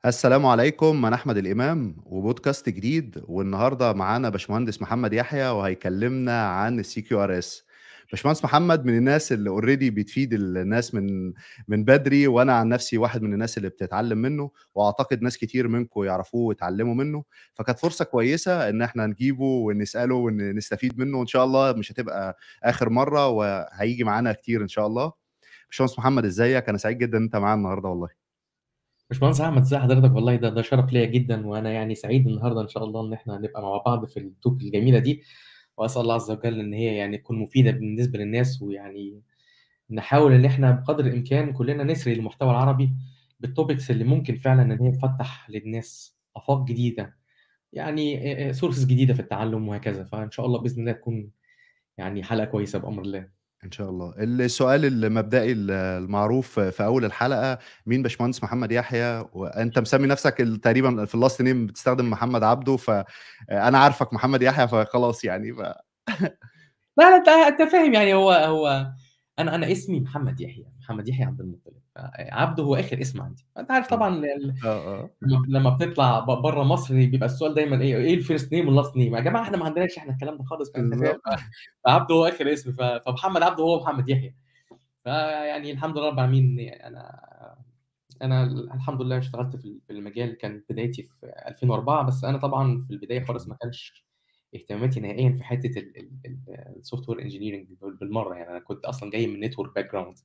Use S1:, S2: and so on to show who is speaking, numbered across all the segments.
S1: السلام عليكم أنا أحمد الإمام وبودكاست جديد والنهارده معانا باشمهندس محمد يحيى وهيكلمنا عن الCQRS باشمهندس محمد من الناس اللي already بتفيد الناس من من بدري وأنا عن نفسي واحد من الناس اللي بتتعلم منه وأعتقد ناس كتير منكم يعرفوه ويتعلموا منه فكانت فرصة كويسة إن إحنا نجيبه ونسأله ونستفيد منه وإن شاء الله مش هتبقى آخر مرة وهيجي معانا كتير إن شاء الله باشمهندس محمد إزيك أنا سعيد جدا إن أنت معانا النهارده والله
S2: باشمهندس أحمد ازي حضرتك والله ده ده شرف ليا جدا وأنا يعني سعيد النهارده إن شاء الله إن إحنا هنبقى مع بعض في التوك الجميلة دي وأسأل الله عز وجل إن هي يعني تكون مفيدة بالنسبة للناس ويعني نحاول إن إحنا بقدر الإمكان كلنا نسري المحتوى العربي بالتوبكس اللي ممكن فعلا إن هي تفتح للناس آفاق جديدة يعني سورسز جديدة في التعلم وهكذا فإن شاء الله بإذن الله تكون يعني حلقة كويسة بأمر الله.
S1: إن شاء الله. السؤال المبدئي ال المعروف في أول الحلقة، مين باشمهندس محمد يحيى؟ وأنت مسمي نفسك ال تقريبًا في الlast name بتستخدم محمد عبده، فأنا عارفك محمد يحيى فخلاص يعني ف
S2: لا، لا، أنت أنت فاهم يعني هو هو أنا أنا اسمي محمد يحيى، محمد يحيى عبد المطلب، عبده هو آخر اسم عندي. أنت عارف
S1: آه.
S2: طبعًا ال
S1: آه، آه.
S2: لمّا لمّا بنطلع ب برّه مصر بيبقى السؤال دايمًا إيه، إيه الfirst name والlast name يا جماعة إحنا ما عندناش إحنا الكلام ده خالص فأنت فاهم
S1: بالضبط.
S2: ف فعبده هو آخر اسم ف فمحمد عبده هو محمد يحيى. فيعني الحمد لله رب العالمين أنا أنا ال الحمد لله اشتغلت في ال في المجال كانت بدايتي في 2004 بس أنا طبعًا في البداية
S1: ما شاء
S2: خالص
S1: الله.
S2: ما كانش اهتماماتي نهائيًا في حتة ال ال ال الsoftware engineering بال بالمرّة يعني أنا كنت أصلًا جاي من network background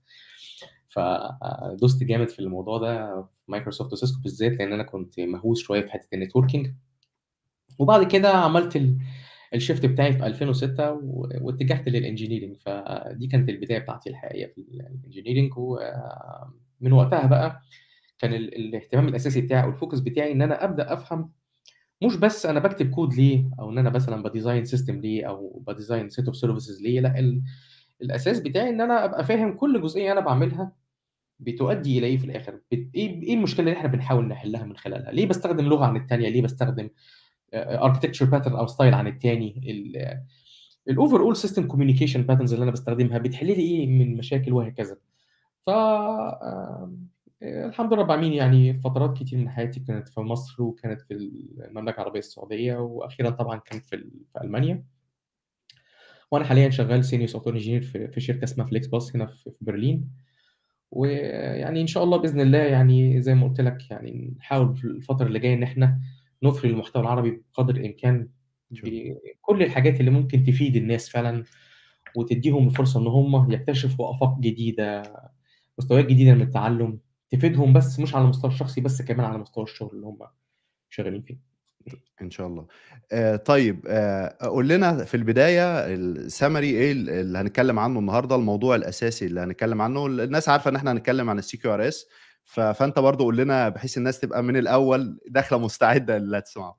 S2: فدُست جامد في الموضوع ده في مايكروسوفت وسيسكو بالذات لإن أنا كنت مهووس شوية في حتة الnetworking. وبعد كده عملت ال الshift بتاعي في 2006 و واتجهت للengineering فدي كانت البداية بتاعتي الحقيقية في الengineering ومن وقتها بقى كان ال الاهتمام الأساسي بتاعي أو الfocus بتاعي إن أنا أبدأ أفهم مش بس أنا باكتب كود ليه أو إن أنا مثلًا بdesign system ليه أو بdesign set of services ليه، لأ ال الأساس بتاعي إن أنا أبقى فاهم كل جزئية أنا باعملها بتؤدي إلى إيه في الآخر، بت إيه إيه المشكلة اللي إحنا بنحاول نحلها من خلالها، ليه باستخدم لغة عن التانية، ليه باستخدم آآ architecture pattern أو style عن التاني، ال الoverall system communication patterns اللي أنا باستخدمها بتحل لي إيه من مشاكل وهكذا. ف آمم الحمد لله رب العالمين يعني فترات كتير من حياتي كانت في مصر وكانت في المملكة العربية السعودية وأخيرًا طبعًا كانت في ال في ألمانيا. وأنا حاليًا شغال senior software engineer في في شركة اسمها flexbus هنا في في برلين. ويعني إن شاء الله بإذن الله يعني زي ما قُلت لك يعني نحاول في الفترة اللي جاية إن إحنا نُثري المحتوى العربي بقدر الإمكان
S1: إن شاء الله.
S2: بكل الحاجات اللي ممكن تفيد الناس فعلًا وتدّيهم الفرصة إن هم يكتشفوا آفاق جديدة، مستويات جديدة من التعلم، تفيدهم بس مش على المستوى الشخصي بس كمان على مستوى الشغل اللي هم شغالين فيه.
S1: إن شاء الله. آآ طيب آآ قُل لنا في البداية الsummary إيه ال اللي هنتكلم عنه النهارده، الموضوع الأساسي اللي هنتكلم عنه، ال الناس عارفة إن إحنا هنتكلم عن الCQRS ف فأنت برضه قُل لنا بحيث الناس تبقى من الأول داخلة مستعدة للي هتسمعه.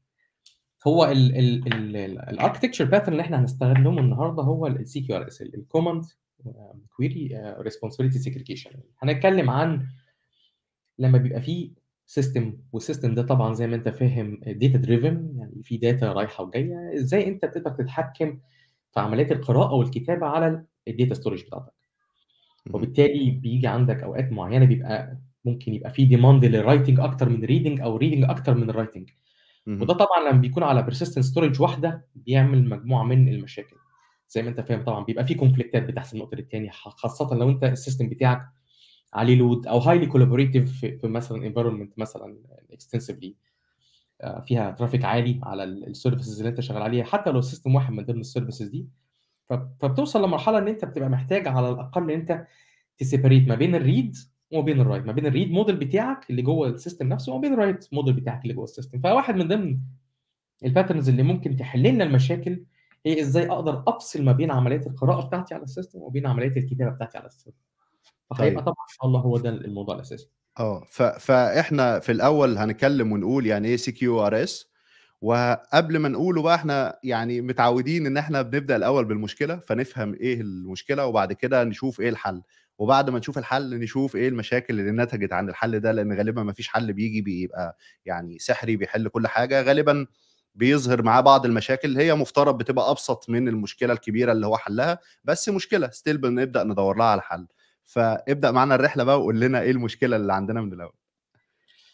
S2: هو ال ال ال الarchitecture pattern اللي إحنا هنستخدمه النهارده هو الCQRS ال الcommand query responsibility segregation هنتكلم عن لمّا بيبقى في system والsystem ده طبعًا زي ما أنت فاهم data driven يعني في data رايحة وجاية، إزاي أنت تقدر تتحكم في عمليات القراءة والكتابة على الdata storage بتاعتك.
S1: اهم.
S2: وبالتالي بييجي عندك أوقات معينة بيبقى ممكن يبقى في demand للwriting أكتر من reading أو reading أكتر من الwriting.
S1: اهم.
S2: وده طبعًا لمّا بيكون على persistent storage واحدة بيعمل مجموعة من المشاكل. زي ما أنت فاهم طبعًا بيبقى في كونفليكتات بتحصل من وقت للتاني ح خاصةً لو أنت الsystem بتاعك عليه load أو highly collaborative في في مثلًا environment مثلًا extensively آآ فيها traffic عالي على ال الservices اللي أنت شغال عليها، حتى لو الsystem واحد من ضمن الservices دي، ف فبتوصل لمرحلة إن أنت بتبقى محتاج على الأقل إن أنت تseparate ما بين الread وما بين الwrite، ما بين الread model بتاعك اللي جوه الsystem نفسه وما بين الwrite model بتاعك اللي جوه الsystem. فواحد من ضمن الpatterns اللي ممكن تحل لنا المشاكل هي إزاي أقدر أفصل ما بين عمليات القراءة بتاعتي على الsystem وما بين عمليات الكتابة بتاعتي على الsystem. فهيبقى
S1: طيب.
S2: طبعًا إن شاء الله هو ده الموضوع الأساسي.
S1: آه. ف فإحنا في الأول هنتكلم ونقول يعني إيه CQRS وقبل ما نقوله بقى إحنا يعني متعودين إن إحنا بنبدأ الأول بالمشكلة، فنفهم إيه المشكلة وبعد كده نشوف إيه الحل، وبعد ما نشوف الحل نشوف إيه المشاكل اللي نتجت عن الحل ده، لإن غالبًا ما فيش حل بييجي بيبقى يعني سحري بيحل كل حاجة، غالبًا بيظهر معاه بعض المشاكل هي مفترض بتبقى أبسط من المشكلة الكبيرة اللي هو حلها، بس مشكلة still بنبدأ ندوّر لها على حل. فابدأ معانا الرحلة بقى وقُل لنا إيه المشكلة اللي عندنا من الأول.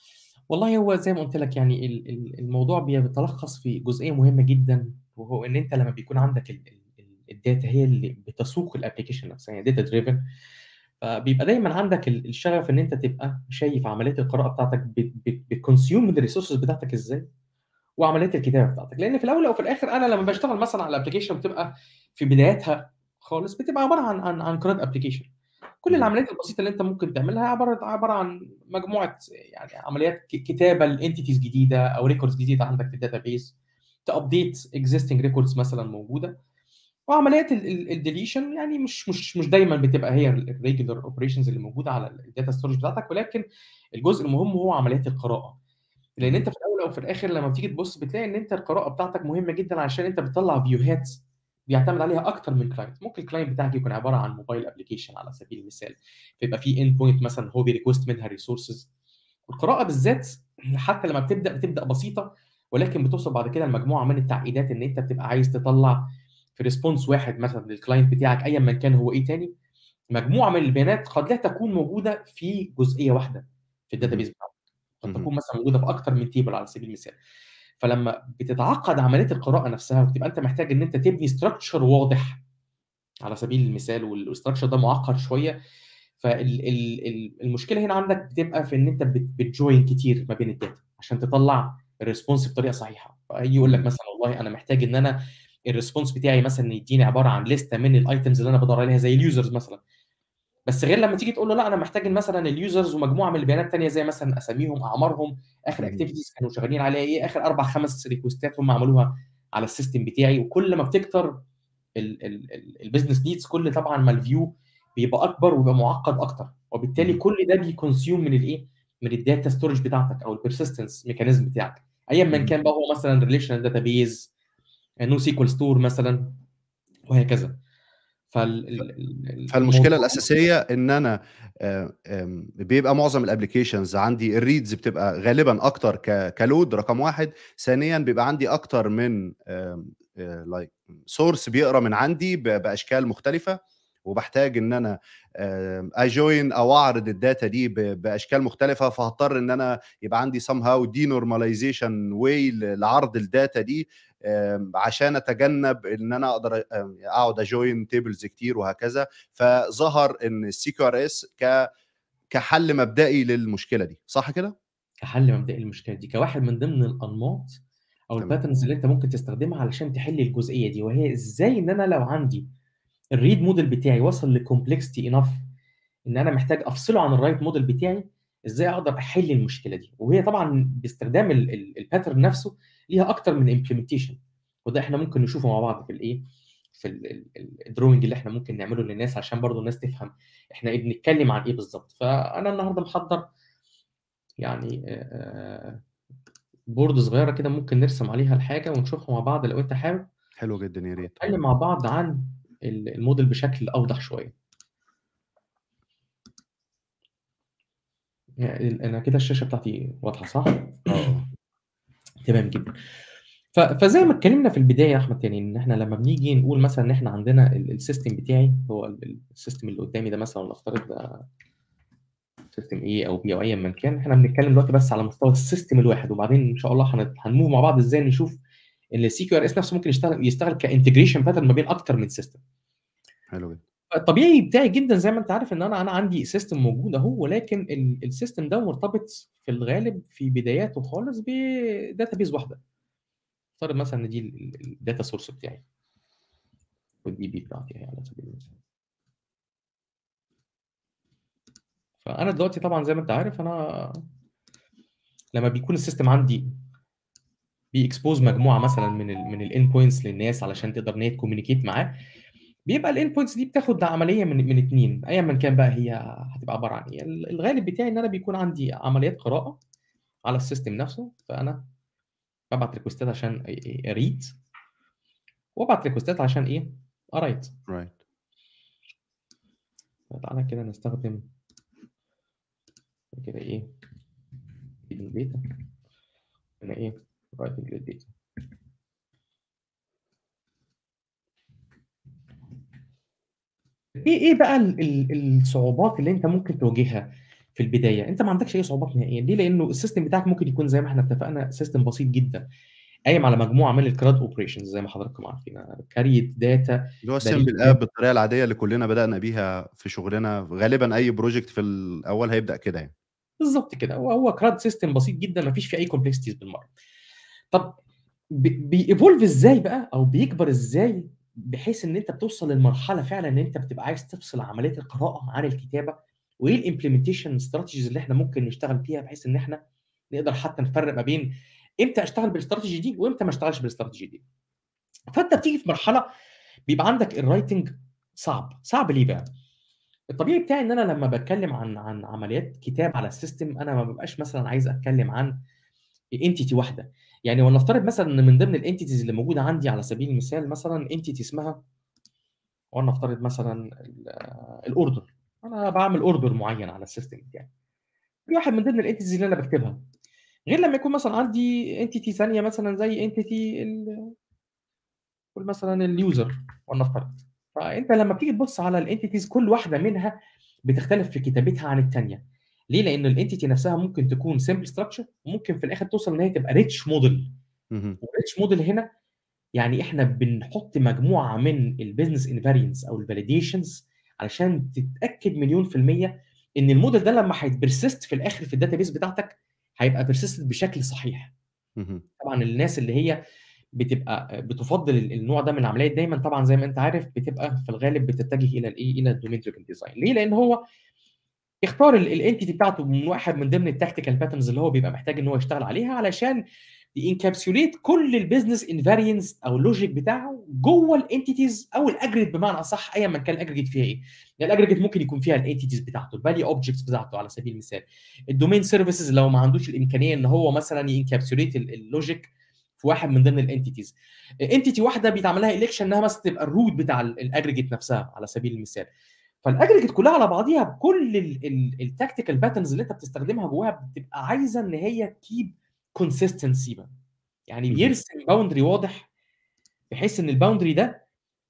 S2: والله هو زي ما قلت لك يعني ال- ال- الموضوع بيتلخص في جزئيه مهمه جدا وهو ان انت لما بيكون عندك ال- ال- ال- الداتا هي اللي بتسوق الابلكيشن نفسها يعني داتا دريفن فبيبقى دايما عندك ال- الشغف ان انت تبقى شايف عمليات القراءه بتاعتك بتكونسيوم من الريسورسز بتاعتك ازاي وعمليات الكتابه بتاعتك لان في الاول او في الاخر انا لما بشتغل مثلا على الابلكيشن بتبقى في بداياتها خالص بتبقى عباره عن عن عن قراءه ابلكيشن كل
S1: مم.
S2: العمليات البسيطه اللي انت ممكن تعملها عباره عباره عن مجموعه يعني عمليات ك- كتابه لانتيتيز جديده او ريكوردز جديده عندك في الداتابيز تابديت اكزيستنج ريكوردز مثلا موجوده وعمليات الديليشن يعني مش مش مش دايما بتبقى هي الريجولار اوبريشنز اللي موجوده على الداتا ستورج بتاعتك ولكن الجزء المهم هو عمليات القراءه لان
S1: مم.
S2: انت في الاول او في الاخر لما بتيجي تبص بتلاقي ان انت القراءه بتاعتك مهمه جدا عشان انت بتطلع فيوهات بيعتمد عليها اكتر من كلاينت ممكن الكلاينت بتاعك يكون عباره عن موبايل ابلكيشن على سبيل المثال فيبقى في اند بوينت مثلا هو بيريكوست منها ريسورسز والقراءه بالذات حتى لما بتبدا بتبدا بسيطه ولكن بتوصل بعد كده لمجموعه من التعقيدات ان انت بتبقى عايز تطلع في ريسبونس واحد مثلا للكلاينت بتاعك ايا من كان هو ايه تاني مجموعه من البيانات قد لا تكون موجوده في جزئيه واحده في الداتابيز بتاعتك قد
S1: مهم.
S2: تكون مثلا موجوده في اكتر من تيبل على سبيل المثال فلما بتتعقد عمليه القراءه نفسها وتبقى انت محتاج ان انت تبني ستراكشر واضح على سبيل المثال والستراكشر ده معقد شويه فالمشكله هنا عندك بتبقى في ان انت بت- بتجوين كتير ما بين الداتا عشان تطلع الريسبونس بطريقه صحيحه فيجي يقول لك
S1: مم.
S2: مثلا والله انا محتاج ان انا الريسبونس بتاعي مثلا يديني عباره عن لسته من الايتمز اللي انا بدور عليها زي اليوزرز مثلا بس غير لما تيجي تقول له لا انا محتاج مثلا اليوزرز ومجموعه من البيانات الثانيه زي مثلا اساميهم اعمارهم اخر
S1: مهم.
S2: اكتيفيتيز كانوا شغالين عليها ايه اخر اربع خمس ريكوستات هم عملوها على السيستم بتاعي وكل ما بتكتر البيزنس نيدز كل طبعا ما الفيو بيبقى اكبر ويبقى معقد اكتر وبالتالي
S1: مهم.
S2: كل ده بيكونسيوم من الايه من الداتا ستورج بتاعتك او البيرسيستنس ميكانيزم بتاعك ايا من
S1: مهم.
S2: كان بقى هو مثلا ريليشنال داتابيز نو سيكوال ستور مثلا وهكذا فالموضوع
S1: فالمشكله الاساسيه ان انا آه، آم، بيبقى معظم الابلكيشنز عندي الريدز بتبقى غالبا اكتر ك- كلود رقم واحد ثانيا بيبقى عندي اكتر من لايك سورس بيقرا من عندي ب- باشكال مختلفه وبحتاج ان انا اجوين او اعرض الداتا دي ب- باشكال مختلفه فهضطر ان انا يبقى عندي somehow دي نورماليزيشن واي لعرض الداتا دي آم، عشان اتجنب ان انا اقدر آم، اقعد اجوين تيبلز كتير وهكذا فظهر ان السي كيو ار اس ك كحل مبدئي للمشكله دي صح كده
S2: كحل مبدئي للمشكله دي كواحد من ضمن الانماط او
S1: تمام
S2: الباترنز اللي انت ممكن تستخدمها علشان تحل الجزئيه دي وهي ازاي ان انا لو عندي الريد موديل بتاعي وصل لكومبلكستي انف ان انا محتاج افصله عن الرايت موديل بتاعي ازاي اقدر احل المشكله دي وهي طبعا باستخدام الباترن نفسه ليها اكتر من امبلمنتيشن وده احنا ممكن نشوفه مع بعض في الايه في الدروينج اللي احنا ممكن نعمله للناس عشان برضو الناس تفهم احنا ايه بنتكلم عن ايه بالظبط فانا النهارده محضر يعني آه، بورد صغيره كده ممكن نرسم عليها الحاجه ونشوفها مع بعض لو انت حابب
S1: حلو جدا يا ريت
S2: نتكلم مع بعض عن ال- الموديل بشكل اوضح شويه يعني انا كده الشاشه بتاعتي واضحه صح؟
S1: اه
S2: تمام جدا ف- فزي ما اتكلمنا في البدايه يا احمد تاني ان احنا لما بنيجي نقول مثلا ان احنا عندنا ال- السيستم بتاعي هو ال- السيستم اللي قدامي ده مثلا نفترض ده سيستم ايه او بي او ايا من كان احنا بنتكلم دلوقتي بس على مستوى السيستم الواحد وبعدين ان شاء الله هن- هنموف مع بعض ازاي نشوف ان السي كيو ار اس نفسه ممكن يشتغل يشتغل كانتجريشن باترن ما بين اكتر من سيستم
S1: حلو جدا
S2: الطبيعي بتاعي جدا زي ما انت عارف ان انا انا عندي سيستم موجود اهو ولكن ال- السيستم ده مرتبط في الغالب في بداياته خالص بداتابيز واحده افترض مثلا ان دي الداتا سورس بتاعي والدي بي بتاعتي اهي على سبيل المثال فانا دلوقتي طبعا زي ما انت عارف انا لما بيكون السيستم عندي بيكسبوز مجموعه مثلا من ال من الان بوينتس للناس علشان تقدر ان هي تكومينيكيت معاه بيبقى الان بوينتس دي بتاخد عمليه من من اثنين ايا من كان بقى هي هتبقى عباره عن ايه ال- الغالب بتاعي ان انا بيكون عندي عمليات قراءه على السيستم نفسه فانا ببعت ريكوستات عشان اريد وابعت ريكوستات عشان ايه ارايت
S1: رايت
S2: تعالى كده نستخدم كده ايه feeding data هنا ايه writing للداتا ايه ايه بقى ال- ال- الصعوبات اللي انت ممكن تواجهها في البدايه انت ما عندكش اي صعوبات نهائيا ليه لانه السيستم بتاعك ممكن يكون زي ما احنا اتفقنا سيستم بسيط جدا قايم على مجموعه من الكراد اوبريشنز زي ما حضراتكم عارفين كاريت داتا
S1: اللي هو
S2: بريد
S1: السمبل اب بالطريقه العاديه اللي كلنا بدانا بيها في شغلنا غالبا اي بروجكت في الاول هيبدا كده يعني
S2: بالظبط كده هو هو كراد سيستم بسيط جدا ما فيش فيه اي كومبلكسيتيز بالمره طب بييفولف ازاي بقى او بيكبر ازاي بحيث ان انت بتوصل للمرحله فعلا ان انت بتبقى عايز تفصل عمليه القراءه عن الكتابه وايه الامبلمنتيشن استراتيجيز اللي احنا ممكن نشتغل فيها بحيث ان احنا نقدر حتى نفرق ما بين امتى اشتغل بالاستراتيجي دي وامتى ما اشتغلش بالاستراتيجي دي فانت بتيجي في مرحله بيبقى عندك الرايتنج صعب صعب ليه بقى الطبيعي بتاعي ان انا لما بتكلم عن عن عمليات كتاب على السيستم انا ما ببقاش مثلا عايز اتكلم عن انتيتي واحده يعني ولنفترض مثلا ان من ضمن الانتيتيز اللي موجوده عندي على سبيل المثال مثلا انتيتي اسمها ولنفترض مثلا الاوردر انا بعمل اوردر معين على السيستم بتاعي دي واحد من ضمن الانتيتيز اللي انا بكتبها غير لما يكون مثلا عندي انتيتي ثانيه مثلا زي انتيتي مثلا اليوزر ولنفترض فانت لما بتيجي تبص على الانتيتيز كل واحده منها بتختلف في كتابتها عن الثانيه ليه لان الانتيتي نفسها ممكن تكون سمبل ستراكشر وممكن في الاخر توصل ان هي تبقى ريتش موديل والريتش موديل هنا يعني احنا بنحط مجموعه من البيزنس انفارينس او الفاليديشنز علشان تتاكد مليون في الميه ان الموديل ده لما هيتبرسست في الاخر في الداتابيس بتاعتك هيبقى بيرسست بشكل صحيح طبعا الناس اللي هي بتبقى بتفضل النوع ده من العمليات دايما طبعا زي ما انت عارف بتبقى في الغالب بتتجه الى الايه الى الدومين دريفن ديزاين ليه لان هو يختار الانتيتي بتاعته من واحد من ضمن التكتيكال باترنز اللي هو بيبقى محتاج ان هو يشتغل عليها علشان ينكابسوليت كل البيزنس انفارينس او اللوجيك بتاعه جوه الانتيتيز او الاجريت بمعنى اصح ايا ما كان الاجريت فيها ايه يعني الاجريت ممكن يكون فيها الانتيتيز بتاعته الفالي اوبجكتس بتاعته على سبيل المثال الدومين سيرفيسز لو ما عندوش الامكانيه ان هو مثلا ينكابسوليت اللوجيك في واحد من ضمن الانتيتيز انتيتي واحده بيتعمل لها الكشن انها مثلا تبقى الروت بتاع الاجريجيت نفسها على سبيل المثال فالاجريجيت كلها على بعضيها بكل التكتيكال باترنز اللي انت بتستخدمها جواها بتبقى عايزه ان هي تكيب كونسيستنسي بقى يعني بيرسم باوندري واضح بحيث ان الباوندري ده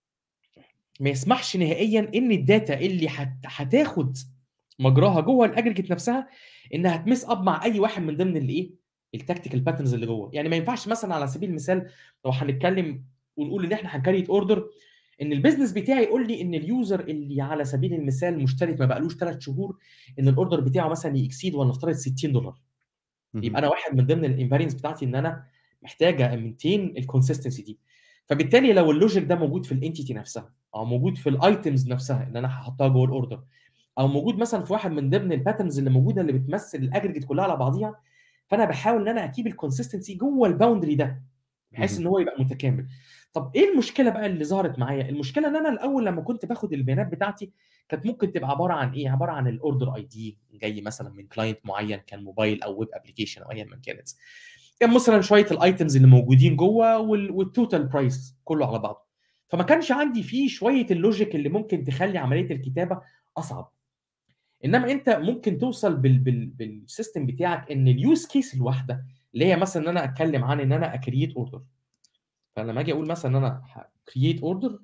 S2: ما يسمحش نهائيا ان الداتا اللي هتاخد مجراها جوه الاجريجيت نفسها انها تمس اب مع اي واحد من ضمن الايه التكتيكال باترنز اللي جوه يعني ما ينفعش مثلا على سبيل المثال لو هنتكلم ونقول ان احنا هنكريت اوردر ان البيزنس بتاعي يقول لي ان اليوزر اللي على سبيل المثال مشترك ما بقالوش ثلاث شهور ان الاوردر بتاعه مثلا يكسيد ولنفترض 60 دولار يبقى انا واحد من ضمن الانفارينس بتاعتي ان انا محتاجه امنتين الكونسستنسي دي فبالتالي لو اللوجيك ده موجود في الانتيتي نفسها او موجود في الايتمز نفسها اللي انا هحطها جوه الاوردر او موجود مثلا في واحد من ضمن الباترنز اللي موجوده اللي بتمثل الاجريجيت كلها على بعضيها فانا بحاول ان انا اكيب الكونسستنسي جوه الباوندري ده بحيث ان هو يبقى متكامل طب ايه المشكله بقى اللي ظهرت معايا المشكله ان انا الاول لما كنت باخد البيانات بتاعتي كانت ممكن تبقى عباره عن ايه عباره عن الاوردر اي دي جاي مثلا من كلاينت معين كان موبايل او ويب ابلكيشن او ايا ما كانت كان مثلا شويه الايتمز اللي موجودين جوه والتوتال برايس كله على بعضه فما كانش عندي فيه شويه اللوجيك اللي ممكن تخلي عمليه الكتابه اصعب انما انت ممكن توصل بال بال بالسيستم بتاعك ان اليوز كيس الواحده اللي هي مثلا ان انا اتكلم عن ان انا اكريت اوردر فلما اجي اقول مثلا ان انا كرييت اوردر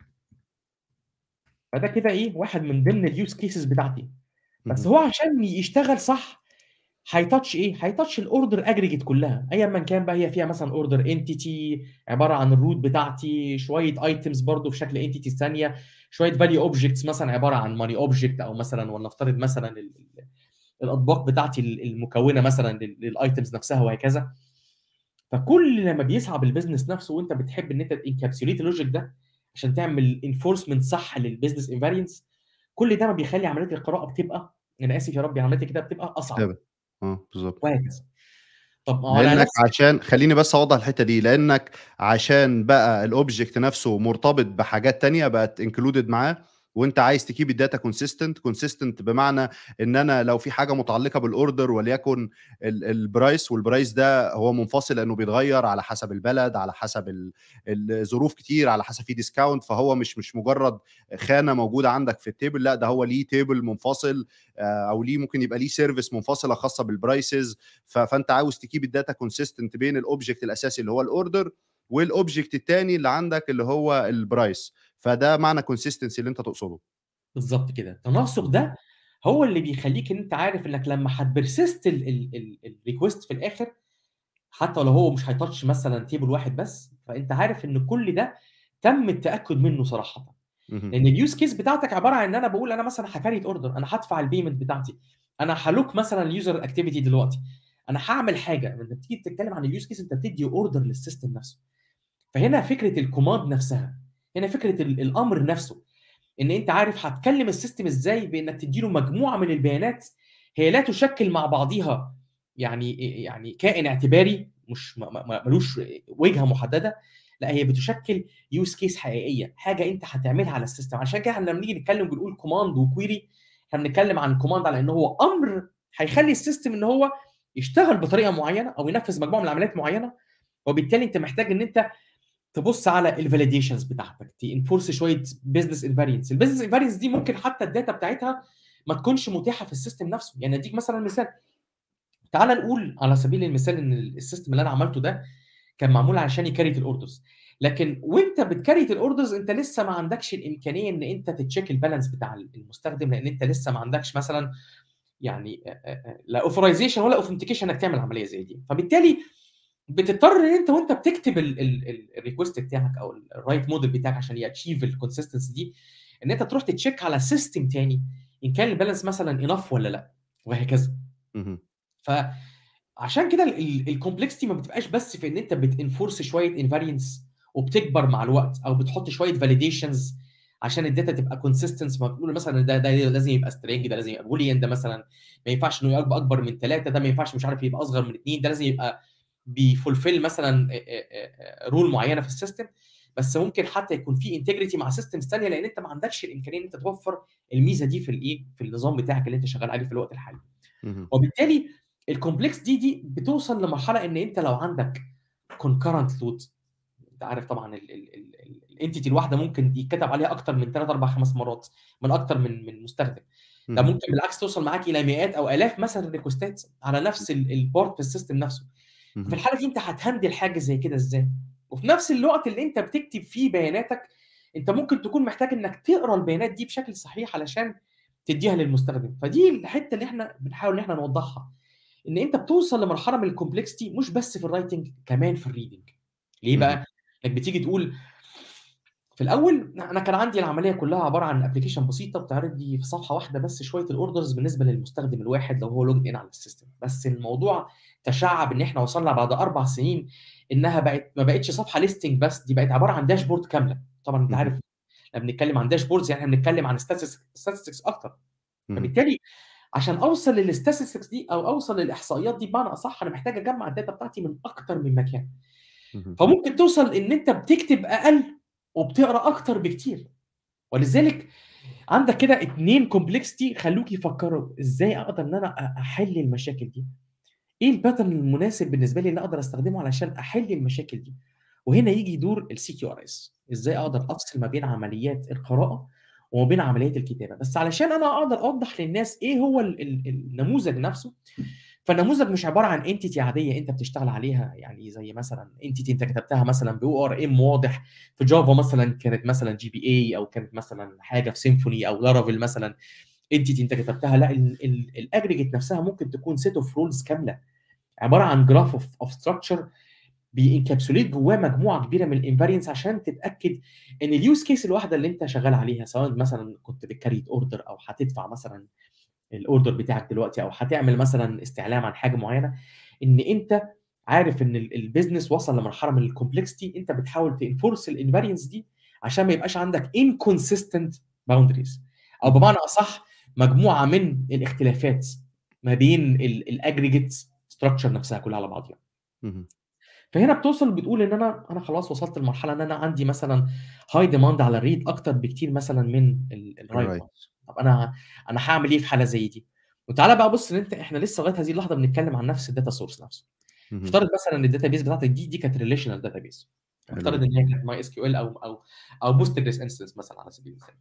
S2: فده كده ايه واحد من ضمن اليوز كيسز بتاعتي بس هو عشان يشتغل صح هيتاتش ايه؟ هيتاتش الاوردر اجريجيت كلها ايا من كان بقى هي فيها مثلا اوردر انتيتي عباره عن الروت بتاعتي شويه ايتمز برضو في شكل انتيتي ثانيه شويه فاليو اوبجكتس مثلا عباره عن ماني اوبجكت او مثلا ولنفترض مثلا الاطباق بتاعتي المكونه مثلا للايتمز نفسها وهكذا فكل لما بيصعب البيزنس نفسه وانت بتحب ان انت انكابسوليت اللوجيك ده عشان تعمل انفورسمنت صح للبيزنس انفارينس كل ده ما بيخلي عمليه القراءه بتبقى انا اسف يا ربي عمليه الكتابه بتبقى اصعب
S1: اه بالظبط
S2: وهكذا طب ما هو انا
S1: لانك
S2: نفس
S1: عشان خليني بس اوضح الحته دي لانك عشان بقى الاوبجكت نفسه مرتبط بحاجات تانية بقت انكلودد معاه وانت عايز تكيب الداتا كونسيستنت كونسيستنت بمعنى ان انا لو في حاجه متعلقه بالاوردر وليكن ال- البرايس والبرايس ده هو منفصل لانه بيتغير على حسب البلد على حسب ال- الظروف كتير على حسب في ديسكاونت فهو مش مش مجرد خانه موجوده عندك في التيبل لا ده هو ليه تيبل منفصل آه، او ليه ممكن يبقى ليه سيرفيس منفصله خاصه بالبرايسز ف- فانت عاوز تكيب الداتا كونسيستنت بين الاوبجكت الاساسي اللي هو الاوردر والاوبجكت الثاني اللي عندك اللي هو البرايس فده معنى كونسيستنسي اللي انت تقصده
S2: بالظبط كده التناسق ده هو اللي بيخليك ان انت عارف انك لما هتبرسست الريكوست في الاخر حتى لو هو مش هيتاتش مثلا تيبل واحد بس فانت عارف ان كل ده تم التاكد منه صراحه
S1: مهم.
S2: لان اليوز كيس بتاعتك عباره عن ان انا بقول انا مثلا هكريت اوردر انا هدفع البيمنت بتاعتي انا هلوك مثلا اليوزر اكتيفيتي دلوقتي انا هعمل حاجه لما بتيجي تتكلم عن اليوز كيس انت بتدي اوردر للسيستم نفسه فهنا فكره الكوماند نفسها هنا فكره ال- الامر نفسه ان انت عارف هتكلم السيستم ازاي بانك تديله مجموعه من البيانات هي لا تشكل مع بعضيها يعني يعني كائن اعتباري مش ما- ما- ما- ملوش وجهه محدده لا هي بتشكل يوز كيس حقيقيه حاجه انت هتعملها على السيستم عشان كده احنا لما نيجي نتكلم بنقول كوماند وكويري احنا بنتكلم عن كوماند على ان هو امر هيخلي السيستم ان هو يشتغل بطريقه معينه او ينفذ مجموعه من العمليات معينه وبالتالي انت محتاج ان انت تبص على الفاليديشنز بتاعتك تنفورس شويه بزنس انفارينس البزنس انفارينس دي ممكن حتى الداتا بتاعتها ما تكونش متاحه في السيستم نفسه يعني اديك مثلا مثال تعال نقول على سبيل المثال ان السيستم اللي انا عملته ده كان معمول عشان يكريت الاوردرز لكن وانت بتكريت الاوردرز انت لسه ما عندكش الامكانيه ان انت تتشيك البالانس بتاع المستخدم لان انت لسه ما عندكش مثلا يعني آه، آه، آه، لا اوثرايزيشن ولا اوثنتيكيشن انك تعمل عمليه زي دي فبالتالي بتضطر ان انت وانت بتكتب الريكوست بتاعك او الرايت موديل بتاعك عشان ياتشيف الكونسستنسي دي ان انت تروح تتشيك على سيستم تاني ان كان البالانس مثلا انف ولا لا وهكذا
S1: مهم.
S2: فعشان كده الكومبلكسيتي ما بتبقاش بس في ان انت بتنفورس شويه انفارينس وبتكبر مع الوقت او بتحط شويه فاليديشنز عشان الداتا تبقى كونسيستنس ما بتقول مثلا ده ده لازم يبقى سترينج ده لازم يبقى بوليان ده مثلا ما ينفعش انه يبقى اكبر من ثلاثه ده ما ينفعش مش عارف يبقى اصغر من اثنين ده لازم يبقى بيفولفيل مثلا رول معينه في السيستم بس ممكن حتى يكون في انتجريتي مع سيستمز ثانيه لان انت ما عندكش الامكانيه ان انت توفر الميزه دي في الايه في النظام بتاعك اللي انت شغال عليه في الوقت الحالي
S1: مهم.
S2: وبالتالي الكومبلكس دي دي بتوصل لمرحله ان انت لو عندك كونكرنت لود انت عارف طبعا الانتيتي الواحده ممكن يتكتب عليها اكتر من 3 4 5 مرات من اكتر من من مستخدم ده
S1: مهم.
S2: ممكن بالعكس توصل معاك الى مئات او الاف مثلا ريكوستات على نفس البورت في السيستم نفسه في
S1: مهم.
S2: الحاله دي انت هتهندل حاجه زي كده ازاي وفي نفس الوقت اللي انت بتكتب فيه بياناتك انت ممكن تكون محتاج انك تقرا البيانات دي بشكل صحيح علشان تديها للمستخدم فدي الحته اللي احنا بنحاول ان احنا نوضحها ان انت بتوصل لمرحله من الكومبلكسيتي مش بس في الرايتنج كمان في الريدنج ليه
S1: مهم.
S2: بقى انك بتيجي تقول في الاول انا كان عندي العمليه كلها عباره عن ابلكيشن بسيطه بتعرض لي في صفحه واحده بس شويه الاوردرز بالنسبه للمستخدم الواحد لو هو لوجد ان على السيستم بس الموضوع تشعب ان احنا وصلنا بعد اربع سنين انها بقت ما بقتش صفحه ليستنج بس دي بقت عباره عن داشبورد كامله طبعا انت
S1: مهم.
S2: عارف لما بنتكلم عن داشبوردز يعني احنا بنتكلم عن statistics اكتر
S1: مهم.
S2: فبالتالي عشان اوصل للستاتستكس دي او اوصل للاحصائيات دي بمعنى اصح انا محتاج اجمع الداتا بتاعتي من اكتر من مكان
S1: مهم.
S2: فممكن توصل ان انت بتكتب اقل وبتقرا اكتر بكتير ولذلك عندك كده اتنين كومبلكسيتي خلوك يفكروا ازاي اقدر ان انا أ- احل المشاكل دي ايه الباترن المناسب بالنسبه لي اللي اقدر استخدمه علشان احل المشاكل دي وهنا يجي دور السي كيو ار اس ازاي اقدر افصل ما بين عمليات القراءه وما بين عمليات الكتابه بس علشان انا اقدر اوضح للناس ايه هو ال- ال- النموذج نفسه فالنموذج مش عباره عن انتيتي عاديه انت بتشتغل عليها يعني زي مثلا انتيتي انت كتبتها مثلا باو ار ام واضح في جافا مثلا كانت مثلا جي بي اي او كانت مثلا حاجه في سيمفوني او لارافيل مثلا انتيتي انت كتبتها لا الاجريجيت نفسها ممكن تكون سيت اوف رولز كامله عباره عن جراف اوف اوف ستراكشر بينكابسوليت جواه مجموعه كبيره من الانفارينس عشان تتاكد ان اليوز كيس الواحده اللي انت شغال عليها سواء مثلا كنت بتكريت اوردر او هتدفع مثلا الاوردر بتاعك دلوقتي او هتعمل مثلا استعلام عن حاجه معينه ان انت عارف ان ال- البيزنس وصل لمرحله من الكومبلكسيتي انت بتحاول تنفورس الانفارينس دي عشان ما يبقاش عندك inconsistent boundaries او بمعنى اصح مجموعه من الاختلافات ما بين الاجريجيت ستراكشر نفسها كلها على بعضها
S1: مهم.
S2: فهنا بتوصل بتقول ان انا انا خلاص وصلت لمرحله ان انا عندي مثلا هاي ديماند على الريد اكتر بكتير مثلا من الرايت
S1: الرايت.
S2: طب انا انا هعمل ايه في حاله زي دي؟ وتعالى بقى بص ان انت احنا لسه لغايه هذه اللحظه بنتكلم عن نفس الداتا سورس نفسه
S1: مهم.
S2: افترض مثلا ان الداتا بيس بتاعتك دي دي كانت ريليشنال داتا بيس
S1: حلو
S2: افترض
S1: جدا.
S2: ان هي كانت ماي اس كيو ال او او او بوستجريس انستنس مثلا على سبيل المثال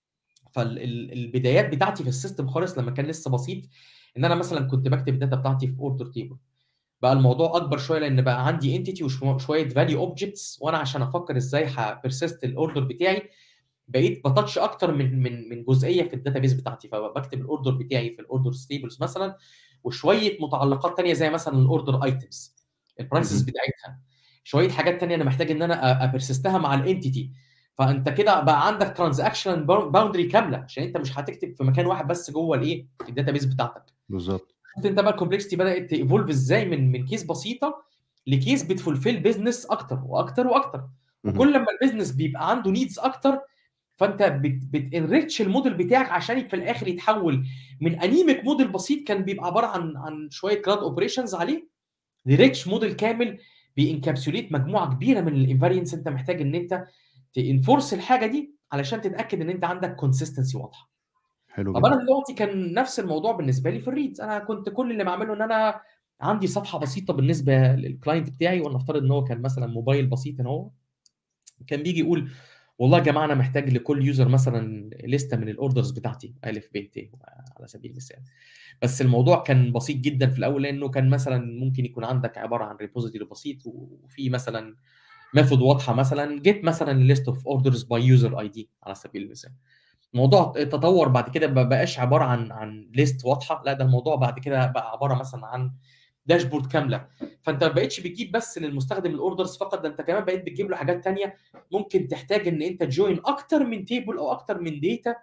S2: فالبدايات بتاعتي في السيستم خالص لما كان لسه بسيط ان انا مثلا كنت بكتب الداتا بتاعتي في اوردر تيبل بقى الموضوع اكبر شويه لان بقى عندي انتيتي وشويه فاليو اوبجكتس وانا عشان افكر ازاي هبرسست الاوردر بتاعي بقيت بتاتش اكتر من من من جزئيه في الداتابيس بتاعتي فبكتب الاوردر بتاعي في الاوردر ستيبلز مثلا وشويه متعلقات تانية زي مثلا الاوردر ايتمز البرايسز
S1: مهم.
S2: بتاعتها شويه حاجات تانية انا محتاج ان انا ابرسستها مع الانتيتي فانت كده بقى عندك ترانزاكشن باوندري كامله عشان انت مش هتكتب في مكان واحد بس جوه الايه الداتابيس بتاعتك
S1: بالظبط
S2: شفت انت بقى الكومبلكسيتي بدات تيفولف ازاي من من كيس بسيطه لكيس بتفولفيل بيزنس اكتر واكتر واكتر
S1: مهم.
S2: وكل ما البيزنس بيبقى عنده نيدز اكتر فانت بت بتنريتش الموديل بتاعك عشان في الاخر يتحول من انيميك موديل بسيط كان بيبقى عباره عن عن شويه كلاود اوبريشنز عليه لريتش موديل كامل بينكابسوليت مجموعه كبيره من الانفارينس انت محتاج ان انت تنفورس الحاجه دي علشان تتاكد ان انت عندك كونسيستنسي واضحه
S1: حلو
S2: طب
S1: جدا
S2: انا دلوقتي كان نفس الموضوع بالنسبه لي في الريدز انا كنت كل اللي بعمله ان انا عندي صفحه بسيطه بالنسبه للكلاينت بتاعي ولنفترض ان هو كان مثلا موبايل بسيط ان هو كان بيجي يقول والله يا جماعه انا محتاج لكل يوزر مثلا لسته من الاوردرز بتاعتي الف ب ت على سبيل المثال بس الموضوع كان بسيط جدا في الاول لانه كان مثلا ممكن يكون عندك عباره عن ريبوزيتوري بسيط وفي مثلا ميثود واضحه مثلا جيت مثلا ليست اوف اوردرز باي يوزر اي دي على سبيل المثال الموضوع تطور بعد كده ما بقاش عباره عن عن ليست واضحه لا ده الموضوع بعد كده بقى عباره مثلا عن داشبورد كامله فانت ما بقتش بتجيب بس للمستخدم الاوردرز فقط ده انت كمان بقيت بتجيب له حاجات تانية ممكن تحتاج ان انت تجوين اكتر من تيبل او اكتر من داتا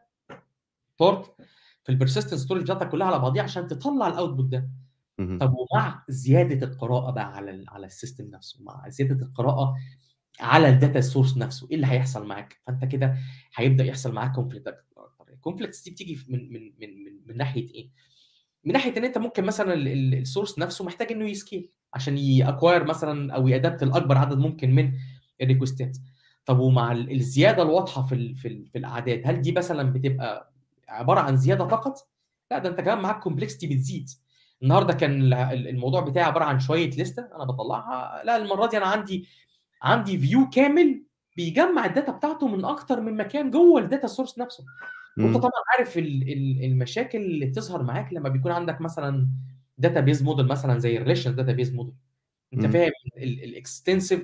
S2: بورت في البرسيستنت ستورج بتاعتك كلها على بعضيها عشان تطلع الاوتبوت ده
S1: مهم.
S2: طب ومع زياده القراءه بقى على ال على السيستم نفسه مع زياده القراءه على الداتا سورس نفسه ايه اللي هيحصل معاك فانت كده هيبدا يحصل معاك كونفليكت الكونفليكتس دي بتيجي من من من من, من ناحيه ايه من ناحيه ان انت ممكن مثلا السورس نفسه محتاج انه يسكيل عشان ياكواير مثلا او يادبت لاكبر عدد ممكن من الريكوستات طب ومع ال- الزياده الواضحه في ال في, ال في الاعداد هل دي مثلا بتبقى عباره عن زياده فقط لا ده انت كمان معاك كومبلكسيتي بتزيد النهارده كان ال- ال- الموضوع بتاعي عباره عن شويه لسته انا بطلعها لا المره دي انا عندي عندي فيو كامل بيجمع الداتا بتاعته من اكتر من مكان جوه الداتا سورس نفسه وانت
S1: مم.
S2: طبعا عارف ال- ال- المشاكل اللي بتظهر معاك لما بيكون عندك مثلا داتا بيز موديل مثلا زي الريليشن داتا بيز موديل انت
S1: مم.
S2: فاهم الاكستنسيف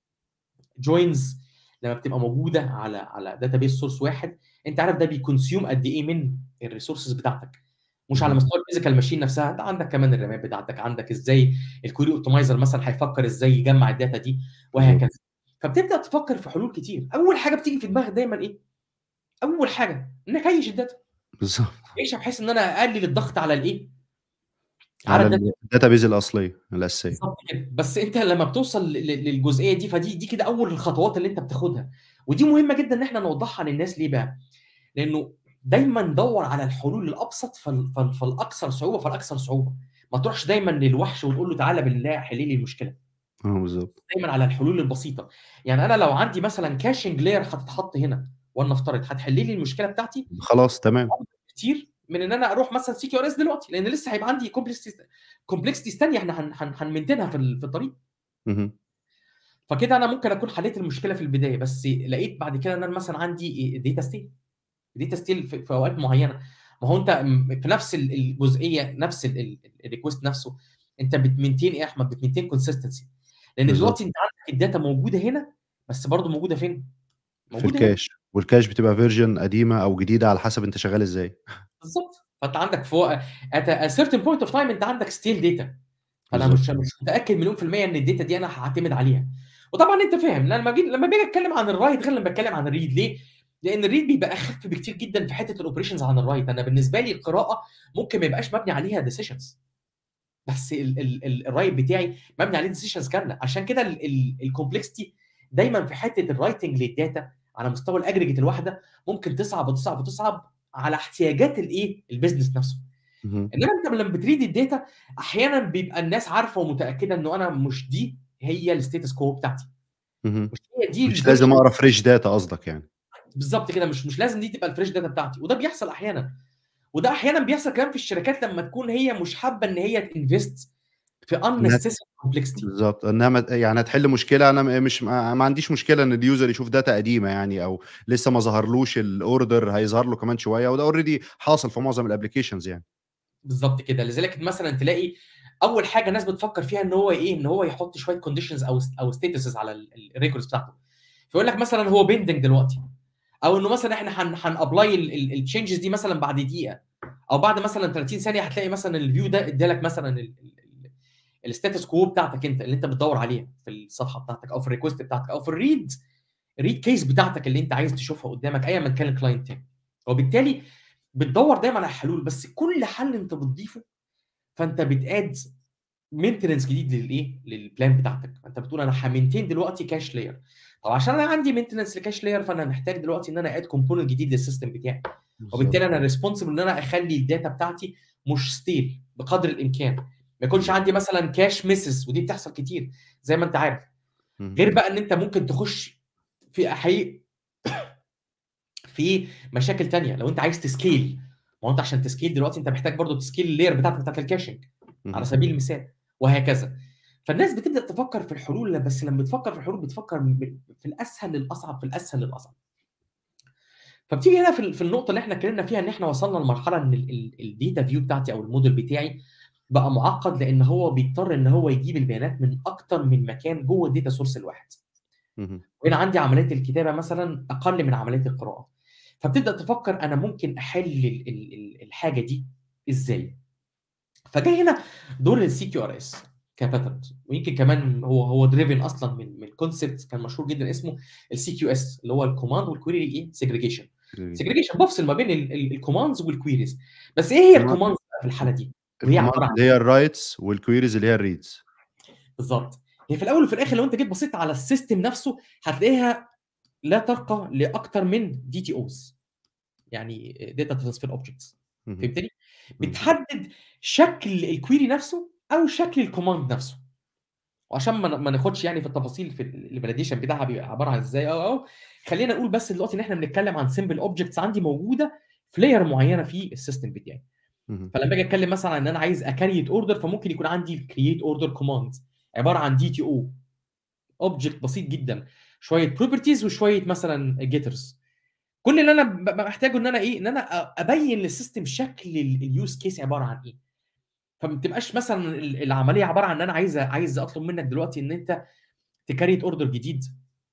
S2: جوينز لما بتبقى موجوده على على داتا بيز سورس واحد انت عارف ده بيكونسيوم قد ايه من الريسورسز بتاعتك مش على
S1: مهم.
S2: مستوى الفيزيكال ماشين نفسها انت عندك كمان الرامات بتاعتك عندك ازاي الكوري اوبتمايزر مثلا هيفكر ازاي يجمع الداتا دي
S1: بالظبط
S2: وهكذا فبتبدا تفكر في حلول كتير اول حاجه بتيجي في دماغك دايما ايه اول حاجه انك عيش الداتا
S1: بالظبط
S2: عيشها بحيث ان انا اقلل الضغط على الايه على
S1: على
S2: الداتا
S1: الداتابيز الاصليه الاساسيه
S2: بالظبط كده بس انت لما بتوصل ل- ل- للجزئيه دي فدي دي كده اول الخطوات اللي انت بتاخدها ودي مهمه جدا ان احنا نوضحها للناس ليه بقى؟ لانه دايما دور على الحلول الابسط فال- فال- فالاكثر صعوبه فالاكثر صعوبه ما تروحش دايما للوحش وتقول له تعالى بالله حل لي المشكله
S1: اه بالظبط
S2: دايما على الحلول البسيطه يعني انا لو عندي مثلا كاشنج لاير هتتحط هنا ولنفترض هتحل لي المشكله بتاعتي
S1: خلاص تمام
S2: كتير من ان انا اروح مثلا سي كيو ار اس دلوقتي لان لسه هيبقى عندي كومبلكسيتي كومبلكسيتي ثانيه احنا هن- هن- هنمنتنها في ال- في الطريق
S1: مهم.
S2: فكده انا ممكن اكون حليت المشكله في البدايه بس لقيت بعد كده ان انا مثلا عندي داتا ستيل داتا ستيل في في اوقات معينه ما هو انت م- في نفس ال- الجزئيه نفس الريكوست نفسه انت بتمنتين ايه يا احمد بتمنتين كونسيستنسي لان
S1: بالظبط
S2: دلوقتي انت عندك الداتا موجوده هنا بس برضه موجوده فين؟
S1: في
S2: موجوده هنا
S1: الكاش والكاش بتبقى فيرجن قديمه او جديده على حسب انت شغال ازاي
S2: بالظبط فانت عندك فوق at a certain point of time انت عندك ستيل داتا فانا
S1: بالظبط
S2: مش مش متاكد مليون في الميه ان الداتا دي انا هعتمد عليها وطبعا انت فاهم لما جيت لما باجي اتكلم عن الرايت غير لما بتكلم عن الريد ليه؟ لان الريد بيبقى اخف بكتير جدا في حته الاوبريشنز عن الرايت انا بالنسبه لي القراءه ممكن ما يبقاش مبني عليها ديسيشنز بس ال- ال- ال- الرايت بتاعي مبني عليه ديسيشنز كامله عشان كده الكومبلكسيتي دايما في حته الرايتنج للداتا على مستوى الاجريجيت الواحده ممكن تصعب وتصعب وتصعب على احتياجات الايه البيزنس نفسه
S1: مهم.
S2: انما انت لما بتريد الداتا احيانا بيبقى الناس عارفه ومتاكده انه انا مش دي هي الستيتس كو بتاعتي
S1: مهم.
S2: مش هي دي
S1: مش لازم اقرا فريش داتا قصدك يعني
S2: بالظبط كده مش مش لازم دي تبقى الفريش داتا بتاعتي وده بيحصل احيانا وده احيانا بيحصل كمان في الشركات لما تكون هي مش حابه ان هي تنفست في
S1: انها
S2: unnecessary complexity
S1: بالظبط انها مت- يعني هتحل مشكله انا م- مش ما ما عنديش مشكله ان اليوزر يشوف داتا قديمه يعني او لسه ما ظهرلوش الاوردر هيظهر له كمان شويه وده اوريدي حاصل في معظم الابلكيشنز يعني
S2: بالظبط كده لذلك مثلا تلاقي اول حاجه الناس بتفكر فيها ان هو ايه ان هو يحط شويه كونديشنز او او ستيتسز على الريكوردز بتاعته فيقول لك مثلا هو بيندنج دلوقتي او انه مثلا احنا هن هنابلاي التشينجز دي مثلا بعد دقيقه او بعد مثلا 30 ثانيه هتلاقي مثلا الفيو ده ادالك مثلا الستاتس كو بتاعتك انت اللي انت بتدور عليها في الصفحه بتاعتك او في الريكوست بتاعتك او في الريد الريد كيس بتاعتك اللي انت عايز تشوفها قدامك ايا من كان الكلاينت تاني وبالتالي بتدور دايما على حلول بس كل حل انت بتضيفه فانت بتاد مينتننس جديد للايه للبلان بتاعتك انت بتقول انا همينتين دلوقتي كاش لاير طب عشان انا عندي مينتننس لكاش لاير فانا محتاج دلوقتي ان انا اد كومبوننت جديد للسيستم بتاعي وبالتالي انا ريسبونسبل ان انا اخلي الداتا بتاعتي مش ستيل بقدر الامكان ما يكونش عندي مثلا كاش ميسز ودي بتحصل كتير زي ما انت عارف غير بقى ان انت ممكن تخش في حقيقي في مشاكل تانية لو انت عايز تسكيل ما هو انت عشان تسكيل دلوقتي انت محتاج برضو تسكيل اللاير بتاعتك بتاعت الكاشنج على سبيل المثال وهكذا فالناس بتبدا تفكر في الحلول بس لما بتفكر في الحلول بتفكر في الاسهل للاصعب في الاسهل للاصعب فبتيجي هنا في في النقطه اللي احنا اتكلمنا فيها ان احنا وصلنا لمرحله ان الداتا فيو بتاعتي او الموديل بتاعي بقى معقد لان هو بيضطر ان هو يجيب البيانات من اكتر من مكان جوه الداتا سورس الواحد وهنا عندي عمليه الكتابه مثلا اقل من عمليه القراءه فبتبدا تفكر انا ممكن احل الحاجه دي ازاي فجاي هنا دور السي كيو ار اس كباترن ويمكن كمان هو هو دريفن اصلا من من كونسبت كان مشهور جدا اسمه السي كيو اس اللي هو الكوماند والكويري ايه سيجريجيشن سيجريجيشن بفصل ما بين الكوماندز والكويريز بس ايه هي الكوماندز في الحاله دي؟
S1: وهي عباره عن اللي هي الرايتس والكويريز اللي هي الريدز
S2: بالظبط هي في الاول وفي الاخر لو انت جيت بصيت على السيستم نفسه هتلاقيها لا ترقى لاكثر من دي تي اوز يعني داتا ترانسفير اوبجكتس فهمتني؟ بتحدد شكل الكويري نفسه او شكل الكوماند نفسه وعشان ما ناخدش يعني في التفاصيل في الفاليديشن بتاعها بيبقى عباره عن ازاي او او خلينا نقول بس دلوقتي ان احنا بنتكلم عن سمبل اوبجكتس عندي موجوده في لاير معينه في السيستم بتاعي فلما اجي اتكلم مثلا ان انا عايز اكريت اوردر فممكن يكون عندي كرييت اوردر كوماند عباره عن دي تي او اوبجكت بسيط جدا شويه بروبرتيز وشويه مثلا جيترز كل اللي انا محتاجه ان انا ايه ان انا ابين للسيستم شكل اليوز كيس عباره عن ايه فما بتبقاش مثلا العمليه عباره عن ان انا عايز عايز اطلب منك دلوقتي ان انت تكريت اوردر جديد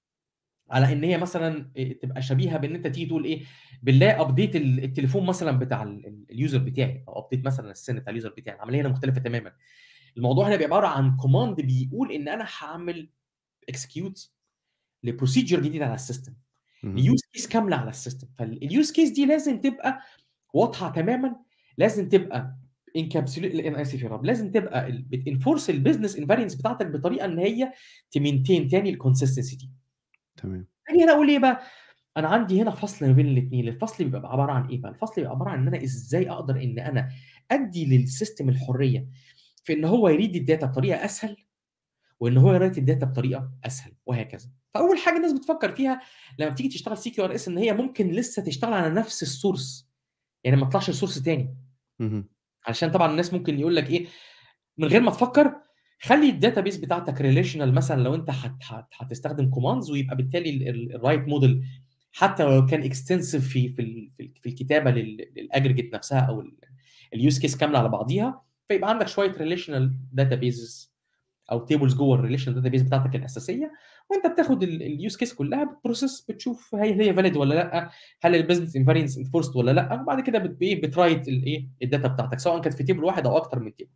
S2: على ان هي مثلا تبقى شبيهه بان انت تيجي تقول ايه بالله ابديت التليفون مثلا بتاع اليوزر بتاعي او ابديت مثلا السن بتاع اليوزر بتاعي العمليه هنا مختلفه تماما الموضوع هنا بيبقى عباره عن كوماند بيقول ان انا هعمل اكسكيوت لبروسيجر جديد على السيستم ليوز كيس كامله على السيستم فاليوز كيس دي لازم تبقى واضحه تماما لازم تبقى انكابسوليت انا اسف يا رب لازم تبقى بتنفورس البيزنس انفارينس بتاعتك بطريقه ان هي تمينتين تاني الكونسستنسي دي
S1: تمام
S2: اجي هنا اقول ايه بقى انا عندي هنا فصل ما بين الاثنين الفصل بيبقى عباره عن ايه بقى الفصل بيبقى عباره عن ان انا ازاي اقدر ان انا ادي للسيستم الحريه في ان هو يريد الداتا بطريقه اسهل وان هو يريد الداتا بطريقه اسهل وهكذا فاول حاجه الناس بتفكر فيها لما بتيجي تشتغل سي كيو ار اس ان هي ممكن لسه تشتغل على نفس السورس يعني ما تطلعش السورس تاني علشان طبعا الناس ممكن يقول لك ايه من غير ما تفكر خلي الداتا بيس بتاعتك ريليشنال مثلا لو انت هت هت هتستخدم كوماندز ويبقى بالتالي الرايت موديل حتى لو كان اكستنسيف في في في الكتابه للاجريجيت نفسها او اليوز كيس كامله على بعضيها فيبقى عندك شويه ريليشنال داتا بيزز او تيبلز جوه الريليشنال داتا بيز بتاعتك الاساسيه وانت بتاخد اليوز كيس كلها بتبروسس بتشوف هل هي فاليد ولا لا هل البيزنس انفارينس انفورست ولا لا وبعد كده بت ايه بترايت الايه الداتا بتاعتك سواء كانت في تيبل واحد او اكتر من تيبل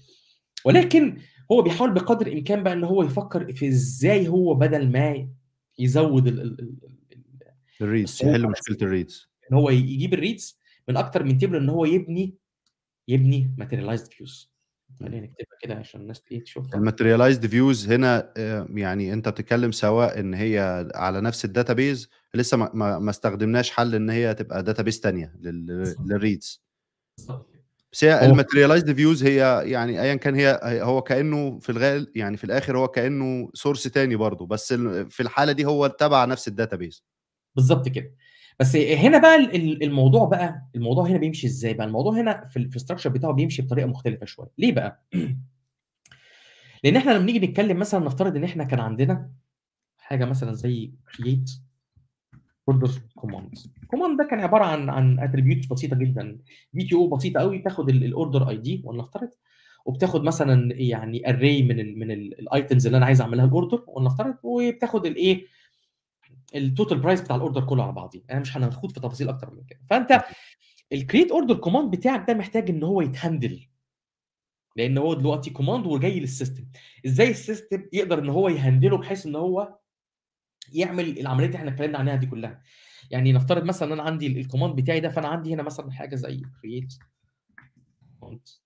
S2: ولكن هو بيحاول بقدر الامكان بقى ان هو يفكر في ازاي هو بدل ما يزود
S1: الريدز يحل مشكله الريدز
S2: ان هو يجيب الريدز من اكتر من تيبل ان هو يبني يبني ماتيريالايزد فيوز خلينا نكتبها كده عشان الناس ايه تشوفها
S1: الماتيريالايزد فيوز هنا يعني انت بتتكلم سواء ان هي على نفس الداتابيز لسه ما, ما, ما استخدمناش حل ان هي تبقى داتابيز ثانيه للريدز بس هي الماتيريالايزد فيوز هي يعني ايا كان هي هو كانه في الغالب يعني في الاخر هو كانه سورس تاني برضه بس في الحاله دي هو تبع نفس الداتابيز
S2: بالظبط كده بس هنا بقى الموضوع بقى الموضوع هنا بيمشي ازاي بقى الموضوع هنا في الاستراكشر بتاعه بيمشي بطريقه مختلفه شويه ليه بقى لان احنا لما نيجي نتكلم مثلا نفترض ان احنا كان عندنا حاجه مثلا زي create order command command ده كان عباره عن عن اتريبيوتس بسيطه جدا دي تي او بسيطه قوي تاخد الاوردر اي دي ولنفترض وبتاخد مثلا يعني اري من ال من الايتمز اللي انا عايز اعملها الاوردر ولنفترض وبتاخد الايه التوتال برايس بتاع الاوردر كله على بعضيه انا مش هنخوض في تفاصيل اكتر من كده فانت
S1: مهم.
S2: الكريت اوردر كوماند بتاعك ده محتاج ان هو يتهندل لان هو دلوقتي كوماند وجاي للسيستم ازاي السيستم يقدر ان هو يهندله بحيث ان هو يعمل العمليه اللي احنا اتكلمنا عنها دي كلها يعني نفترض مثلا ان انا عندي ال- الكوماند بتاعي ده فانا عندي هنا مثلا حاجه زي create command.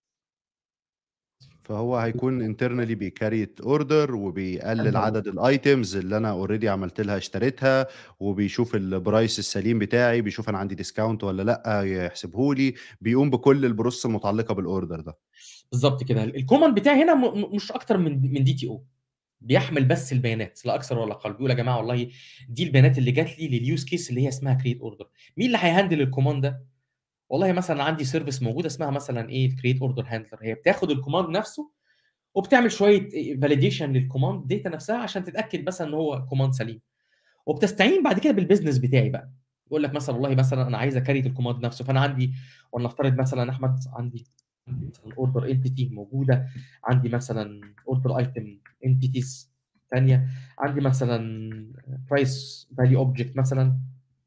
S1: فهو هيكون انترنالي بيكريت اوردر وبيقلل
S2: الله
S1: عدد الايتمز اللي انا اوريدي عملت لها اشتريتها وبيشوف البرايس السليم بتاعي بيشوف انا عندي ديسكاونت ولا لا يحسبه لي بيقوم بكل البروسس المتعلقه بالاوردر ده
S2: بالظبط كده الكوماند بتاعي هنا م- م- مش اكتر من من دي تي او بيحمل بس البيانات لا اكثر ولا اقل بيقول يا جماعه والله دي البيانات اللي جات لي لليوز كيس اللي هي اسمها كريت اوردر مين اللي هيهندل الكوماند ده والله مثلا عندي سيرفيس موجوده اسمها مثلا ايه الكريت اوردر هاندلر هي بتاخد الكوماند نفسه وبتعمل شويه فاليديشن للكوماند داتا نفسها عشان تتاكد مثلا ان هو كوماند سليم وبتستعين بعد كده بالبيزنس بتاعي بقى يقول لك مثلا والله مثلا انا عايز اكريت الكوماند نفسه فانا عندي ولنفترض مثلا احمد عندي عندي مثلا اوردر انتيتي موجوده عندي مثلا اوردر ايتم انتيتيز ثانيه عندي مثلا برايس فاليو اوبجكت مثلا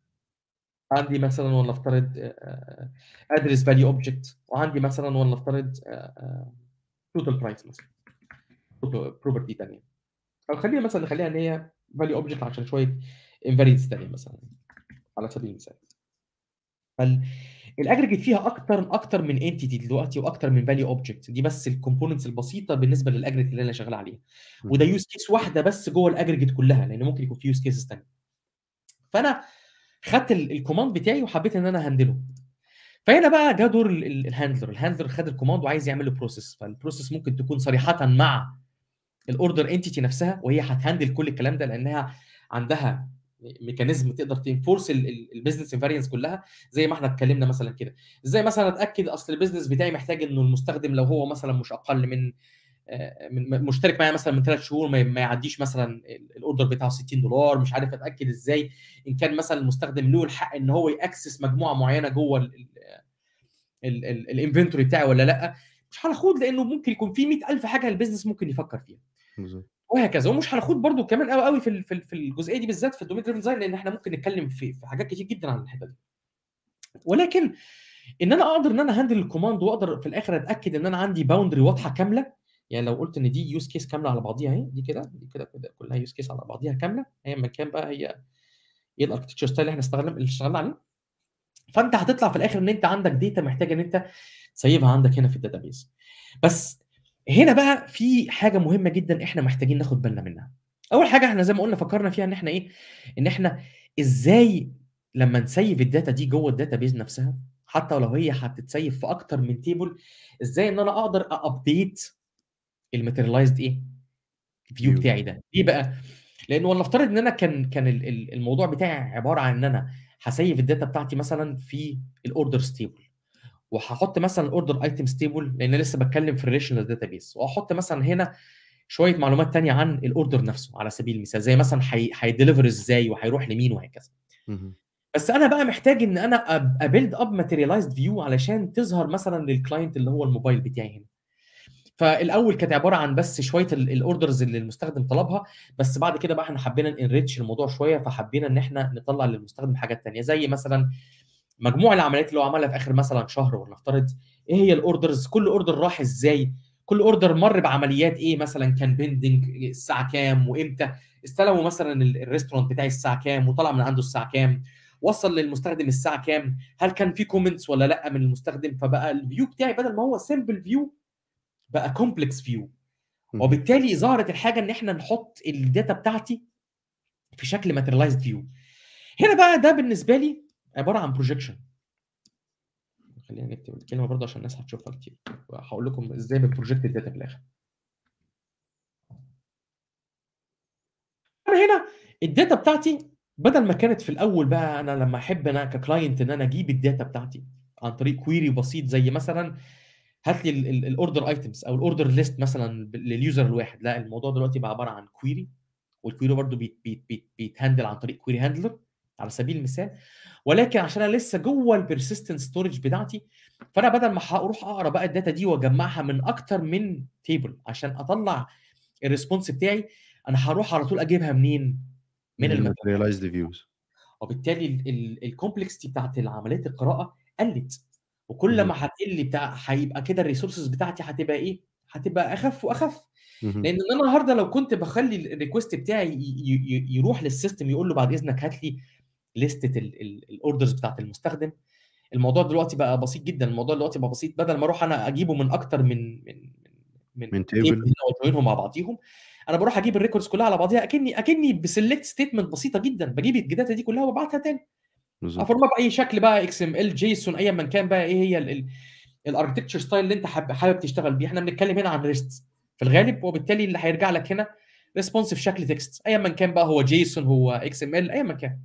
S2: عندي مثلا ولنفترض ادرس فاليو اوبجكت وعندي مثلا ولنفترض توتال برايس مثلا بروبرتي ثانيه او خلينا مثلا نخليها ان هي فاليو اوبجكت عشان شويه انفارينس ثانيه مثلا على سبيل المثال فالاجريجيت فيها اكتر اكتر من انتيتي دلوقتي واكتر من فاليو اوبجكت دي بس الكومبوننتس البسيطه بالنسبه للاجريجيت اللي انا شغال عليها وده يوز كيس واحده بس جوه الاجريجيت كلها لان ممكن يكون في يوز كيسز ثانيه فانا خدت ال- الكوماند بتاعي وحبيت ان انا هندله فهنا بقى جه دور ال- ال- الهاندلر الهاندلر خد الكوماند وعايز يعمل له بروسيس فالبروسيس ممكن تكون صريحه مع الاوردر انتيتي نفسها وهي هتهندل كل الكلام ده لانها عندها ميكانيزم تقدر تنفورس البيزنس انفارينس كلها زي ما احنا اتكلمنا مثلا كده ازاي مثلا اتاكد اصل البيزنس بتاعي محتاج انه المستخدم لو هو مثلا مش اقل من آه، من مشترك معايا مثلا من ثلاث شهور ما ما يعديش مثلا ال- الاوردر بتاعه 60 دولار مش عارف اتاكد ازاي ان كان مثلا المستخدم له الحق ان هو ياكسس مجموعه معينه جوه الانفنتوري بتاعي ولا لا مش هنخوض لانه ممكن يكون في 100000 حاجه البيزنس ممكن يفكر فيها
S1: بالظبط
S2: وهكذا ومش هنخوض برضو كمان قوي قوي في ال- في ال- في الجزئيه دي بالذات في الدومين دريفن ديزاين لان احنا ممكن نتكلم في في حاجات كتير جدا عن الحته دي ولكن ان انا اقدر ان انا هندل الكوماند واقدر في الاخر اتاكد ان انا عندي باوندري واضحه كامله يعني لو قلت ان دي يوز كيس كامله على بعضيها اهي دي كده دي كده كده كلها يوز كيس على بعضيها كامله ايا ما كان بقى هي ايه الاركتشر ستايل اللي احنا اشتغلنا اللي اشتغلنا عليه فانت هتطلع في الاخر ان انت عندك داتا محتاج ان انت تسيبها عندك هنا في الداتابيز بس هنا بقى في حاجه مهمه جدا احنا محتاجين ناخد بالنا منها اول حاجه احنا زي ما قلنا فكرنا فيها ان احنا ايه ان احنا ازاي لما نسيف الداتا دي جوه الداتابيز نفسها حتى لو هي هتتسيف في اكتر من تيبل ازاي ان انا اقدر ابديت الماتيريالايزد ايه فيو
S1: View.
S2: بتاعي ده ليه بقى لان ولنفترض ان انا كان كان ال- ال- الموضوع بتاعي عباره عن ان انا هسيف الداتا بتاعتي مثلا في الاوردر ستيبل وهحط مثلا الاوردر ايتم ستيبل لان لسه بتكلم في الريليشنال داتابيس واحط مثلا هنا شويه معلومات تانية عن الاوردر نفسه على سبيل المثال زي مثلا هيديليفر ازاي وهيروح لمين وهكذا
S1: مهم.
S2: بس انا بقى محتاج ان انا ابيلد اب ماتيريالايزد فيو علشان تظهر مثلا للكلاينت اللي هو الموبايل بتاعي هنا فالاول كانت عباره عن بس شويه الاوردرز اللي المستخدم طلبها بس بعد كده بقى احنا حبينا نريتش الموضوع شويه فحبينا ان احنا نطلع للمستخدم حاجات تانية زي مثلا مجموع العمليات اللي هو عملها في اخر مثلا شهر ولنفترض ايه هي الاوردرز كل اوردر راح ازاي كل اوردر مر بعمليات ايه مثلا كان بيندنج الساعه كام وامتى استلموا مثلا ال- الريستورانت بتاعي الساعه كام وطلع من عنده الساعه كام وصل للمستخدم الساعه كام هل كان في كومنتس ولا لا من المستخدم فبقى الفيو بتاعي بدل ما هو سمبل فيو بقى كومبلكس فيو
S1: مهم.
S2: وبالتالي ظهرت الحاجه ان احنا نحط الداتا بتاعتي في شكل ماتيريالايزد فيو هنا بقى ده بالنسبه لي عباره عن بروجيكشن خلينا نكتب الكلمه برضه عشان الناس هتشوفها كتير هقول لكم ازاي بنبروجكت الداتا في الاخر انا هنا الداتا بتاعتي بدل ما كانت في الاول بقى انا لما احب انا ككلاينت ان انا اجيب الداتا بتاعتي عن طريق كويري بسيط زي مثلا هات لي الاوردر ايتمز او الاوردر ليست مثلا ب- لليوزر الواحد لا الموضوع دلوقتي بقى عباره عن كويري والكويري برضو بيت بيت بيت بيتهندل عن طريق كويري هاندلر على سبيل المثال ولكن عشان انا لسه جوه البرسيستنت ستورج بتاعتي فانا بدل ما هروح اقرا بقى الداتا دي واجمعها من اكتر من تيبل عشان اطلع الريسبونس بتاعي انا هروح على طول اجيبها منين من
S1: من
S2: الماتيريال
S1: الmaterialized views.
S2: وبالتالي ال ال الcomplexity بتاعة العمليات القراءة قلّت، وكل
S1: اهم.
S2: ما هتقل بتاع هيبقى كده الresources بتاعتي هتبقى إيه، هتبقى أخف وأخف،
S1: اهم.
S2: لإن أنا النهارده لو كنت باخلّي الrequest بتاعي ي ي ي يروح للsystem يقول له بعد إذنك هات لي ليستة ال ال الorders بتاعة المستخدم، الموضوع دلوقتي بقى بسيط جدًا، الموضوع دلوقتي بقى بسيط بدل ما أروح أنا أجيبه من أكتر من من من
S1: من
S2: table
S1: table.
S2: هنا وأجوينهم مع بعضيهم، أنا باروح أجيب الrecords كلها على بعضيها أكني أكني بselect statement بسيطة جدًا، باجيب الdata دي كلها وابعتها تاني،
S1: بالضبط.
S2: أفورمها بأي شكل بقى XML، JSON أيًا من كان بقى إيه هي ال ال الarchitecture style اللي أنت حاب حابب تشتغل بيه، إحنا بنتكلم هنا عن REST في الغالب، وبالتالي اللي هيرجع لك هنا responsive شكل text أيًا من كان بقى هو JSON هو XML أيًا من كان.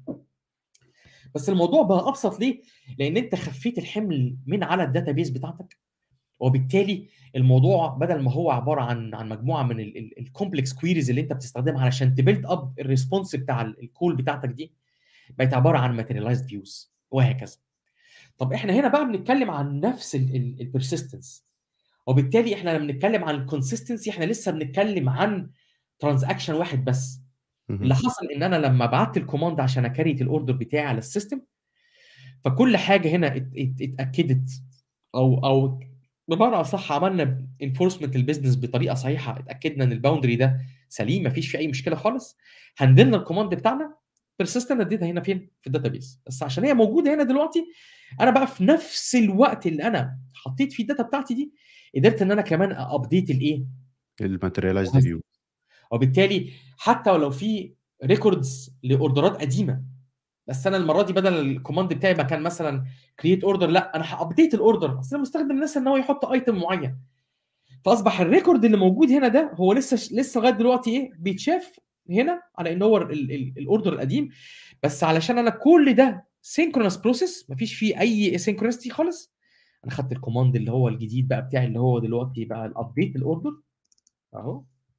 S2: بس الموضوع بقى أبسط ليه؟ لإن أنت خفّيت الحمل من على الdatabase بتاعتك، وبالتالي الموضوع بدل ما هو عبارة عن عن مجموعة من ال ال الcomplex queries اللي أنت بتستخدمها علشان تbuild up الresponse بتاع ال الcall بتاعتك دي، بقت عبارة عن materialized views وهكذا. طب إحنا هنا بقى بنتكلم عن نفس ال ال الpersistence وبالتالي إحنا لمّا بنتكلم عن الconsistency إحنا لسه بنتكلم عن transaction واحد بس، اللي
S1: اهم.
S2: حصل إن أنا لمّا بعتّ الcommand عشان أcreate الorder بتاعي على الsystem فكل حاجة هنا ات ات اتأكدت أو أو بمعنى أصح عملنا enforcement للbusiness بطريقة صحيحة، اتأكدنا إن الboundary ده سليم ما فيش فيه أي مشكلة خالص، هندلنا الcommand بتاعنا persistent اديتها هنا فين؟ في الdatabase بس عشان هي موجودة هنا دلوقتي، أنا بقى في نفس الوقت اللي أنا حطيت فيه الdata بتاعتي دي، قدرت إن أنا كمان أupdate الإيه؟
S1: الmaterialized view.
S2: وبالتالي حتى ولو في records لأوردرات قديمة، بس أنا المرة دي بدل الcommand بتاعي ما كان مثلًا create order لأ أنا هupdate الorder أصل المستخدم نسى إن هو يحط item معين، فأصبح الrecord اللي موجود هنا ده هو لسه ش لسه لغاية دلوقتي إيه، بيتشاف هنا على إن هو ال ال الorder القديم، بس علشان أنا كل ده synchronous process ما فيش فيه أي asynchronicity خالص، أنا خدت الcommand اللي هو الجديد بقى بتاعي اللي هو دلوقتي بقى الupdate الorder أهو.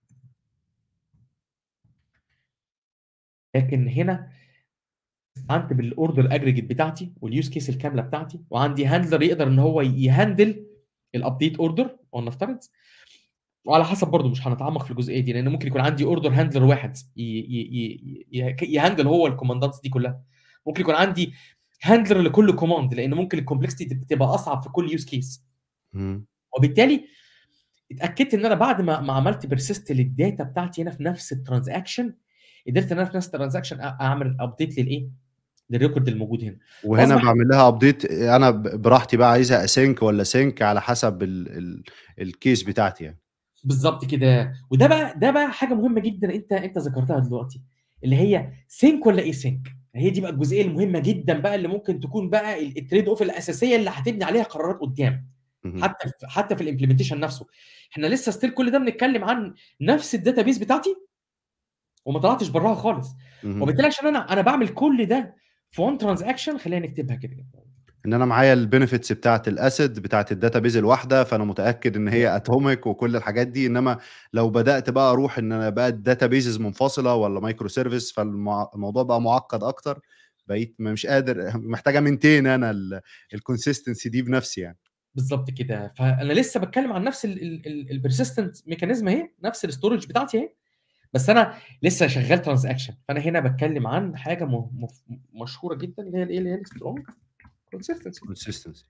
S2: لكن هنا استعنت بالorder aggregate بتاعتي والuse case الكاملة بتاعتي، وعندي handler يقدر إن هو يهندل الupdate order ولنفترض، وعلى حسب برضه مش هنتعمق في الجزئية دي، لأن ممكن يكون عندي order handler واحد ي ي ي ي يهندل هو الكوماندات دي كلها، ممكن يكون عندي handler لكل command لأن ممكن الcomplexity بتبقى أصعب في كل use case.
S1: إمم.
S2: وبالتالي اتأكدت إن أنا بعد ما ما عملت persist للdata بتاعتي هنا في نفس الtransaction قدرت إن أنا في نفس الtransaction أ أعمل update للإيه، للrecord الموجود هنا.
S1: وهنا
S2: وأصبح
S1: باعمل لها update أنا ب براحتي بقى عايزها async والّا sync على حسب ال ال الcase بتاعتي يعني.
S2: بالضبط كده، وده بقى ده بقى حاجة مهمة جدًا أنت أنت ذكرتها دلوقتي، اللي هي sync والّا async هي دي بقى الجزئية المهمة جدًا بقى اللي ممكن تكون بقى ال الtrade off الأساسية اللي هتبني عليها قرارات قدّام،
S1: اهم.
S2: حتى في حتى في الimplementation نفسه، إحنا لسه still كل ده بنتكلم عن نفس الdatabase بتاعتي وما طلعتش براها خالص،
S1: اهم.
S2: وبالتالي عشان أنا أنا باعمل كل ده في one transaction خلّينا نكتبها كده.
S1: إن أنا معايا الbenefits بتاعة الasset بتاعة الdatabase الواحدة، فأنا متأكد إن هي atomic وكل الحاجات دي، إنما لو بدأت بقى أروح إن أنا بقت databases منفصلة والّا micro service فالمع الموضوع بقى معقد أكتر، بقيت مش قادر محتاج أmaintain أنا ال الconsistency دي بنفسي يعني.
S2: بالضبط كده، فأنا لسه باتكلم عن نفس ال ال ال الpersistent mechanism أهي، نفس الstorage بتاعتي أهي، بس أنا لسه شغال transaction فأنا هنا باتكلم عن حاجة م مف مشهورة جدًا اللي هي الإيه، اللي هي الstrong consistency.
S1: consistency.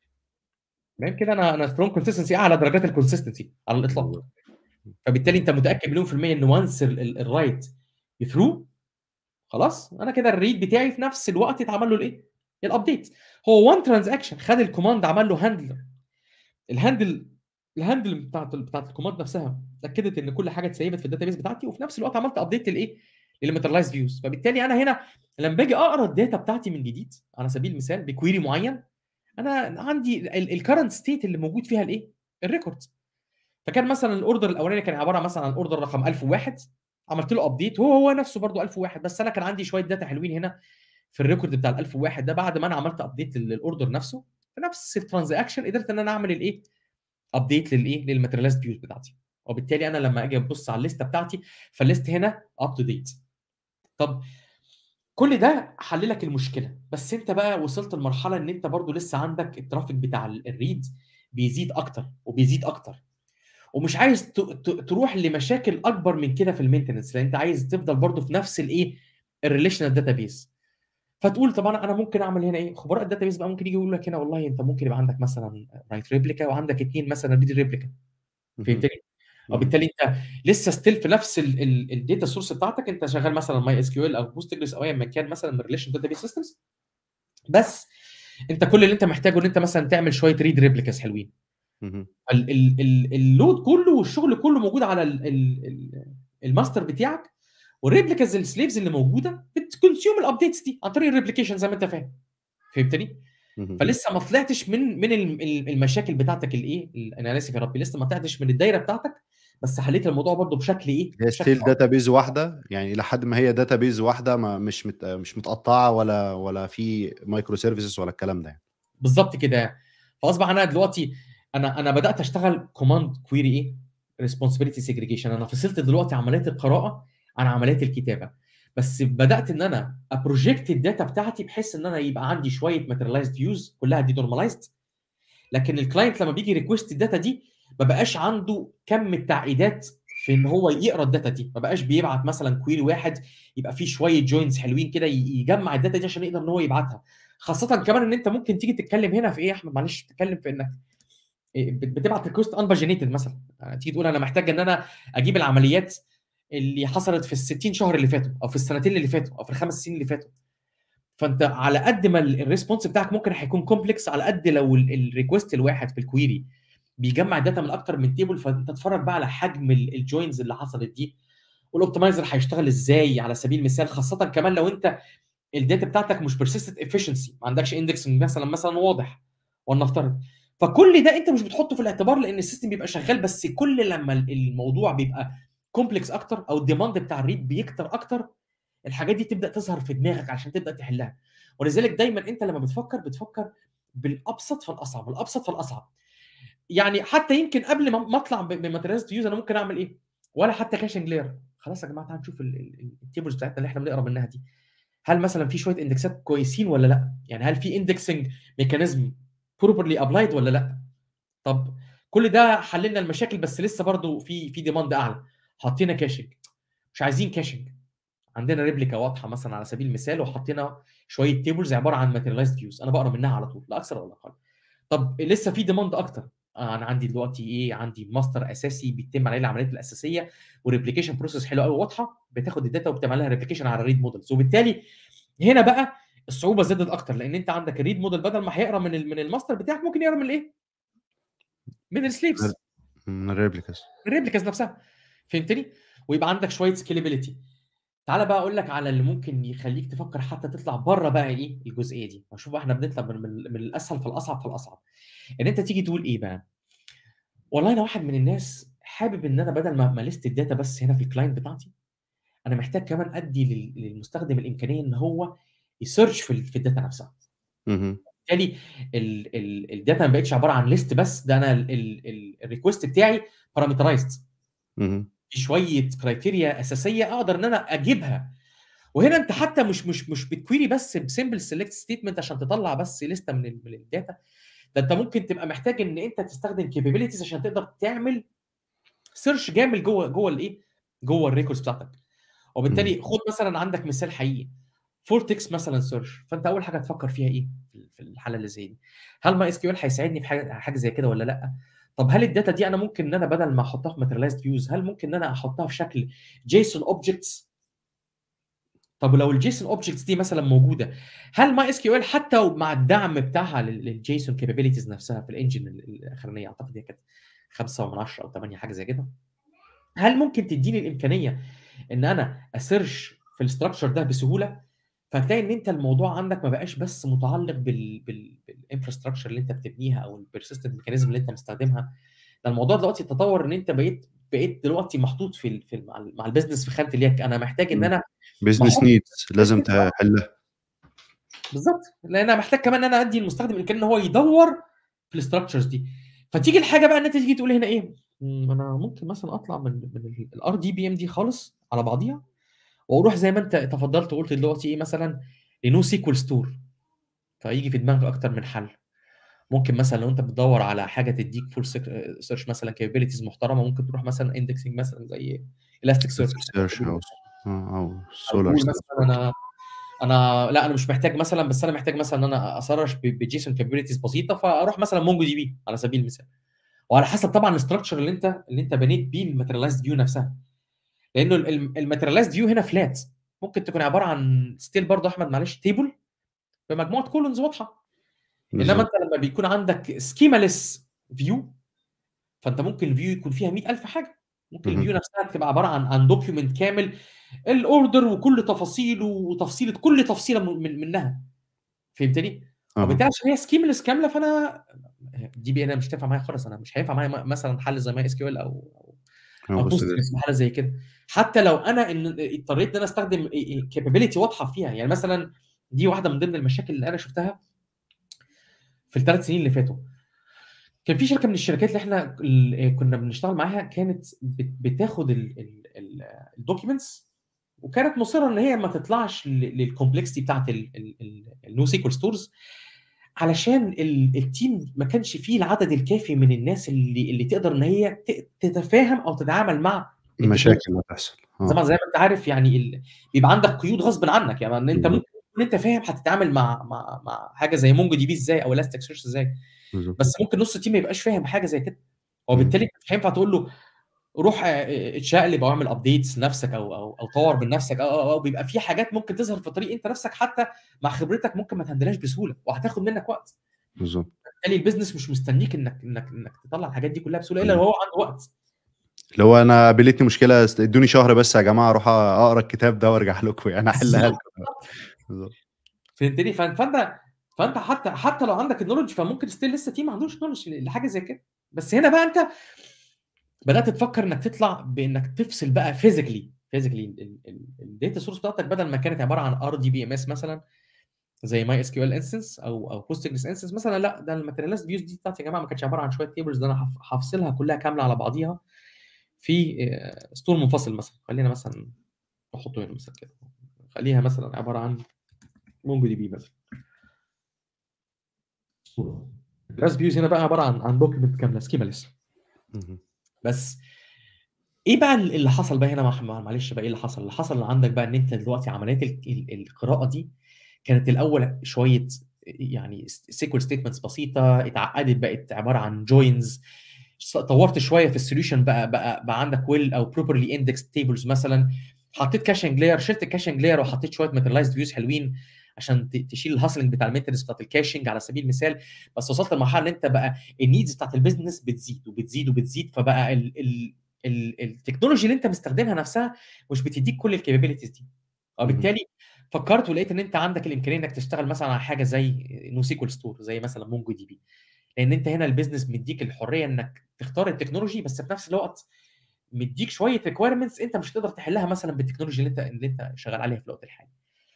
S2: تمام كده أنا أنا strong consistency أعلى درجات الconsistency على الإطلاق.
S1: بالضبط.
S2: فبالتالي
S1: إمم.
S2: أنت متأكد مليون في المِيّة إن once ال ال الwrite through خلاص، أنا كده الread بتاعي في نفس الوقت اتعمل له الإيه، الupdate هو one transaction خد الcommand عمل له handler الhandle الhandle بتاعة ال بتاعة الcommand نفسها اتأكدت إن كل حاجة اتسيفت في الdatabase بتاعتي، وفي نفس الوقت عملت update للإيه، للmaterialized views فبالتالي أنا هنا لمّا باجي أقرا الdata بتاعتي من جديد على سبيل المثال بquery معين، أنا عندي ال الcurrent state اللي موجود فيها الإيه، الrecords فكان مثلًا الorder الأولاني كان عبارة مثلًا عن order رقم 1001 عملت له update وهو هو نفسه برضه 1001 بس أنا كان عندي شوية data حلوين هنا في الrecord بتاع ال1001 ده بعد ما أنا عملت update لل للorder نفسه، في نفس الtransaction قدرت إن أنا أعمل الإيه، update للإيه، للmaterialized views بتاعتي، وبالتالي أنا لمّا آجي أبُص على الليستة بتاعتي فالlist هنا up to date. طب كل ده حل لك المشكلة، بس أنت بقى وصلت لمرحلة إن أنت برضه لسه عندك الtraffic بتاع ال الread بيزيد أكتر وبيزيد أكتر، ومش عايز ت ت تروح لمشاكل أكبر من كده في الmaintenance لأن أنت عايز تفضل برضه في نفس الإيه، الريليشنال داتابيز فتقول طب انا انا ممكن اعمل هنا ايه خبراء الداتابيز بقى ممكن يجي يقول لك هنا والله انت ممكن يبقى عندك مثلا رايت ريبليكا وعندك اثنين مثلا ريد ريبليكا
S1: مهم.
S2: فهمتني
S1: مهم.
S2: وبالتالي انت لسه ستيل في نفس الداتا سورس بتاعتك انت شغال مثلا ماي اس كيو ال او بوستجريس او ايا ما كان مثلا من ريليشن داتابيز سيستمز بس انت كل اللي انت محتاجه ان انت مثلا تعمل شويه ريد ريبليكاس حلوين
S1: مهم.
S2: ال- ال- ال- اللود كله والشغل كله موجود على ال- ال- ال- الماستر بتاعك والريبليكاز السليفز اللي موجوده بتكونسيوم الابديتس دي عن طريق الريبليكيشن زي ما انت فاهم فهمتني؟
S1: مهم.
S2: فلسه ما طلعتش من من ال- ال- المشاكل بتاعتك الايه؟ ال- انا اسف يا ربي لسه ما طلعتش من الدايره بتاعتك بس حليت الموضوع برضه بشكل ايه؟
S1: هي
S2: بشكل
S1: ستيل داتابيز واحده يعني لحد ما هي داتابيز واحده ما مش مت... مش متقطعه ولا ولا في مايكرو سيرفيسز ولا الكلام ده يعني.
S2: بالظبط كده فاصبح انا دلوقتي انا انا بدات اشتغل كوماند كويري ايه ريسبونسبيلتي سيجريجيشن انا فصلت دلوقتي عمليه القراءه عن عمليه الكتابه بس بدات ان انا ابروجكت الداتا بتاعتي بحيث ان انا يبقى عندي شويه ماتيريالايزد فيوز كلها دي نورماليزد لكن الكلاينت لما بيجي ريكويست الداتا دي ما بقاش عنده كم التعقيدات في ان هو يقرا الداتا دي ما بقاش بيبعت مثلا كويري واحد يبقى فيه شويه جوينتس حلوين كده ي- يجمع الداتا دي عشان يقدر ان هو يبعتها خاصه كمان ان انت ممكن تيجي تتكلم هنا في ايه يا احمد معلش تتكلم في انك إيه، بت- بتبعت ريكوست انباجينيتد مثلا يعني تيجي تقول انا محتاج ان انا اجيب العمليات اللي حصلت في ال 60 شهر اللي فاتوا او في السنتين اللي فاتوا او في الخمس سنين اللي فاتوا فانت على قد ما ال- الريسبونس بتاعك ممكن هيكون كومبلكس على قد لو ال- الريكوست الواحد في الكويري بيجمع داتا من اكتر من تيبل فانت تتفرج بقى على حجم ال- الجوينز اللي حصلت دي والاوبتمايزر هيشتغل ازاي على سبيل المثال خاصه كمان لو انت الداتا بتاعتك مش بيرسيستنت افشنسي ما عندكش اندكس مثلا مثلا واضح ولنفترض فكل ده انت مش بتحطه في الاعتبار لان السيستم بيبقى شغال بس كل لما الموضوع بيبقى كومبلكس اكتر او الديماند بتاع الريد بيكتر اكتر الحاجات دي تبدا تظهر في دماغك عشان تبدا تحلها ولذلك دايما انت لما بتفكر بتفكر بالابسط فالاصعب الابسط فالاصعب يعني حتى يمكن قبل ما ما اطلع بماتيريالز فيوز انا ممكن اعمل ايه ولا حتى كاشنج لاير خلاص يا جماعه تعالوا نشوف التيبلز بتاعتنا اللي احنا بنقرا منها دي هل مثلا في شويه اندكسات كويسين ولا لا يعني هل في اندكسنج ميكانيزم بروبرلي ابلايد ولا لا طب كل ده حللنا المشاكل بس لسه برضو في في ديماند اعلى حطينا كاشنج مش عايزين كاشنج عندنا ريبليكا واضحه مثلا على سبيل المثال وحطينا شويه تيبلز عباره عن ماتيريالايزد فيوز انا بقرا منها على طول لا اكثر ولا اقل طب لسه في ديماند اكتر آه، انا عندي دلوقتي ايه عندي ماستر اساسي بيتم عليه العمليات الاساسيه وريبليكيشن بروسيس حلوه قوي واضحه بتاخد الداتا وبتعمل لها ريبليكيشن على ريد مودلز وبالتالي هنا بقى الصعوبه زادت اكتر لان انت عندك الريد موديل بدل ما هيقرا من ال- من الماستر بتاعك ممكن يقرا من الايه؟ من السليفز
S1: من الريبليكاس
S2: الريبليكاز نفسها فهمتني؟ ويبقى عندك شويه سكيلابيلتي تعالى بقى اقول لك على اللي ممكن يخليك تفكر حتى تطلع بره بقى ايه الجزئيه دي شوف بقى احنا بنطلع من, من, من الاسهل فالاصعب فالاصعب ان انت تيجي تقول ايه بقى والله انا واحد من الناس حابب ان انا بدل ما ما ليست الداتا بس هنا في الكلاينت بتاعتي انا محتاج كمان ادي لل- للمستخدم الامكانيه ان هو يسيرش في ال- في الداتا نفسها
S1: مهم.
S2: بالتالي ال- ال- الداتا ما بقتش عباره عن ليست بس ده انا الريكوست بتاعي بارامترايزد
S1: مهم.
S2: في شويه كرايتيريا اساسيه اقدر ان انا اجيبها وهنا انت حتى مش مش مش بتكويري بس بسمبل سيلكت ستيتمنت عشان تطلع بس لسته من ال- من الداتا ده انت ممكن تبقى محتاج ان انت تستخدم كابابيلتيز عشان تقدر تعمل سيرش جامد جوه جوه الايه جوه الريكوردز بتاعتك وبالتالي خد مثلا عندك مثال حقيقي فورتكس مثلا سيرش فانت اول حاجه تفكر فيها ايه في- في الحاله اللي زي دي هل ماي اس كيو ال هيساعدني في حاجه حاجه زي كده ولا لا طب هل الداتا دي انا ممكن ان انا بدل ما احطها في ماتيريالايزد فيوز هل ممكن ان انا احطها في شكل جيسون اوبجكتس طب لو الجيسون اوبجكتس دي مثلا موجوده هل ماي اس كيو ال حتى مع الدعم بتاعها للجيسون كابابيلتيز نفسها في الانجن ال- الاخرانيه اعتقد هي كانت 5 من 10 او 8 حاجه زي كده هل ممكن تديني الامكانيه ان انا اسيرش في الاستراكشر ده بسهوله فهتلاقي ان انت الموضوع عندك ما بقاش بس متعلق بال بال بالانفراستراكشر اللي انت بتبنيها او البيرسيستنت ميكانيزم اللي انت مستخدمها ده الموضوع دلوقتي تطور ان انت بقيت بقيت دلوقتي محطوط في ال- في ال- مع ال- مع البيزنس في خانه اليك انا محتاج ان
S1: مم.
S2: انا
S1: بزنس
S2: بحط-
S1: نيدز لازم تحلها
S2: بالظبط لان انا محتاج كمان ان انا ادي المستخدم الامكان ان هو يدور في الاستراكشرز دي فتيجي الحاجه بقى ان انت تيجي تقول هنا ايه مم، انا ممكن مثلا اطلع من من الار دي بي ام دي خالص على بعضيها واروح زي ما انت تفضلت وقلت دلوقتي ايه مثلا لنو سيكوال ستور فيجي في دماغك اكتر من حل ممكن مثلا لو انت بتدور على حاجه تديك فول سيرش مثلا كابابيلتيز محترمه ممكن تروح مثلا اندكسنج مثلا زي الاستيك سيرش
S1: سيرش هاوس آه، أو
S2: أو
S1: solar
S2: تقول
S1: cell
S2: مثلًا أنا أنا لأ، أنا مش محتاج مثلًا بس أنا محتاج مثلًا إن أنا أسرّش ب بJSON capabilities بسيطة، فأروح مثلًا MongoDB على سبيل المثال، وعلى حسب طبعًا الstructure اللي أنت اللي أنت بنيت بيه الmaterialized view نفسها، لأنه ال ال الmaterialized view هنا flat ممكن تكون عبارة عن still برضه أحمد معلش table بمجموعة columns واضحة، إنما
S1: بالضبط.
S2: أنت لمّا بيكون عندك schemaless view فأنت ممكن الview يكون فيها 100,000 حاجة، ممكن
S1: اهم.
S2: الview نفسها تبقى عبارة عن عن document كامل الorder وكل تفاصيله وتفصيلة كل تفصيلة م من منها، فهمتني؟
S1: أها.
S2: وبالتالي عشان هي schemaless كاملة فأنا DB أنا مش هتنفع معايا خالص، أنا مش هينفع معايا م مثلًا حل زي MySQL أو أو
S1: أو
S2: أو
S1: Postgres.
S2: Postgres في حالة زي كده، حتى لو أنا إن اضطريت إن أنا أستخدم آآ آآ capability واضحة فيها، يعني مثلًا دي واحدة من ضمن المشاكل اللي أنا شُفتها في ال3 سنين اللي فاتوا. كان في شركة من الشركات اللي إحنا ال كنا بنشتغل معاها كانت بت بتاخد ال ال ال الdocuments وكانت مُصِرّة إن هي ما تطلعش ل للcomplexity بتاعة ال ال ال الNoSQL stores علشان ال الteam ما كانش فيه العدد الكافي من الناس اللي اللي تقدر إن هي ت تتفاهم أو تتعامل مع الtechnology.
S1: المشاكل اللي هتحصل،
S2: طبعًا
S1: آه.
S2: زي ما أنت عارف يعني ال بيبقى عندك قيود غصبٍ عنك، يعني إن أنت
S1: بالضبط.
S2: ممكن تكون أنت فاهم هتتعامل مع مع مع حاجة زي MongoDB إزاي أو Elasticsearch إزاي،
S1: بالضبط.
S2: بس ممكن نُص الteam ما يبقاش فاهم حاجة زي كده،
S1: إمم.
S2: وبالتالي مش هينفع تقول له روح آآ اتشقلب أو اعمل updates لنفسك أو أو أو طوّر من نفسك أو، أو، أو، بيبقى في حاجات ممكن تظهر في الطريق أنت نفسك حتى مع خبرتك ممكن ما تهندلهاش بسهولة وهتاخد منك وقت.
S1: بالضبط.
S2: فبالتالي الbusiness مش مستنيك إنك إنك إنك تطلّع الحاجات دي كلها بسهولة إلا
S1: إمم.
S2: لو هو عنده وقت.
S1: اللي هو أنا قابلتني مشكلة است ادّوني شهر بس يا جماعة أروح أقرا الكتاب ده وأرجع لكم يعني أحلها
S2: بالضبط،
S1: لكم.
S2: بالضبط.
S1: بالضبط.
S2: فهمتني؟ ف فأنت فأنت حتى حتى لو عندك الknowledge فممكن still لسه team ما عندوش knowledge ل لحاجة زي كده، بس هنا بقى أنت بدأت تفكر إنك تطلع بإنك تفصل بقى physically physically ال ال الdata source بتاعتك بدل ما كانت عبارة عن RDBMS مثلًا زي MySQL instance أو أو Postgres instance مثلًا لأ، ده الmaterialized views دي بتاعتي يا جماعة ما كانتش عبارة عن شوية tables ده أنا هاف هافصلها كلها كاملة على بعضيها في آآ store منفصل مثلًا، خلّينا مثلًا نحطه هنا مثلًا كده، خلّيها مثلًا عبارة عن MongoDB مثلًا. الmaterialized views هنا بقى عبارة عن عن document كاملة schemaless.
S1: اهم.
S2: بس إيه بقى ال اللي حصل بقى هنا مع مع معلش بقى إيه اللي حصل؟ اللي حصل عندك بقى إن أنت دلوقتي عمليات ال ال القراءة دي كانت الأول شوية يعني س SQL statements بسيطة، اتعقدت بقت عبارة عن joins س طوّرت شوية في الsolution بقى بقى بقى عندك well أو properly indexed tables مثلًا، حطيت caching layer شِلت الcaching layer وحطيت شوية materialized views حلوين عشان ت تشيل الhustling بتاع الmaintenance بتاعة الcaching على سبيل المثال، بس وصلت لمرحلة إن أنت بقى الneeds بتاعة الbusiness بتزيد وبتزيد وبتزيد، فبقى ال ال ال الtechnology اللي أنت مستخدمها نفسها مش بتدّيك كل الcapabilities دي،
S1: اهم.
S2: وبالتالي فكرت ولقيت إن أنت عندك الإمكانية إنك تشتغل مثلًا على حاجة زي NoSQL store زي مثلًا MongoDB، لأن أنت هنا الbusiness مدّيك الحرية إنك تختار الtechnology بس في نفس الوقت مدّيك شوية requirements أنت مش هتقدر تحلها مثلًا بالtechnology اللي أنت اللي أنت شغال عليها في الوقت الحالي.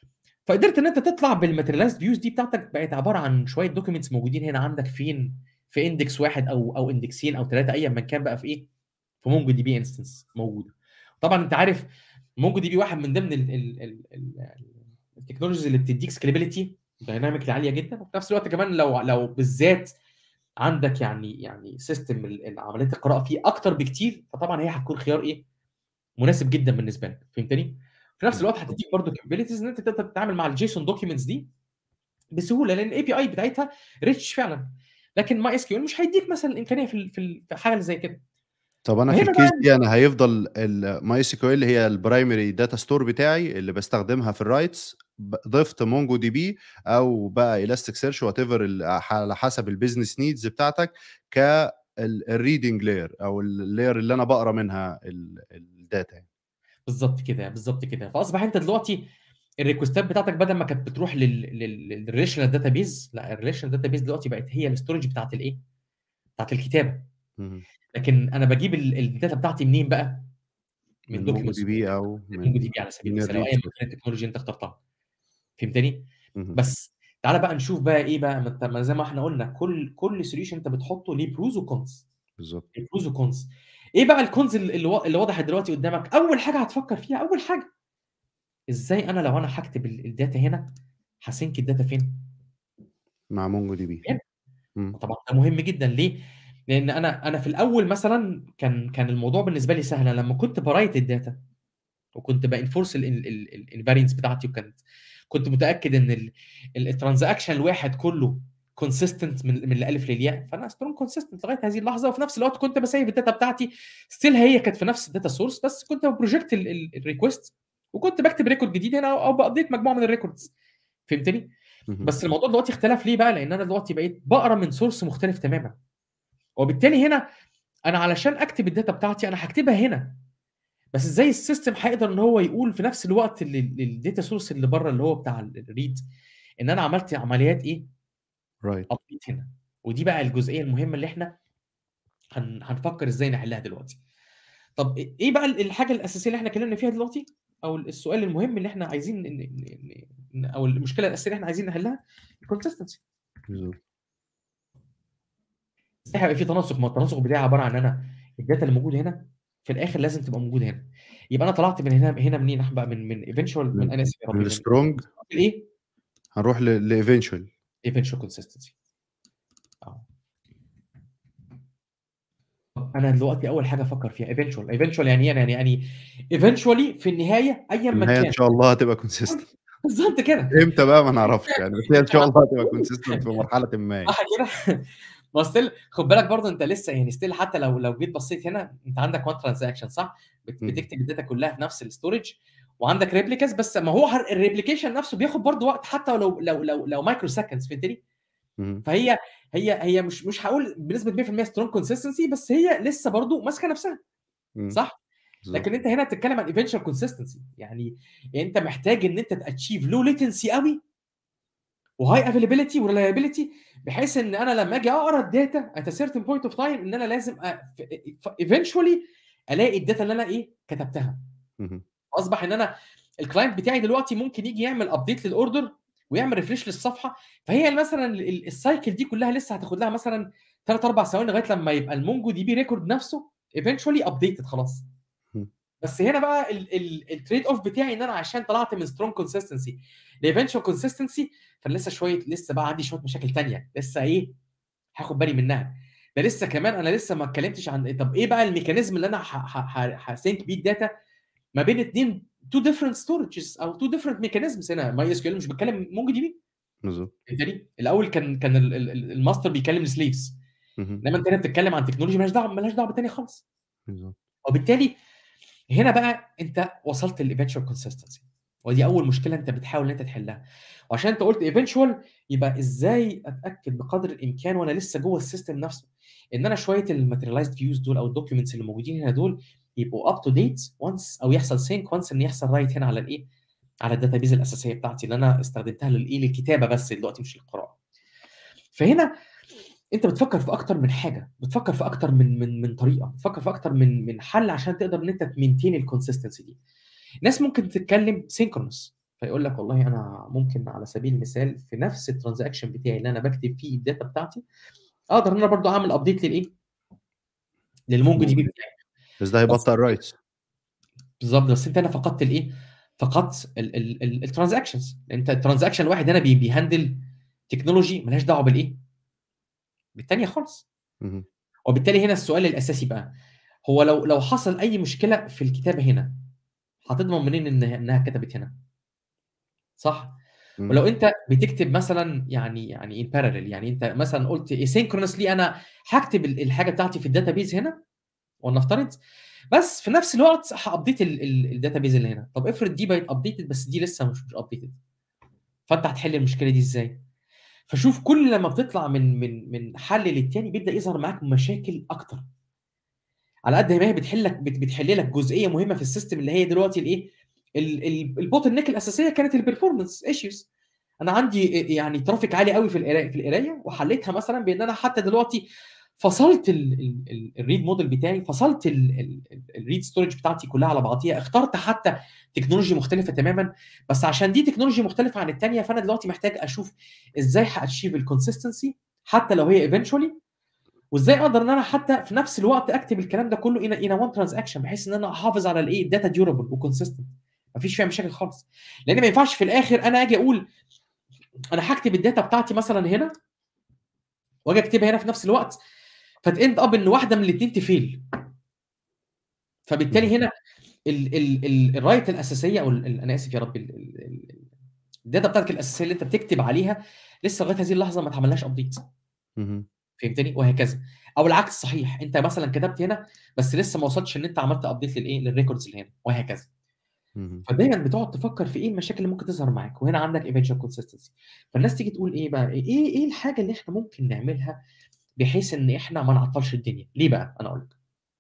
S2: فقدرت إن أنت تطلع بالmaterialized views دي بتاعتك بقت عبارة عن شوية documents موجودين هنا عندك فين؟ في index واحد أو أو إندكسين أو 3 أيًا ما كان بقى في إيه، في MongoDB instance موجودة. طبعًا أنت عارف MongoDB واحد من ضمن ال ال ال ال الtechnologies اللي بتدّيك scalability dynamically عالية جدًا، وفي نفس الوقت كمان لو لو بالذات عندك يعني يعني system ال ال عمليات القراءة فيه أكتر بكتير، فطبعًا هي هتكون خيار إيه، مناسب جدًا بالنسبة لك، فهمتني؟ في نفس الوقت
S1: بالضبط.
S2: هتدّيك برضه capabilities إن أنت تقدر تتعامل مع الJSON documents دي بسهولة، لأن الAPI بتاعتها rich فعلًا، لكن MySQL مش هيدّيك مثلًا الإمكانية في ال في ال في حاجة اللي زي كده.
S1: طب أنا في
S2: فهنا بقى
S1: الcase دي أنا هيفضل الMySQL هي الprimary data store بتاعي اللي باستخدمها في الwrites ب ضِفت MongoDB أو بقى Elasticsearch whatever ال ح على حسب الbusiness needs بتاعتك ك ال الreading layer أو الlayer اللي أنا باقرا منها ال الdata يعني.
S2: بالضبط كده، بالضبط كده. فأصبح أنت دلوقتي الريكوستات بتاعتك بدل ما كانت بتروح لل لل للrelational database لأ الrelational database دلوقتي بقت هي الstorage بتاعة الإيه، بتاعة الكتابة.
S1: اهم.
S2: لكن أنا باجيب ال الdata بتاعتي منين بقى؟ من
S1: من
S2: documents
S1: MongoDB أو
S2: من
S1: من
S2: MongoDB على سبيل
S1: من
S2: المثال أو
S1: الread
S2: أيًا ما
S1: source.
S2: كان الtechnology اللي أنت اخترتها، فهمتني؟
S1: اهم.
S2: بس تعالَ بقى نشوف بقى إيه بقى، ما أنت ما زي ما إحنا قُلنا كل كل solution أنت بتحطه ليه pros وcons
S1: بالضبط.
S2: ليه pros وcons إيه بقى الcons ال اللي وا اللي وضحت دلوقتي قدامك؟ أول حاجة هتفكر فيها، أول حاجة إزاي أنا لو أنا هاكتب ال الdata هنا هاسync الdata فين؟
S1: مع MongoDB.
S2: هنا.
S1: إمم.
S2: طبعًا ده مهم جدًا ليه؟ لأن أنا أنا في الأول مثلًا كان كان الموضوع بالنسبة لي سهل، أنا لمّا كنت باwrite الdata وكنت بانفورس الانفارينس بتاعتي وكانت كنت متاكد ان الترانزاكشن الواحد كله كونسيستنت من من الالف للياء فانا سترونج كونسيستنت لغايه هذه اللحظه وفي نفس الوقت كنت بسيف الداتا بتاعتي ستيل هي كانت في نفس الداتا سورس بس كنت بروجكت الريكوست وكنت بكتب ريكورد جديد هنا او بابديت مجموعه من الريكوردز فهمتني؟ بس الموضوع دلوقتي اختلف ليه بقى؟ لان انا دلوقتي بقيت بقرا من سورس مختلف تماما وبالتالي هنا انا علشان اكتب الداتا بتاعتي انا هكتبها هنا بس ازاي السيستم هيقدر ان هو يقول في نفس الوقت الداتا سورس اللي بره اللي هو بتاع الريد ان انا عملت عمليات ايه؟
S1: رايت
S2: ابديت هنا ودي بقى الجزئيه المهمه اللي احنا هن... هنفكر ازاي نحلها دلوقتي طب ايه بقى الحاجه الاساسيه اللي احنا اتكلمنا فيها دلوقتي او السؤال المهم اللي احنا عايزين ن... ن... او المشكله الاساسيه اللي احنا عايزين نحلها الكونسستنسي ازاي هيبقى في تناسق ما التناسق بتاعي عباره عن انا الداتا اللي موجوده هنا في الاخر لازم تبقى موجوده هنا يبقى انا طلعت من هنا هنا منين بقى من من ايفنشوال من انا اسف يا
S1: من السترونج
S2: ايه
S1: هنروح لايفنشوال
S2: ايفنشوال كونسستنسي اه انا دلوقتي اول حاجه افكر فيها ايفنشوال ايفنشوال يعني ايه يعني يعني ايفنشوالي في النهايه ايا ما
S1: النهايه
S2: كان
S1: ان شاء الله هتبقى كونسيستنت
S2: بالظبط كده
S1: امتى بقى ما نعرفش يعني بس هي ان شاء الله هتبقى كونسيستنت في مرحله ما يعني.
S2: صح كده ما ستيل خد بالك برضه انت لسه يعني ستيل حتى لو لو جيت بصيت هنا انت عندك وان ترانزاكشن صح؟ بت-
S1: م.
S2: بتكتب الداتا كلها في نفس الاستورج وعندك ريبليكاز بس ما هو الريبليكيشن نفسه بياخد برضه وقت حتى لو لو لو لو مايكرو سكندز فهمتني؟
S1: مهم.
S2: فهي هي هي مش مش هقول بنسبه 100% سترونج كونسستنسي بس هي لسه برضه ماسكه نفسها
S1: مم.
S2: صح؟
S1: بالظبط.
S2: لكن انت هنا بتتكلم عن ايفنشال كونسستنسي يعني انت محتاج ان انت تاتشيف لو ليتنسي قوي وهاي افيلابيلتي وريلايبيلتي بحيث ان انا لما اجي اقرا الداتا ات سيرتن بوينت اوف تايم ان انا لازم ايفنشولي الاقي الداتا اللي انا ايه كتبتها
S1: مهم.
S2: اصبح ان انا الكلاينت بتاعي دلوقتي ممكن يجي يعمل ابديت للاوردر ويعمل ريفريش للصفحه فهي مثلا ال- ال- السايكل دي كلها لسه هتاخد لها مثلا 3 4 ثواني لغايه لما يبقى المونجو دي بي ريكورد نفسه ايفنشولي ابديتد خلاص
S1: م.
S2: بس هنا بقى التريد اوف بتاعي ان انا عشان طلعت من سترونج كونسستنسي لايفنشوال كونسستنسي فلسه شويه لسه بقى عندي شويه مشاكل تانية لسه ايه هاخد بالي منها ده لسه كمان انا لسه ما اتكلمتش عن طب ايه بقى الميكانيزم اللي انا هسينك بيه الداتا ما بين اتنين تو ديفرنت ستورجز او تو ديفرنت ميكانيزمز هنا ماي اس كيو مش بتكلم مونجو دي بي
S1: بالظبط
S2: فهمتني الاول كان كان ال- ال- ال- الماستر بيكلم السليفز
S1: مهم.
S2: انما انت هنا بتتكلم عن تكنولوجي مالهاش دعوه مالهاش دعوه بالتاني خالص
S1: بالظبط
S2: وبالتالي هنا بقى انت وصلت للايفنشوال كونسستنسي ودي اول مشكله انت بتحاول ان انت تحلها وعشان انت قلت ايفنشوال يبقى ازاي اتاكد بقدر الامكان وانا لسه جوه السيستم نفسه ان انا شويه الماتيريالايزد فيوز دول او الدوكيومنتس اللي موجودين هنا دول يبقوا اب تو ديت وانس او يحصل سينك وانس ان يحصل رايت هنا على الايه على الداتابيز الاساسيه بتاعتي اللي انا استخدمتها للايه للكتابه بس دلوقتي مش للقراءه فهنا انت بتفكر في اكتر من حاجه بتفكر في اكتر من من من طريقه بتفكر في اكتر من من حل عشان تقدر ان انت تمينتين الكونسستنسي دي ناس ممكن تتكلم سينكرونس فيقول لك والله انا ممكن على سبيل المثال في نفس الترانزاكشن بتاعي اللي انا بكتب فيه الداتا بتاعتي اقدر ان انا برضو اعمل ابديت للايه للمونجو دي بي بتاعي
S1: بس ده هيبطئ الرايتس
S2: بالظبط بس انت هنا فقدت الايه فقدت الترانزاكشنز انت الترانزاكشن الواحد هنا بي- بيهندل تكنولوجي ملهاش دعوه بالايه بالتانيه خالص
S1: مهم.
S2: وبالتالي هنا السؤال الاساسي بقى هو لو لو حصل اي مشكله في الكتابه هنا هتضمن منين ان انها كتبت هنا صح
S1: مم.
S2: ولو انت بتكتب مثلا يعني يعني ان بارallel يعني انت مثلا قلت asynchronously انا هكتب ال- الحاجه بتاعتي في الداتابيز هنا ولنفترض بس في نفس الوقت هابديت الداتابيز اللي هنا طب افرض دي بقت ابديتد بس دي لسه مش مش ابديتد فانت هتحل المشكله دي ازاي فشوف كل لما بتطلع من من من حل للتاني بيبدا يظهر معاك مشاكل اكتر على قد ما هي بتحل لك بت- بتحل لك جزئيه مهمه في السيستم اللي هي دلوقتي الايه البوتل نيك الاساسيه كانت البرفورمانس ايشوز انا عندي يعني ترافيك عالي قوي في القرايه في القرايه وحليتها مثلا بان انا حتى دلوقتي فصلت الريد موديل بتاعي فصلت الريد ستورج بتاعتي كلها على بعضيها اخترت حتى تكنولوجي مختلفه تماما بس عشان دي تكنولوجي مختلفه عن الثانيه فانا دلوقتي محتاج اشوف ازاي هاتشيف الكونسستنسي حتى لو هي ايفينشولي وازاي اقدر ان انا حتى في نفس الوقت اكتب الكلام ده كله ان ان وان ترانزاكشن بحيث ان انا احافظ على الايه الداتا ديورابل وكونسيستنت مفيش فيها مشاكل خالص لان ما ينفعش في الاخر انا اجي اقول انا هكتب الداتا بتاعتي مثلا هنا واجي اكتبها هنا في نفس الوقت فتاند اب ان واحده من الاثنين تفيل فبالتالي هنا ال ال ال الرايت الاساسيه او ال ال انا اسف يا ربي ال- ال- ال- الداتا بتاعتك الاساسيه اللي انت بتكتب عليها لسه لغايه هذه اللحظه ما اتعملهاش ابديت
S1: مهم.
S2: فهمتني وهكذا او العكس صحيح انت مثلا كتبت هنا بس لسه ما وصلتش ان انت عملت ابديت للايه للريكوردز اللي هنا وهكذا
S1: مهم.
S2: فدايما بتقعد تفكر في ايه المشاكل اللي ممكن تظهر معاك وهنا عندك ايفنشال كونسيستنسي فالناس تيجي تقول ايه بقى ايه ايه الحاجه اللي احنا ممكن نعملها بحيث ان احنا ما نعطلش الدنيا ليه بقى انا اقول لك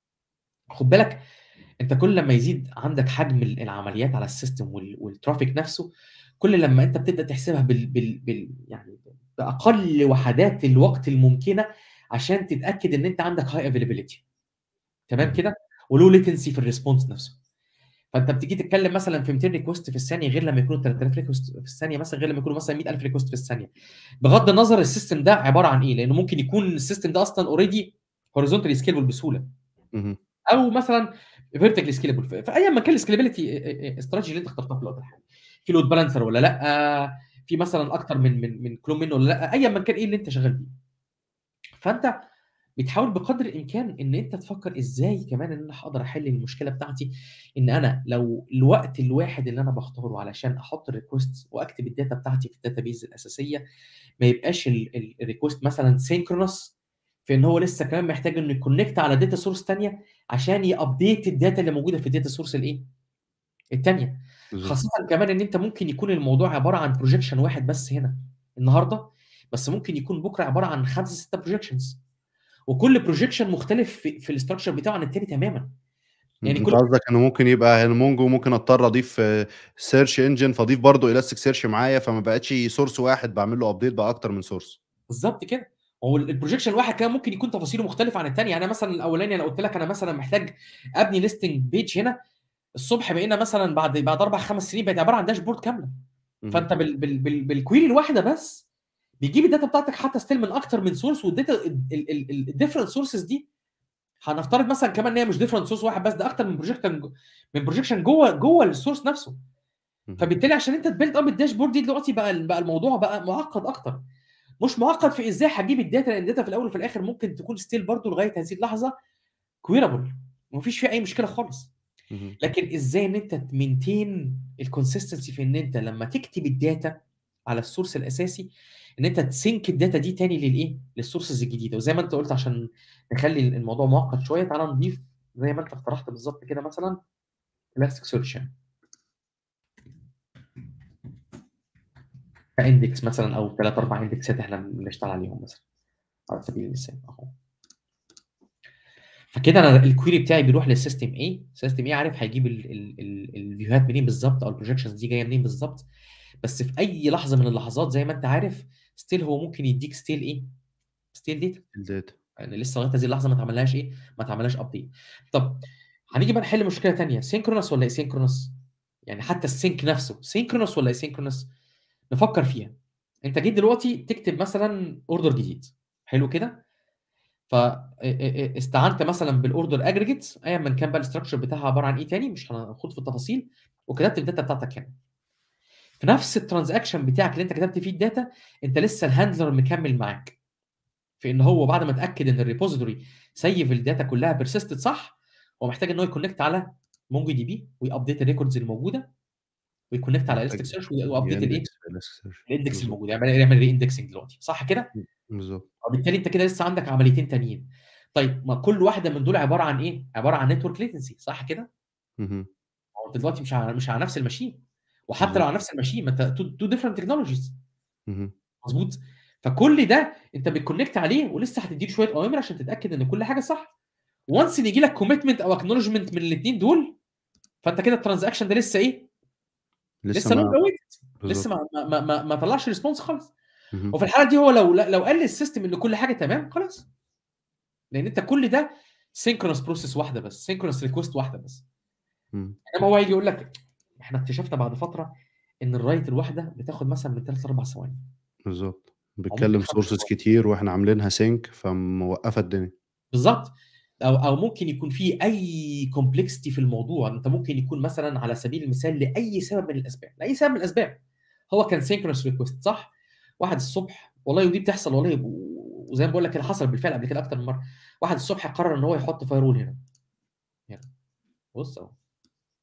S2: خد بالك انت كل لما يزيد عندك حجم ال- العمليات على السيستم وال- والترافيك نفسه كل لما انت بتبدا تحسبها بال, بال, بال يعني باقل وحدات الوقت الممكنه عشان تتاكد ان انت عندك هاي افيلابيلتي تمام
S1: مهم.
S2: كده ولو ليتنسي في الريسبونس نفسه فانت بتيجي تتكلم مثلا في 200 ريكوست في الثانيه غير لما يكونوا 3000 ريكوست في الثانيه مثلا غير لما يكونوا مثلا 100000 ريكوست في الثانيه بغض النظر السيستم ده عباره عن ايه لانه ممكن يكون السيستم ده اصلا اوريدي هوريزونتالي سكيلبل بسهوله
S1: مهم.
S2: او مثلا فيرتيكلي سكيلبل فايا ما كان السكيلابيلتي استراتيجي اللي انت اخترتها في الوقت الحالي في لود بالانسر ولا لا في مثلا اكتر من من من كلون منه ولا لا ايا ما كان ايه اللي انت شغال بيه فانت بتحاول بقدر الامكان ان انت تفكر ازاي كمان ان انا هقدر احل المشكله بتاعتي ان انا لو الوقت الواحد اللي انا بختاره علشان احط الريكوست واكتب الداتا بتاعتي في الداتابيز الاساسيه ما يبقاش الريكوست مثلا سينكرونس في ان هو لسه كمان محتاج انه يكونكت على داتا سورس ثانيه عشان يابديت الداتا اللي موجوده في الداتا سورس الايه؟ الثانيه
S1: بالظبط
S2: خاصه كمان ان انت ممكن يكون الموضوع عباره عن بروجيكشن واحد بس هنا النهارده بس ممكن يكون بكره عباره عن خمسه سته بروجيكشنز وكل بروجيكشن مختلف في, في الاستراكشر بتاعه عن التاني تماما يعني
S1: انت
S2: كل
S1: قصدك انه ممكن يبقى مونجو ممكن اضطر اضيف سيرش انجن فاضيف برضه الاستيك سيرش معايا فما بقتش سورس واحد بعمل له ابديت بقى اكتر من سورس
S2: بالظبط كده هو البروجيكشن الواحد كمان ممكن يكون تفاصيله مختلفه عن الثاني يعني أنا مثلا الاولاني انا قلت لك انا مثلا محتاج ابني ليستنج بيج هنا الصبح بقينا مثلا بعد بعد اربع خمس سنين بقت عباره عن داشبورد كامله فانت بال بال بال بالكويري الواحده بس بيجيب الداتا بتاعتك حتى ستيل من اكتر من سورس والداتا الديفرنت سورسز دي هنفترض مثلا كمان ان هي مش ديفرنت سورس واحد بس ده اكتر من بروجيكشن من بروجيكشن جوه جوه السورس نفسه فبالتالي عشان انت تبيلد اب الداشبورد دي دلوقتي بقى بقى الموضوع بقى معقد اكتر مش معقد في ازاي هتجيب الداتا لان الداتا في الاول وفي الاخر ممكن تكون ستيل برضو لغايه هذه اللحظه كويرابل ومفيش فيها اي مشكله خالص لكن ازاي ان انت تمنتين الكونسستنسي في ان انت لما تكتب الداتا على السورس الاساسي ان انت تسينك الداتا دي تاني للايه للسورسز الجديده وزي ما انت قلت عشان نخلي الموضوع معقد شويه تعالى نضيف زي ما انت اقترحت بالظبط كده مثلا الاستيك سيرش كاندكس مثلا او ثلاث اربع اندكسات احنا بنشتغل عليهم مثلا على سبيل المثال اهو فكده انا الكويري بتاعي بيروح للسيستم ايه سيستم ايه عارف هيجيب الفيوهات منين بالظبط او البروجكشنز دي جايه منين بالظبط بس في اي لحظه من اللحظات زي ما انت عارف ستيل هو ممكن يديك ستيل ايه ستيل ديتا
S1: الداتا
S2: يعني لسه لغايه هذه اللحظه ما اتعملهاش ايه ما اتعملهاش ابديت طب هنيجي بقى نحل مشكله ثانيه سينكرونس ولا اسينكرونس يعني حتى السينك نفسه سينكرونس ولا اسينكرونس نفكر فيها انت جيت دلوقتي تكتب مثلا اوردر جديد حلو كده فاستعنت مثلا بالاوردر اجريجيت ايا من كان بقى الاستراكشر بتاعها عباره عن ايه تاني مش هنخوض في التفاصيل وكتبت الداتا بتاعتك هنا في نفس الترانزاكشن بتاعك اللي انت كتبت فيه الداتا انت لسه الهاندلر مكمل معاك في ان هو بعد ما اتاكد ان الريبوزيتوري سيف الداتا كلها بيرسيستد صح هو محتاج ان هو يكونكت على مونجو دي بي ويابديت الريكوردز الموجوده ويكونكت على الاستيك سيرش وابديت الايه الاندكس الموجود يعني يعمل ري اندكسنج دلوقتي صح كده
S1: بالظبط
S2: وبالتالي انت كده لسه عندك عمليتين تانيين طيب ما كل واحده من دول عباره عن ايه عباره عن نتورك ليتنسي صح كده
S1: مهم.
S2: هو انت دلوقتي مش على مش على نفس الماشين وحتى لو على نفس الماشين ما انت تو ديفرنت تكنولوجيز
S1: مهم.
S2: مظبوط فكل ده انت بتكونكت عليه ولسه هتديله شويه اوامر عشان تتاكد ان كل حاجه صح وانس ان يجي لك كوميتمنت او اكنولجمنت من الاثنين دول فانت كده الترانزاكشن ده لسه ايه لسه
S1: ما
S2: لونج اويتد
S1: بالظبط
S2: لسه ما ما ما, ما, ما طلعش ريسبونس خالص
S1: مهم.
S2: وفي الحاله دي هو لو لو قال للسيستم ان كل حاجه تمام خلاص لان انت كل ده سينكرونس بروسيس واحده بس سينكرونس ريكوست واحده بس
S1: مم.
S2: انما هو يجي يقول لك احنا اكتشفنا بعد فتره ان الرايت الواحده بتاخد مثلا من 3 4 ثواني
S1: بالظبط
S2: ممكن
S1: بتكلم
S2: خمس
S1: سورسز
S2: ثواني.
S1: كتير واحنا عاملينها سينك فموقفه الدنيا
S2: بالظبط او او ممكن يكون في اي كومبلكسيتي في الموضوع انت ممكن يكون مثلا على سبيل المثال لاي سبب من الاسباب لاي سبب من الاسباب هو كان سينكرونس ريكوست صح واحد الصبح والله ودي بتحصل والله و- وزي ما بقول لك كده حصل بالفعل قبل كده اكتر من مره واحد الصبح قرر ان هو يحط فايرول هنا هنا بص اهو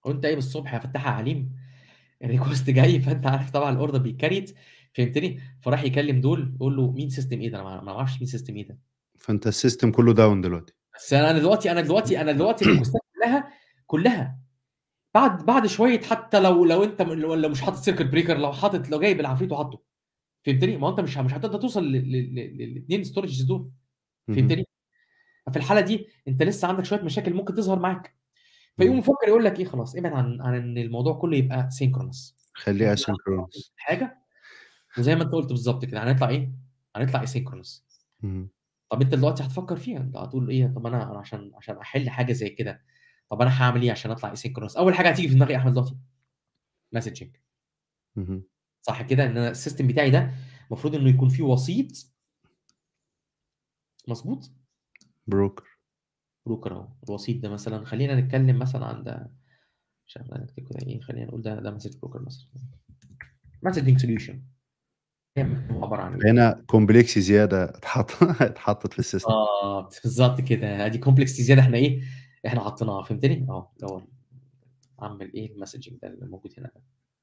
S2: وانت قايم الصبح يا فتاح يا عليم الريكوست جاي فانت عارف طبعا الاوردر بيتكريت فهمتني فراح يكلم دول يقول له مين سيستم ايه ده انا ما اعرفش مين سيستم ايه ده
S1: فانت السيستم كله داون دلوقتي
S2: بس انا دلوقتي انا دلوقتي انا دلوقتي الريكوستات كلها كلها بعد بعد شويه حتى لو لو انت لو مش حاطط سيركت بريكر لو حاطط لو جايب العفريت وحاطه فهمتني ما هو انت مش مش هتقدر توصل للاثنين ستورجز دول فهمتني في الحاله دي انت لسه عندك شويه مشاكل ممكن تظهر معاك فيقوم يفكر يقول لك ايه خلاص ابعد عن عن ان الموضوع كله يبقى سينكرونس
S1: خليه اسينكرونس
S2: حاجه وزي ما انت قلت بالظبط كده هنطلع ايه؟ هنطلع اسينكرونس طب انت دلوقتي هتفكر فيها انت هتقول ايه طب انا انا عشان عشان احل حاجه زي كده طب انا هعمل ايه عشان اطلع اسينكرونس اول حاجه هتيجي في دماغي احمد دلوقتي مسجنج صح كده ان انا السيستم بتاعي ده المفروض انه يكون فيه وسيط مظبوط
S1: بروكر
S2: بروكر اهو الوسيط ده مثلا خلينا نتكلم مثلا عن ده مش عارف نكتب كده ايه خلينا نقول ده ده مسج بروكر مثلا مسجنج سوليوشن عباره عن
S1: إيه؟ هنا كومبلكس زياده اتحط اتحطت في السيستم
S2: اه بالظبط كده ادي كومبلكس زياده احنا ايه احنا حطيناها فهمتني اه اللي هو اعمل ايه المسجنج ده اللي موجود هنا ده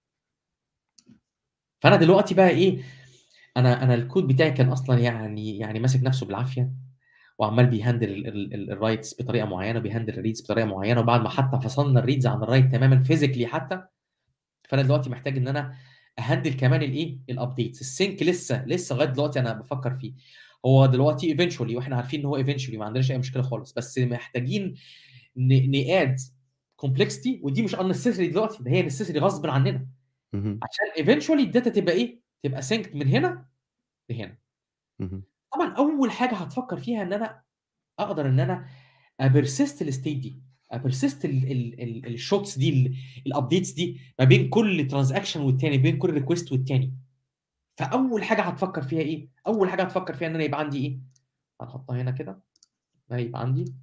S2: فانا دلوقتي بقى ايه انا انا الكود بتاعي كان اصلا يعني يعني ماسك نفسه بالعافيه وعمال بيهندل الرايتس بطريقه معينه بيهندل الريدز بطريقه معينه وبعد ما حتى فصلنا الريدز عن الرايت تماما فيزيكلي حتى فانا دلوقتي محتاج ان انا اهندل كمان الايه الابديتس السينك لسه لسه لغايه دلوقتي انا بفكر فيه هو دلوقتي ايفينشولي واحنا عارفين ان هو ايفينشولي ما عندناش اي مشكله خالص بس محتاجين ناد كومبلكسيتي ودي مش انسيسري دلوقتي ده هي نسيسري غصب عننا عشان ايفينشولي الداتا تبقى ايه تبقى سينك من هنا لهنا طبعا اول حاجه هتفكر فيها ان انا اقدر ان انا ابرسست الستيت دي ابرسست الشوتس دي الابديتس دي ما بين كل ترانزاكشن والتاني بين كل ريكوست والتاني فاول حاجه هتفكر فيها ايه اول حاجه هتفكر فيها ان انا يبقى عندي ايه هنحطها هنا كده ده يبقى عندي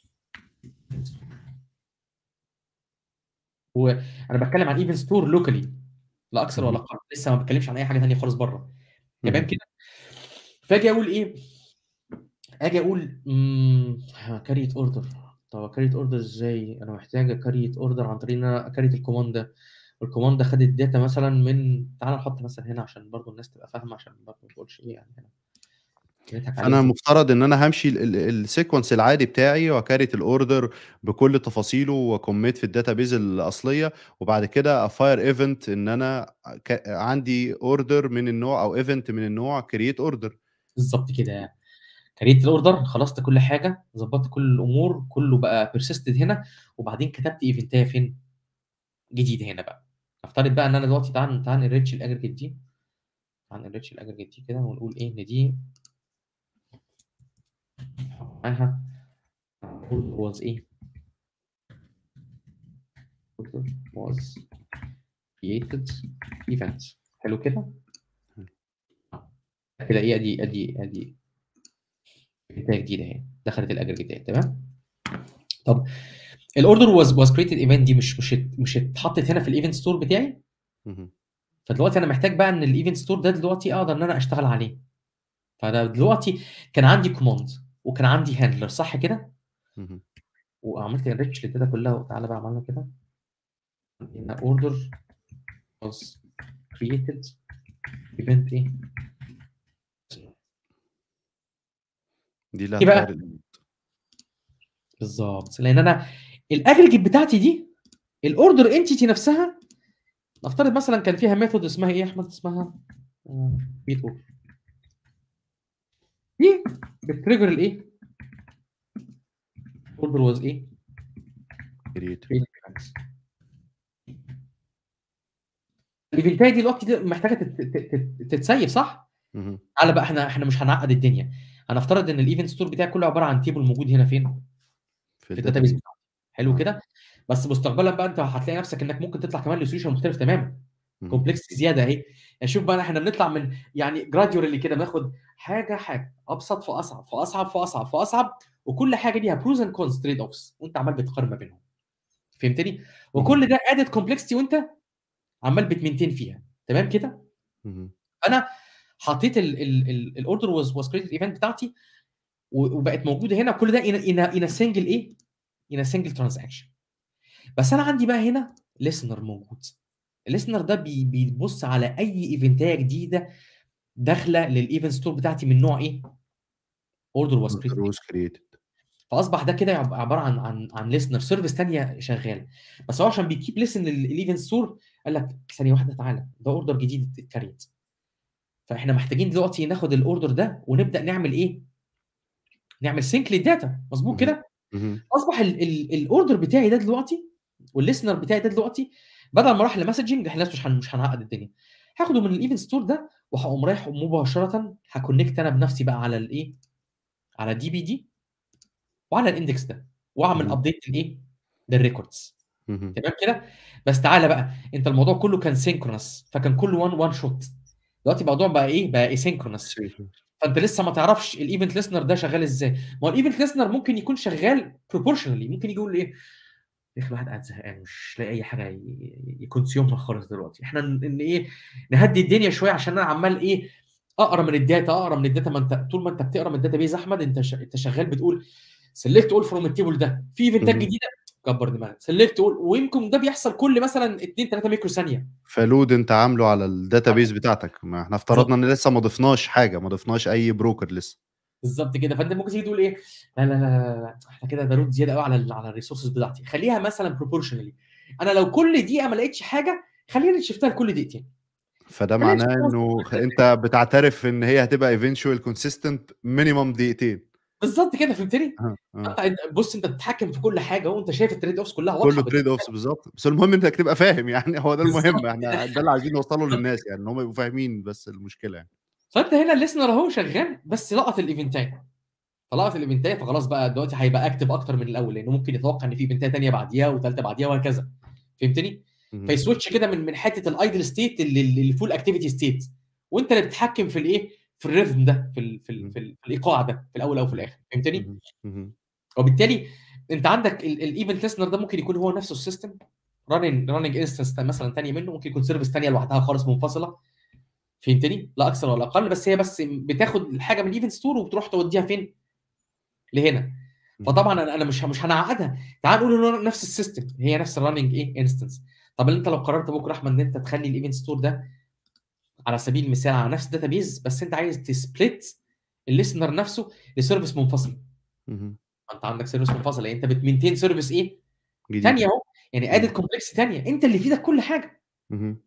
S2: وانا بتكلم عن ايفن ستور لوكالي لا اكثر ولا اقل لسه ما بتكلمش عن اي حاجه ثانيه خالص بره تمام كده فاجي اقول ايه اجي اقول كاريت اوردر طب كاريت اوردر ازاي انا محتاج كاريت اوردر عن طريق ان انا كاريت الكوماند ده والكوماند ده خد الداتا مثلا من تعال نحط مثلا هنا عشان برضو الناس تبقى فاهمه عشان برضو ما تقولش ايه يعني هنا
S1: انا مفترض ان انا همشي السيكونس العادي بتاعي وكاريت الاوردر بكل تفاصيله وكوميت في الداتابيز الاصليه وبعد كده افاير ايفنت ان انا عندي اوردر من النوع او ايفنت من النوع كرييت اوردر
S2: بالظبط كده كريت الاوردر خلصت كل حاجه ظبطت كل الامور كله بقى بيرسيستد هنا وبعدين كتبت ايفنتايه فين جديده هنا بقى نفترض بقى ان انا دلوقتي تعال تعال نريتش الاجريجيت دي تعال نريتش الاجريجيت دي كده ونقول ايه ان دي معاها was ايه was created event حلو كده كده ايه ادي ادي ادي بدايه جديده اهي دخلت الاجريجيتات تمام طب الاوردر واز واز كريتد ايفنت دي مش مش مش اتحطت هنا في الايفنت ستور بتاعي فدلوقتي انا محتاج بقى ان الايفنت ستور ده دلوقتي اقدر ان انا اشتغل عليه فانا دلوقتي كان عندي كوماند وكان عندي هاندلر صح كده وعملت انريتش للداتا كلها وتعالى بقى عملنا كده هنا اوردر was created event ايه
S1: دي لا
S2: ايه بقى بالظبط لان انا الاجريجيت بتاعتي دي الاوردر انتيتي نفسها نفترض مثلا كان فيها ميثود اسمها ايه يا احمد اسمها بيت اوردر دي بتريجر الايه اوردر واز ايه
S1: كرييت
S2: الايفنتايه دي الوقت دي محتاجه تتسيف صح؟ تعالى بقى احنا احنا مش هنعقد الدنيا هنفترض ان الايفنت ستور بتاعي كله عباره عن تيبل موجود هنا فين؟ في الداتابيز بتاعتي حلو كده بس مستقبلا بقى انت هتلاقي نفسك انك ممكن تطلع كمان لسوليوشن مختلف تماما كومبلكس زياده اهي يعني شوف بقى احنا بنطلع من يعني جراديولي كده بناخد حاجه حاجه ابسط فاصعب فاصعب فاصعب فاصعب وكل حاجه ليها بروز اند كونز تريد اوفس وانت عمال بتقارن ما بينهم فهمتني؟ وكل ده ادد كومبلكسيتي وانت عمال بتمنتين فيها تمام كده؟ انا حطيت الاوردر واز واز كريتد ايفنت بتاعتي وبقت موجوده هنا كل ده ان ان سنجل ايه؟ ان سنجل ترانزاكشن بس انا عندي بقى هنا listener موجود الليسنر ده بي بيبص على اي ايفنتايه جديده داخله للايفنت ستور بتاعتي من نوع ايه اوردر واز
S1: was created
S2: فاصبح ده كده عب- عباره عن عن عن ليسنر سيرفيس ثانيه شغال بس هو عشان بيكيب ليسن للايفنت ستور قال لك ثانيه واحده تعالى ده اوردر جديد اتكريت فاحنا محتاجين دلوقتي ناخد الاوردر ده ونبدا نعمل ايه؟ نعمل سينك للداتا مظبوط
S1: مهم.
S2: كده؟
S1: مهم.
S2: اصبح الاوردر بتاعي ده دلوقتي والليسنر بتاعي ده دلوقتي بدل ما راح لمسجنج احنا مش هن- مش هنعقد الدنيا هاخده من الايفنت ستور ده وهقوم رايح مباشره هكونكت انا بنفسي بقى على الايه؟ على دي بي دي وعلى الاندكس ده واعمل
S1: مهم.
S2: ابديت للايه؟ للريكوردز
S1: مهم.
S2: تمام كده بس تعالى بقى انت الموضوع كله كان سينكرونس فكان كله وان وان شوت دلوقتي الموضوع بقى ايه بقى اسينكرونس فانت لسه ما تعرفش الايفنت ليسنر ده شغال ازاي ما هو الايفنت ليسنر ممكن يكون شغال بروبورشنالي ممكن يجي يقول ايه يا اخي الواحد قاعد زهقان مش لاقي اي حاجه ي- يكونسيومها خالص دلوقتي احنا ن- ان ايه نهدي الدنيا شويه عشان انا عمال ايه اقرا من الداتا اقرا من الداتا ما انت طول ما انت بتقرا من الداتا بيز احمد انت ش... انت شغال بتقول سيلكت اول فروم التيبل ده في ايفنتات
S1: مهم.
S2: جديده كبر دماغك سيلكت اول ويمكن ده بيحصل كل مثلا 2 3 ميكرو ثانيه
S1: فلود انت عامله على الداتابيز بتاعتك ما احنا افترضنا ان لسه ما ضفناش حاجه ما ضفناش اي بروكر لسه
S2: بالظبط كده فانت ممكن تيجي تقول ايه لا لا لا لا, لا. احنا كده ده لود زياده قوي على ال على الريسورسز بتاعتي خليها مثلا بروبورشنالي انا لو كل دقيقه ما لقيتش حاجه خلينا نشفتها لكل دقيقتين
S1: فده
S2: خلينا
S1: معناه
S2: نشوف
S1: انه
S2: مثلاً
S1: انت بتعترف ان هي هتبقى ايفينشوال كونسيستنت مينيمم دقيقتين
S2: بالظبط كده فهمتني
S1: اه اه
S2: انت أنت- بص انت بتتحكم في كل حاجه وانت شايف التريد اوفس كلها واضحه
S1: كله تريد
S2: بالنسبة
S1: اوفس بالظبط بس المهم انك تبقى فاهم يعني هو ده
S2: بالظبط
S1: المهم
S2: كده
S1: احنا ده اللي عايزين نوصله للناس يعني ان هم يبقوا فاهمين بس المشكله يعني
S2: فانت هنا الليسنر اهو شغال بس لقط الايفنتايه فلقط الايفنتايه فخلاص بقى دلوقتي هيبقى اكتف اكتر من الاول لانه ممكن يتوقع ان في ايفنتايه ثانيه بعديها وثالثه بعديها وهكذا فهمتني؟
S1: مهم.
S2: فيسويتش كده من من حته الايدل ستيت للفول اكتيفيتي ستيت وانت اللي بتتحكم في الايه؟ في الريزم ده في ال في, ال في, ال في الايقاع ده في الاول او في الاخر فهمتني؟
S1: مهم. مهم.
S2: وبالتالي انت عندك الايفنت ليسنر ده ممكن يكون هو نفسه السيستم راننج راننج انستنس مثلا ثانيه منه ممكن يكون سيرفيس ثانيه لوحدها خالص منفصله فهمتني؟ لا اكثر ولا اقل بس هي بس بتاخد الحاجه من الايفنت ستور وبتروح توديها فين؟ لهنا
S1: مهم.
S2: فطبعا انا انا مش مش هنعقدها تعال نقول انه نفس السيستم هي نفس الرننج ايه انستنس طب انت لو قررت بكره احمد ان انت تخلي الايفنت ستور ده على سبيل المثال على نفس الداتابيز بس انت عايز تسبلت الليسنر نفسه لسيرفيس منفصل
S1: مهم.
S2: انت عندك سيرفيس منفصل يعني انت بتمنتين سيرفيس ايه
S1: جديد
S2: ثانيه اهو يعني
S1: مم.
S2: ادد كومبلكس ثانيه انت اللي في ايدك كل حاجه
S1: مهم.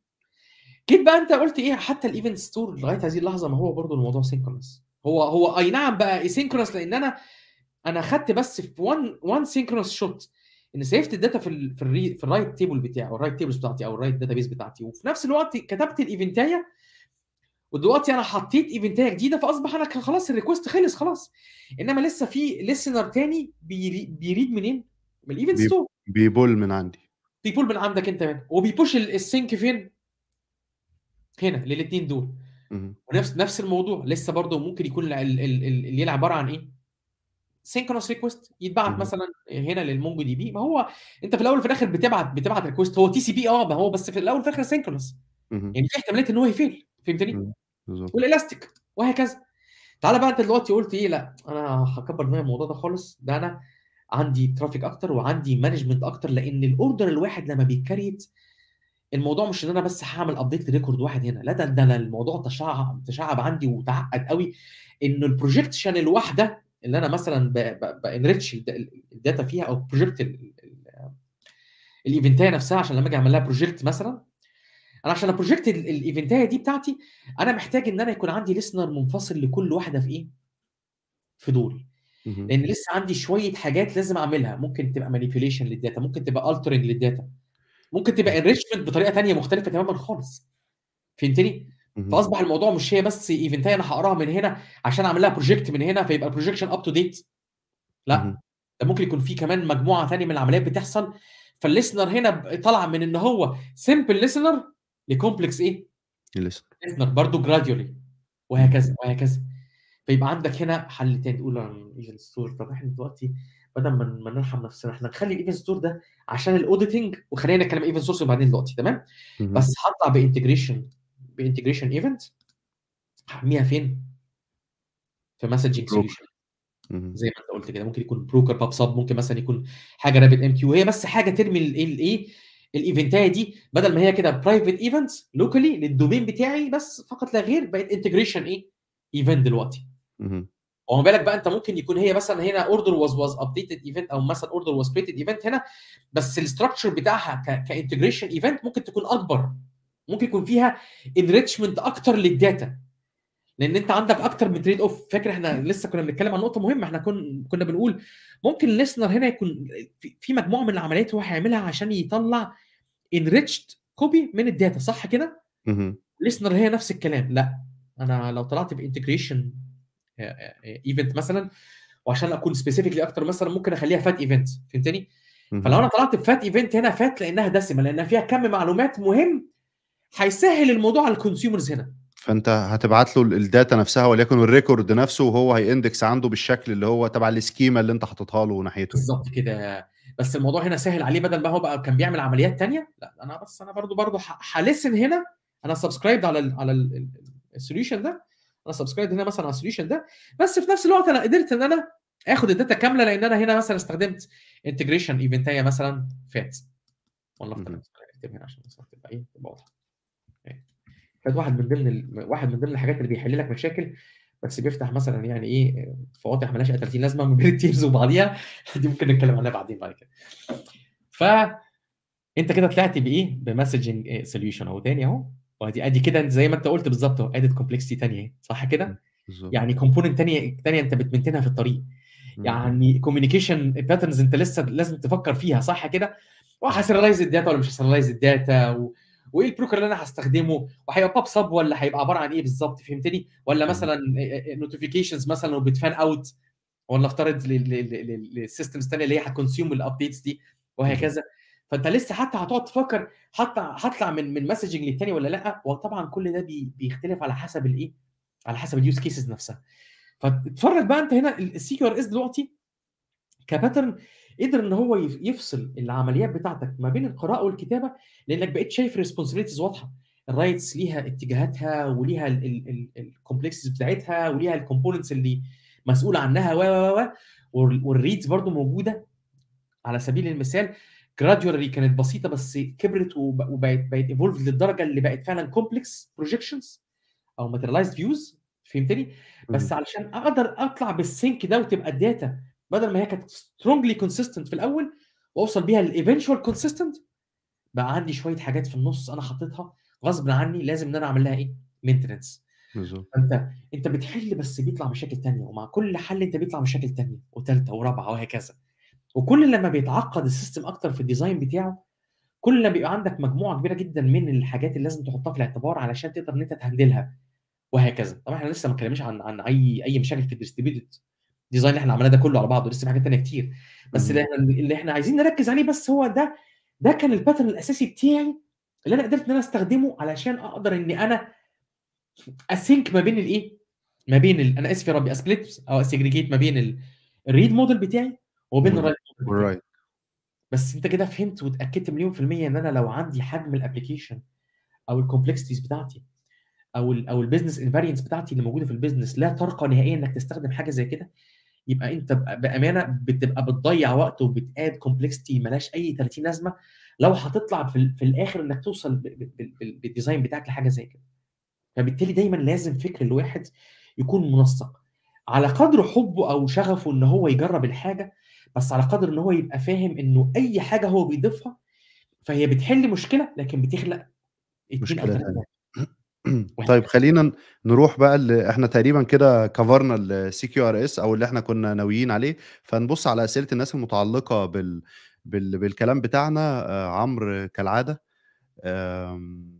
S2: جيت بقى انت قلت ايه حتى الايفنت ستور لغايه هذه اللحظه ما هو برضو الموضوع سينكرونس هو هو اي نعم بقى سينكرونس لان انا انا خدت بس في وان وان سينكرونس شوت ان سيفت الداتا في ال في, الري في الرايت تيبل بتاعي او الرايت تيبلز بتاعتي او الرايت داتابيس بتاعتي وفي نفس الوقت كتبت الايفنتايه ودلوقتي انا حطيت ايفنتايه جديده فاصبح انا كان خلاص الريكوست خلص خلاص انما لسه في ليسنر تاني بيري بيريد منين؟ من الايفنت
S1: بي-
S2: ستور
S1: بيبول من عندي
S2: بيبول من عندك انت هنا وبيبوش ال- السينك فين؟ هنا للاثنين دول
S1: مهم.
S2: ونفس نفس الموضوع لسه برضه ممكن يكون ال- ال- ال- اللي يلعب عباره عن ايه؟ سينكرونس ريكوست يتبعت
S1: مهم.
S2: مثلا هنا للمونجو دي بي ما هو انت في الاول وفي الاخر بتبعت بتبعت ريكوست هو تي سي بي اه ما هو بس في الاول وفي الاخر سينكرونس
S1: مهم.
S2: يعني في احتماليه ان هو يفيل فهمتني؟
S1: مم. بالظبط
S2: والالاستيك وهكذا تعالى بقى انت دلوقتي قلت ايه لا انا هكبر دماغي من الموضوع ده خالص ده انا عندي ترافيك اكتر وعندي مانجمنت اكتر لان الاوردر الواحد لما بيتكريت الموضوع مش ان انا بس هعمل ابديت لريكورد واحد هنا لا ده ده انا الموضوع تشعب تشعب عندي وتعقد قوي انه البروجكشن الواحده اللي انا مثلا بانريتش الداتا فيها او بروجكت الايفنتايه نفسها عشان لما اجي اعمل لها بروجكت مثلا انا عشان ابروجكت الايفنتايه دي بتاعتي انا محتاج ان انا يكون عندي ليسنر منفصل لكل واحده في ايه؟ في دول
S1: مهم.
S2: لان لسه عندي شويه حاجات لازم اعملها ممكن تبقى مانيبيوليشن للداتا ممكن تبقى الترنج للداتا ممكن تبقى انريشمنت بطريقه ثانيه مختلفه تماما خالص فهمتني؟
S1: مهم.
S2: فاصبح الموضوع مش هي بس ايفنتايه انا هقراها من هنا عشان اعمل لها بروجكت من هنا فيبقى البروجكشن اب تو ديت لا
S1: مهم.
S2: ده ممكن يكون في كمان مجموعه ثانيه من العمليات بتحصل فالليسنر هنا ب- طالع من ان هو سمبل ليسنر لكومبلكس ايه؟
S1: لسه
S2: ليسنر برضه جراديولي وهكذا وهكذا فيبقى عندك هنا حلتين تقول ايفنت ستور طب احنا دلوقتي بدل ما ما نرحم نفسنا احنا نخلي الايفنت ستور ده عشان الاوديتنج وخلينا نتكلم ايفنت سورس وبعدين دلوقتي تمام
S1: مهم.
S2: بس هطلع بانتجريشن بانتجريشن ايفنت هرميها فين؟ في مسجنج
S1: بروكر.
S2: سوليوشن
S1: اهم.
S2: زي ما أنت قُلت كده، ممكن يكون بروكر باب ساب ممكن مثلًا يكون حاجة رابط MQ هي بس حاجة ترمي ال الإيه، الإيفنتاية دي بدل ما هي كده private events locally للdomain بتاعي بس فقط لا غير بقت integration إيه، event دلوقتي.
S1: اهم.
S2: وما بالك بقى أنت ممكن يكون هي مثلًا هنا order was was updated event أو مثلًا order was created event هنا بس الstructure بتاعها ك كintegration event ممكن تكون أكبر، ممكن يكون فيها enrichment أكتر للداتا. لأن أنت عندك أكتر من trade off فاكر إحنا لسه كنا بنتكلم عن نقطة مهمة، إحنا كن كنا بنقول ممكن الlistener هنا يكون في في مجموعة من العمليات هو هيعملها عشان يطلّع enriched copy من الداتا صح كده؟
S1: اهم.
S2: listener هي نفس الكلام، لأ أنا لو طلعت بintegration آآ آآ event مثلًا وعشان أكون specifically أكتر مثلًا ممكن أخلّيها fat event فهمتني؟ فلو
S1: اهم.
S2: أنا طلعت بfat event هنا fat لأنها دسمة، لأنها فيها كم معلومات مهم هيسهّل الموضوع على الconsumers هنا.
S1: فأنت هتبعت له ال الdata نفسها وليكن الrecord نفسه وهو هيindex عنده بالشكل اللي هو تبع الschema اللي أنت حاططها له ناحيته يعني.
S2: بالضبط كده، بس الموضوع هنا سهِّل عليه بدل ما هو بقى كان بيعمل عمليات تانية، لأ أنا بس أنا برضه برضه ه هالisten هنا أنا subscribed على ال على ال ال الsolution ده، أنا subscribed هنا مثلًا على الsolution ده، بس في نفس الوقت أنا قدرت إن أنا آخد الداتا كاملة لأن أنا هنا مثلًا استخدمت integration إيفنتاية مثلًا fat ولنفترض
S1: اهم.
S2: اكتب هنا عشان بس تبقى إيه، تبقى واضحة. أيوه. fat واحد من ضمن ال واحد من ضمن الحاجات اللي بيحل لك مشاكل بس بيفتح مثلًا يعني إيه، فواتح ما لهاش أي 30 لازمة ما بين الteams وبعضيها دي ممكن نتكلم عنها بعدين بعد كده. فأنت كده طلعت بإيه، بmessaging آآ solution أهو تاني أهو، وأدي أدي كده زي ما أنت قُلت بالضبط أهو added complexity تانية أهي، صح
S1: إمم،
S2: كده؟
S1: بالضبط.
S2: يعني component تانية تانية أنت بتمنتنها في الطريق،
S1: إمم.
S2: يعني communication patterns أنت لسه لازم تفكّر فيها صح كده؟ وهاسerialize الداتا والّا مش هاسerialize الداتا و وإيه البروكر اللي أنا هاستخدمه وهيبقى pub sub والّا هيبقى عبارة عن إيه بالضبط فهمتني؟ والّا
S1: اهم.
S2: مثلًا آآ آآ notifications مثلًا وبتfan out والّا افترض لل لل لل للsystems التانية اللي هي هتconsume الupdates دي
S1: اهم.
S2: وهكذا، فأنت لسه حتى هتقعد تفكّر هاطلع هاطلع من من messaging للتاني والّا لأ، وطبعًا كل ده بي بيختلف على حسب الإيه، على حسب الuse cases نفسها. فاتفرّج بقى أنت هنا ال الCQRS دلوقتي كpattern قدر إن هو يف يفصل العمليات بتاعتك ما بين القراءة والكتابة، لأنك بقيت شايف responsibilities واضحة، الrights ليها اتجاهاتها وليها ال ال ال الcomplexities بتاعتها وليها الcomponents اللي مسؤول عنها و، و، و، وال والreads برضه موجودة، على سبيل المثال gradually كانت بسيطة بس كبرت وب وبقت بقت evolved للدرجة اللي بقت فعلًا complex projections أو materialized views فهمتني؟ بس
S1: اهم.
S2: علشان أقدر أطلع بالsync ده وتبقى الداتا بدل ما هي كانت strongly consistent في الأول وأوصل بيها لeventual consistent بقى عندي شوية حاجات في النُص أنا حاططها غصبٍ عني لازم إن أنا أعمل لها إيه، maintenance.
S1: بالضبط.
S2: فأنت أنت بتحل بس بيطلع مشاكل تانية، ومع كل حل أنت بيطلع مشاكل تانية وتالتة ورابعة وهكذا. وكل لمّا بيتعقّد الsystem أكتر في الdesign بتاعه، كل لمّا بيبقى عندك مجموعة كبيرة جدًا من الحاجات اللي لازم تحطها في الاعتبار علشان تقدر إن أنت تهندلها وهكذا. طبعًا إحنا لسه ما اتكلمناش عن عن أي أي مشاكل في الdistributed design اللي إحنا عملناه ده كله على بعضه، لسه في حاجات تانية كتير. بس اللي
S1: اهم.
S2: إحنا اللي إحنا عايزين نركّز عليه بس هو ده ده كان الpattern الأساسي بتاعي اللي أنا قدرت إن أنا أستخدمه علشان أقدر إني أنا أsync ما بين الإيه، ما بين ال أنا آسف يا ربي أsplit أو أsegregate ما بين ال الread model بتاعي وبين
S1: وال
S2: الwrite model بتاعي.
S1: والwrite.
S2: بس أنت كده فهمت واتأكدت مليون في المِيّة إن أنا لو عندي حجم الapplication أو الcomplexities بتاعتي أو ال أو الbusiness invariance بتاعتي اللي موجودة في الbusiness لا ترقى نهائيًا إنك تستخدم حاجة زي كده، يبقى أنت ب بأمانة بتبقى بتضيّع وقت وبتadd complexity ما لهاش أي 30 لازمة، لو هتطلع في ال في الآخر إنك توصل ب ب بال بال بالdesign بتاعك لحاجة زي كده. فبالتالي دايمًا لازم فكر الواحد يكون منسق، على قدر حُبّه أو شغفه إن هو يجرّب الحاجة، بس على قدر إن هو يبقى فاهم إنه أي حاجة هو بيضيفها فهي بتحل مشكلة، لكن بتخلق 2 أو
S1: مشكلة
S2: 3
S1: تانية.
S2: وهكذا.
S1: طيب خلّينا ن نروح بقى ل إحنا تقريبًا كده كفرنا الCQRS أو اللي إحنا كنا ناويين عليه، فنبُص على أسئلة الناس المتعلقة بال بال بالكلام بتاعنا. آآ عمرو كالعادة آمم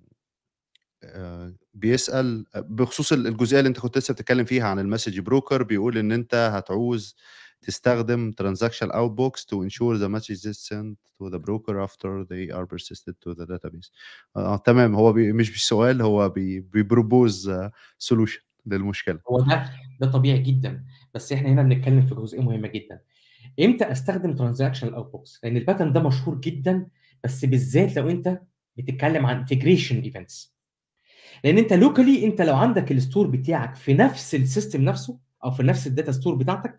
S1: آآ بيسأل بخصوص ال الجزئية اللي أنت كنت لسه بتتكلم فيها عن الmessage broker بيقول إن أنت هتعوز تستخدم transaction outbox to ensure the message is sent to the broker after they are persisted to the database. آه تمام، هو بي مش مش سؤال هو بي بيpropose solution للمشكلة.
S2: هو ده ده طبيعي جدًا، بس إحنا هنا بنتكلم في جزئية مهمة جدًا. إمتى أستخدم transaction outbox؟ لأن الpattern ده مشهور جدًا، بس بالذات لو أنت بتتكلم عن integration events. لأن أنت locally أنت لو عندك الstore بتاعك في نفس الsystem نفسه أو في نفس الdata store بتاعتك،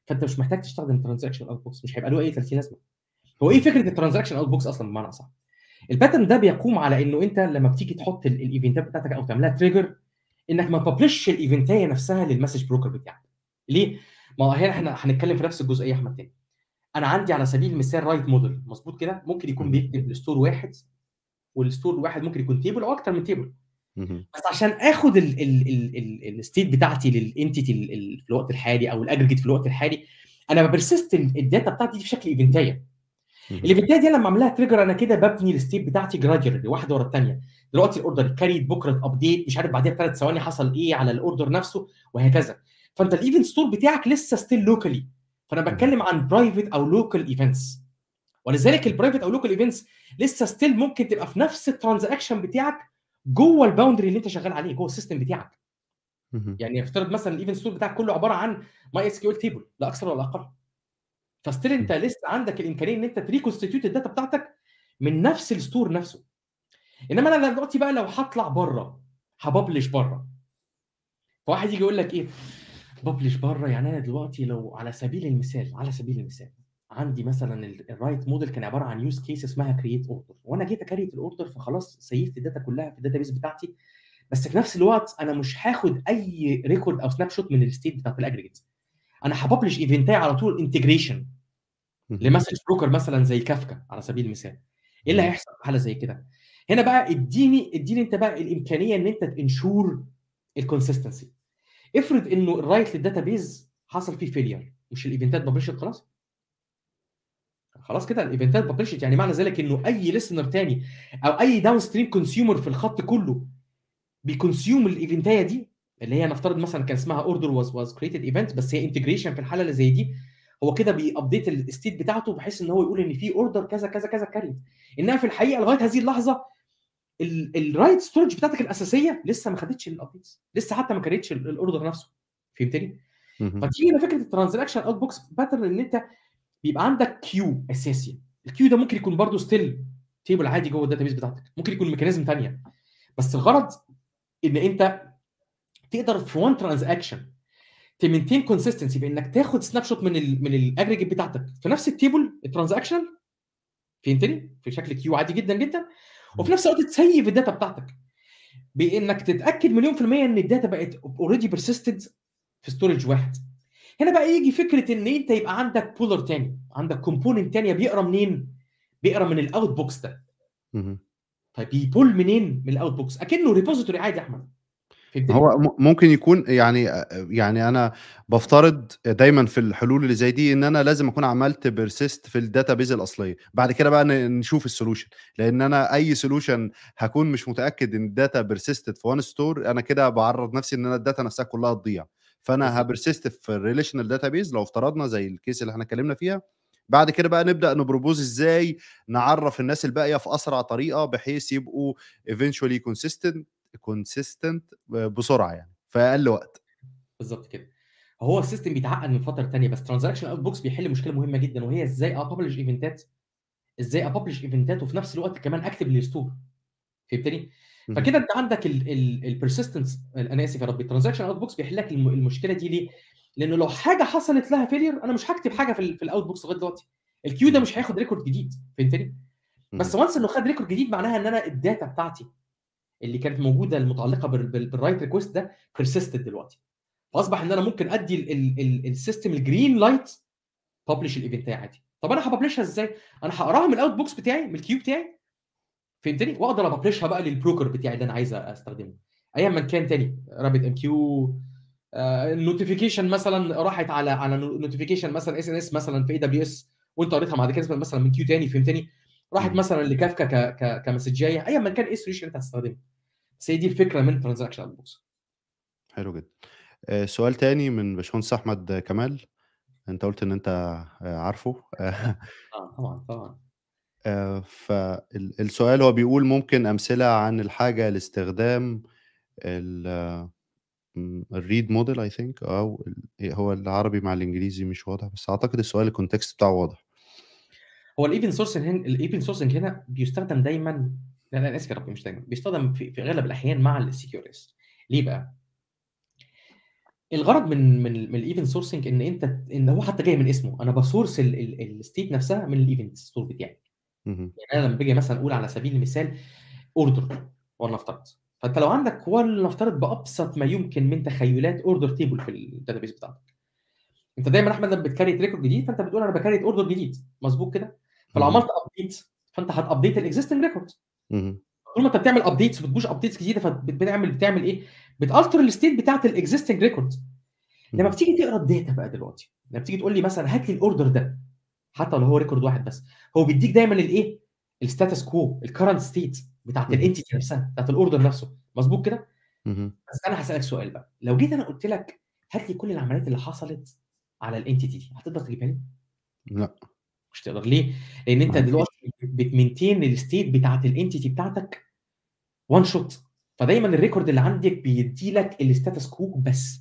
S2: فانت مش محتاج تستخدم ترانزاكشن اوت بوكس مش هيبقى له اي 30 لازمه هو ايه فكره الترانزاكشن اوت بوكس اصلا بمعنى اصح الباترن ده بيقوم على انه انت لما بتيجي تحط ال- الايفنتات بتاعتك او تعملها تريجر انك ما تبلش الايفنتايه نفسها للمسج بروكر بتاعك ليه ما هو هنا احنا هنتكلم في نفس الجزئيه يا احمد تاني انا عندي على سبيل المثال رايت موديل مظبوط كده ممكن يكون
S1: مم.
S2: بيكتب لستور واحد والستور الواحد ممكن يكون تيبل او اكتر من تيبل
S1: مهم.
S2: بس عشان اخد الستيت بتاعتي للانتيتي في الوقت الحالي او الاجريجيت في الوقت الحالي انا ببرسست الداتا بتاعتي دي في شكل ايفنتايه
S1: مهم.
S2: الايفنتايه دي لما اعملها تريجر انا كده ببني الستيت بتاعتي جراديولي واحده ورا الثانيه دلوقتي الاوردر كاريد بكره ابديت مش عارف بعديها بثلاث ثواني حصل ايه على الاوردر نفسه وهكذا فانت الايفنت ستور بتاعك لسه ستيل لوكالي فانا بتكلم عن برايفت او لوكال ايفنتس ولذلك البرايفت او لوكال ايفنتس لسه ستيل ممكن تبقى في نفس الترانزاكشن بتاعك جوه الباوندري اللي انت شغال عليه جوه السيستم بتاعك
S1: مهم.
S2: يعني افترض مثلا الايفنت ستور بتاعك كله عباره عن ماي اس كيو ال تيبل لا اكثر ولا اقل فستيل انت لسه عندك الامكانيه ان انت تريكونستيتيوت الداتا بتاعتك من نفس الستور نفسه انما انا دلوقتي بقى لو هطلع بره هببلش بره فواحد يجي يقول لك ايه ببلش بره يعني انا دلوقتي لو على سبيل المثال على سبيل المثال عندي مثلا الرايت موديل كان عباره عن يوز كيس اسمها كرييت اوردر وانا جيت اكريت الاوردر فخلاص سيفت الداتا كلها في الداتا بيس بتاعتي بس في نفس الوقت انا مش هاخد اي ريكورد او سناب شوت من الستيت بتاعت الاجريجيت انا هببلش ايفنتاي على طول انتجريشن
S1: مهم.
S2: لمسج بروكر مثلا زي كافكا على سبيل المثال ايه اللي
S1: مم.
S2: هيحصل في حاله زي كده هنا بقى اديني اديني انت بقى الامكانيه ان انت تنشور الكونسستنسي افرض انه الرايت للداتابيز حصل فيه فيلير مش الايفنتات ببلشت خلاص خلاص كده الايفنتات ببلشت يعني معنى ذلك انه اي ليسنر تاني او اي داون ستريم كونسيومر في الخط كله بيكونسيوم الايفنتايه دي اللي هي نفترض مثلا كان اسمها اوردر واز واز كريتد ايفنت بس هي انتجريشن في الحاله اللي زي دي هو كده بيابديت الستيت بتاعته بحيث ان هو يقول ان في اوردر كذا كذا كذا كاريد انها في الحقيقه لغايه هذه اللحظه الرايت ستورج بتاعتك الاساسيه لسه ما خدتش الابديتس لسه حتى ما كريتش الاوردر نفسه فهمتني؟
S1: مهم.
S2: فتيجي هنا فكره الترانزاكشن اوت بوكس باترن ان انت بيبقى عندك كيو اساسي الكيو ده ممكن يكون برضه ستيل تيبل عادي جوه الداتابيس بتاعتك ممكن يكون ميكانيزم ثانيه بس الغرض ان انت تقدر في وان ترانزاكشن تمنتين كونسيستنسي بانك تاخد سناب شوت من ال من الاجريجيت بتاعتك في نفس التيبل الترانزاكشن فهمتني في شكل كيو عادي جدا جدا وفي نفس الوقت تسيف الداتا بتاعتك بانك تتاكد مليون في الميه ان الداتا بقت اوريدي بيرسيستد في ستورج واحد هنا بقى يجي فكره ان انت يبقى عندك بولر تاني عندك كومبوننت تانيه بيقرا منين بيقرا من الاوت بوكس ده
S1: مهم.
S2: طيب بيبول منين من الاوت بوكس اكنه ريبوزيتوري عادي يا احمد فهمتني
S1: هو م- ممكن يكون يعني يعني انا بفترض دايما في الحلول اللي زي دي ان انا لازم اكون عملت بيرسيست في الداتابيز الاصليه بعد كده بقى ن- نشوف السولوشن لان انا اي سولوشن هكون مش متاكد ان الداتا بيرسيستد في وان ستور انا كده بعرض نفسي ان انا الداتا نفسها كلها تضيع فانا
S2: بالظبط.
S1: هبرسيست في الريليشنال داتابيز لو افترضنا زي الكيس اللي احنا اتكلمنا فيها بعد كده بقى نبدا نبروبوز ازاي نعرف الناس الباقيه في اسرع طريقه بحيث يبقوا eventually consistent consistent بسرعه يعني في اقل وقت
S2: بالظبط كده هو السيستم بيتعقد من فتره ثانيه بس ترانزاكشن اوت بوكس بيحل مشكله مهمه جدا وهي ازاي ابلش ايفنتات ازاي ابلش ايفنتات وفي نفس الوقت كمان اكتب الستور فهمتني؟
S1: مهم.
S2: فكده انت عندك البرسيستنس انا اسف يا ربي الترانزاكشن اوت بوكس بيحل لك الم- المشكله دي ليه؟ لانه لو حاجه حصلت لها فيلير انا مش هكتب حاجه في ال- في الاوت بوكس لغايه دلوقتي الكيو ده مش هياخد ريكورد جديد فهمتني؟ بس وانس انه خد ريكورد جديد معناها ان انا الداتا بتاعتي اللي كانت موجوده المتعلقه بال- بال- بالرايت ريكوست ده بيرسيستد دلوقتي فاصبح ان انا ممكن ادي ال- ال- ال- السيستم الجرين لايت ببلش الايفنت عادي طب انا هببلشها ازاي؟ انا هقراها من الاوت بوكس بتاعي من الكيو بتاعي فهمتني؟ واقدر اببلشها بقى للبروكر بتاعي اللي انا عايز استخدمه ايا من كان تاني رابط ام كيو النوتيفيكيشن مثلا راحت على على نوتيفيكيشن مثلا اس ان اس مثلا في اي دبليو اس وانت قريتها بعد كده مثلا من كيو تاني فهمتني؟ راحت
S1: مم.
S2: مثلا لكافكا ك ك كمسجايه ايا من كان ايه السوليوشن اللي انت هتستخدمه بس هي دي الفكره من ترانزاكشن اوت بوكس
S1: حلو جدا آه، سؤال تاني من باشمهندس احمد كمال انت قلت ان انت آه، عارفه
S2: اه طبعا طبعا
S1: فالسؤال هو بيقول ممكن امثله عن الحاجه لاستخدام الريد موديل اي ثينك او ال- هو العربي مع الانجليزي مش واضح بس اعتقد السؤال الكونتكست بتاعه واضح
S2: هو الايفن سورسنج هنا الايفن سورسنج هنا بيستخدم دايما لا لا انا اسف يا ربي مش دايما بيستخدم في, في اغلب الاحيان مع السي كيو اس ليه بقى؟ الغرض من من من الايفنت سورسنج ان انت ان هو حتى جاي من اسمه انا بسورس الستيت نفسها من الايفنت ستور بتاعي
S1: اهم.
S2: يعني انا لما باجي مثلا اقول على سبيل المثال اوردر ولنفترض فانت لو عندك ولنفترض بابسط ما يمكن من تخيلات اوردر تيبل في الداتابيس بتاعتك انت دايما احمد لما بتكريت ريكورد جديد فانت بتقول انا بكريت اوردر جديد مظبوط كده فلو
S1: اهم.
S2: عملت ابديت فانت هتابديت الاكزيستنج ريكورد
S1: اهم.
S2: طول ما انت بتعمل ابديتس وبتبوش ابديتس جديده فبتعمل بتعمل ايه؟ بتالتر الستيت بتاعت الاكزيستنج ريكورد لما
S1: اهم.
S2: بتيجي تقرا الداتا بقى دلوقتي لما بتيجي تقول لي مثلا هات لي الاوردر ده حتى لو هو ريكورد واحد بس هو بيديك دايما الايه؟ الستاتس كوو الكرنت ستيت بتاعت
S1: اهم.
S2: الانتيتي نفسها بتاعت الاوردر نفسه مظبوط كده؟
S1: اهم.
S2: بس انا هسالك سؤال بقى لو جيت انا قلت لك هات لي كل العمليات اللي حصلت على الانتيتي دي هتقدر تجيبها لي؟
S1: لأ.
S2: مش تقدر ليه؟ لان انت
S1: ما فيش.
S2: دلوقتي بتمينتين الستيت بتاعت الانتيتي بتاعتك وان شوت فدايما الريكورد اللي عندك بيدي لك الستاتس كوو بس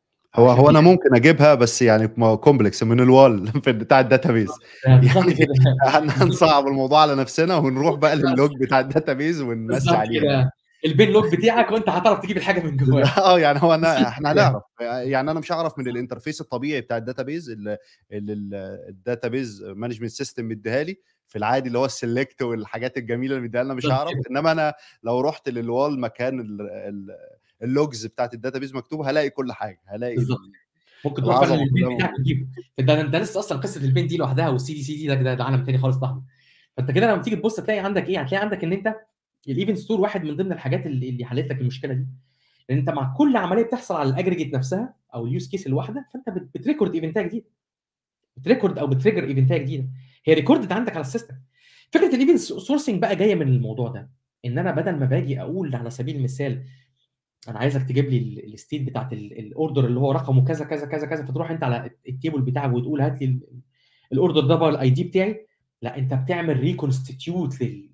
S1: هو
S2: عشان
S1: هو أنا
S2: كده
S1: ممكن أجيبها بس يعني ما كومبلكس من الwall في بتاع الداتابيز
S2: بالظبط
S1: يعني
S2: كده
S1: هن هنصعّب الموضوع على نفسنا ونروح بقى للlog بتاع الداتابيز ونمشّي
S2: بالظبط
S1: عليها.
S2: كده البين لوج بتاعك وانت هتعرف تجيب الحاجه من جواه
S1: آه، يعني هو أنا
S2: بالظبط
S1: إحنا
S2: كده
S1: هنعرف يعني أنا مش هاعرف من الinterface الطبيعي بتاع الداتابيز ال اللي ال الdatabase management system مدّيها لي في العادي اللي هو الselect والحاجات الجميلة اللي مدّيها لنا مش
S2: بالظبط
S1: هاعرف،
S2: كده.
S1: إنما أنا لو رُحت للwall مكان ال ال الlogs بتاعة الداتابيز مكتوبة هالاقي كل حاجة، هالاقي
S2: بالظبط
S1: ال
S2: ممكن تروح فعلا
S1: العظمة
S2: للبين
S1: كلها
S2: بتاعك
S1: موجودة.
S2: وتجيبه ده ده لسه اصلا قصه البين دي لوحدها والسي دي سي دي ده ده ده عالم تاني خالص لوحده فانت كده لما تيجي تبص تلاقي عندك ايه؟ هتلاقي عندك ان انت الايفنت ستور واحد من ضمن الحاجات اللي اللي حلت لك المشكله دي لان انت مع كل عمليه بتحصل على الاجريجيت نفسها او اليوز كيس الواحده فانت بت- بتريكورد ايفنتايه جديده بتريكورد او بتريجر ايفنتايه جديده هي ريكوردد عندك على السيستم فكره الايفنت سورسنج بقى جايه من الموضوع ده ان انا بدل ما باجي اقول على سبيل المثال انا عايزك تجيب لي الستيت بتاعت الاوردر اللي هو رقمه كذا كذا كذا كذا فتروح انت على التيبل بتاعك وتقول هات لي الاوردر ده بقى الاي دي بتاعي لا انت بتعمل ريكونستيتيوت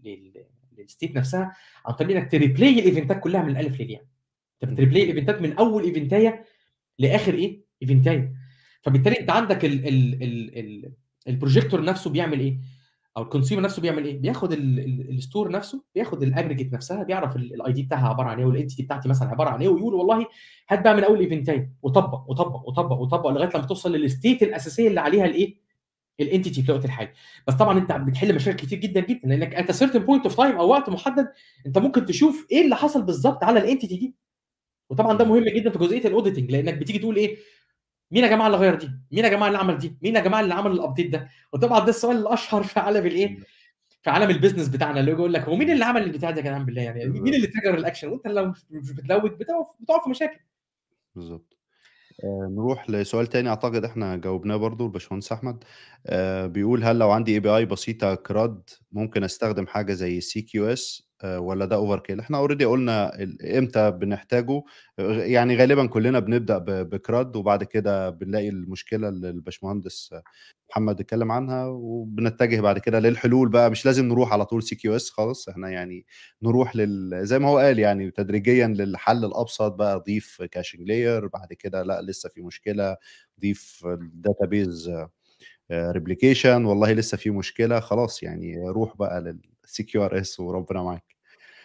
S2: للستيت نفسها عن طريق انك تريبلاي الايفنتات كلها من الالف للياء انت بتريبلاي الايفنتات من اول ايفنتايه لاخر ايه ايفنتايه فبالتالي انت عندك ال ال ال ال البروجيكتور نفسه بيعمل ايه او الكونسيومر نفسه بيعمل ايه بياخد الستور نفسه بياخد الاجريجيت نفسها بيعرف الاي دي بتاعها عباره عن ايه والانتيتي بتاعتي مثلا عباره عن ايه ويقول والله هات بقى من اول ايفنتايه وطبق وطبق وطبق وطبق لغايه لما توصل للستيت الاساسيه اللي عليها الايه الانتيتي في الوقت الحالي بس طبعا انت بتحل مشاكل كتير جدا جدا لانك ات سيرتن بوينت اوف تايم او وقت محدد انت ممكن تشوف ايه اللي حصل بالظبط على الانتيتي دي وطبعا ده مهم جدا في جزئيه الاوديتنج لانك بتيجي تقول ايه مين يا جماعه اللي غير دي؟ مين يا جماعه اللي عمل دي؟ مين يا جماعه اللي عمل الابديت ده؟ وطبعا ده السؤال الاشهر في عالم الايه؟ في عالم البيزنس بتاعنا اللي يقول لك هو مين اللي عمل البتاع ده يا جدعان بالله يعني مين اللي تريجر الاكشن وانت لو مش بتلوت بتقف بتقف في مشاكل
S1: بالضبط. آآ نروح لسؤال تاني أعتقد إحنا جاوبناه برضه الباشمهندس أحمد، آآ بيقول هل لو عندي API بسيطة كRUD ممكن أستخدم حاجة زي CQS آآ والّا ده overkill؟ إحنا already قُلنا ال إمتى بنحتاجه، غ يعني غالبًا كلنا بنبدأ ب بCRUD وبعد كده بنلاقي المشكلة اللي الباشمهندس محمد اتكلم عنها، وبنتجه بعد كده للحلول بقى مش لازم نروح على طول CQS خالص، إحنا يعني نروح لل زي ما هو قال يعني تدريجيًا للحل الأبسط بقى ضيف caching layer بعد كده لأ لسه في مشكلة، ضيف الdatabase آآ replication والله لسه في مشكلة، خلاص يعني روح بقى للCQRS وربنا معاك.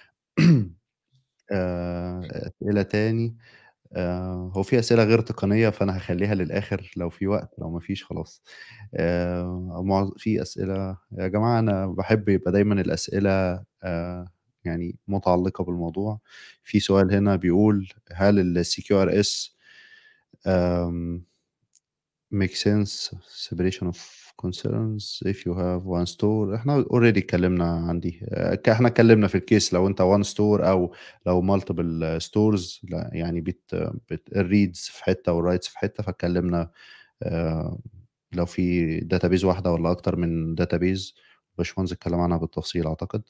S1: آآ أسئلة تاني، آآ هو في أسئلة غير تقنية فأنا هاخلّيها للآخر لو في وقت، لو ما فيش خلاص. آآ معظ في أسئلة يا جماعة أنا باحب يبقى دايمًا الأسئلة آآ يعني متعلقة بالموضوع. في سؤال هنا بيقول هل الCQRS آمم make sense separation of concerns if you have one store إحنا already اتكلمنا عن دي، آآ ك إحنا اتكلمنا في الcase لو أنت one store أو لو multiple stores لأ يعني بت بت الreads في حتة والwrites في حتة، فاتكلمنا آآ لو في database واحدة والّا أكتر من database، الباشمهندس اتكلم عنها بالتفصيل أعتقد.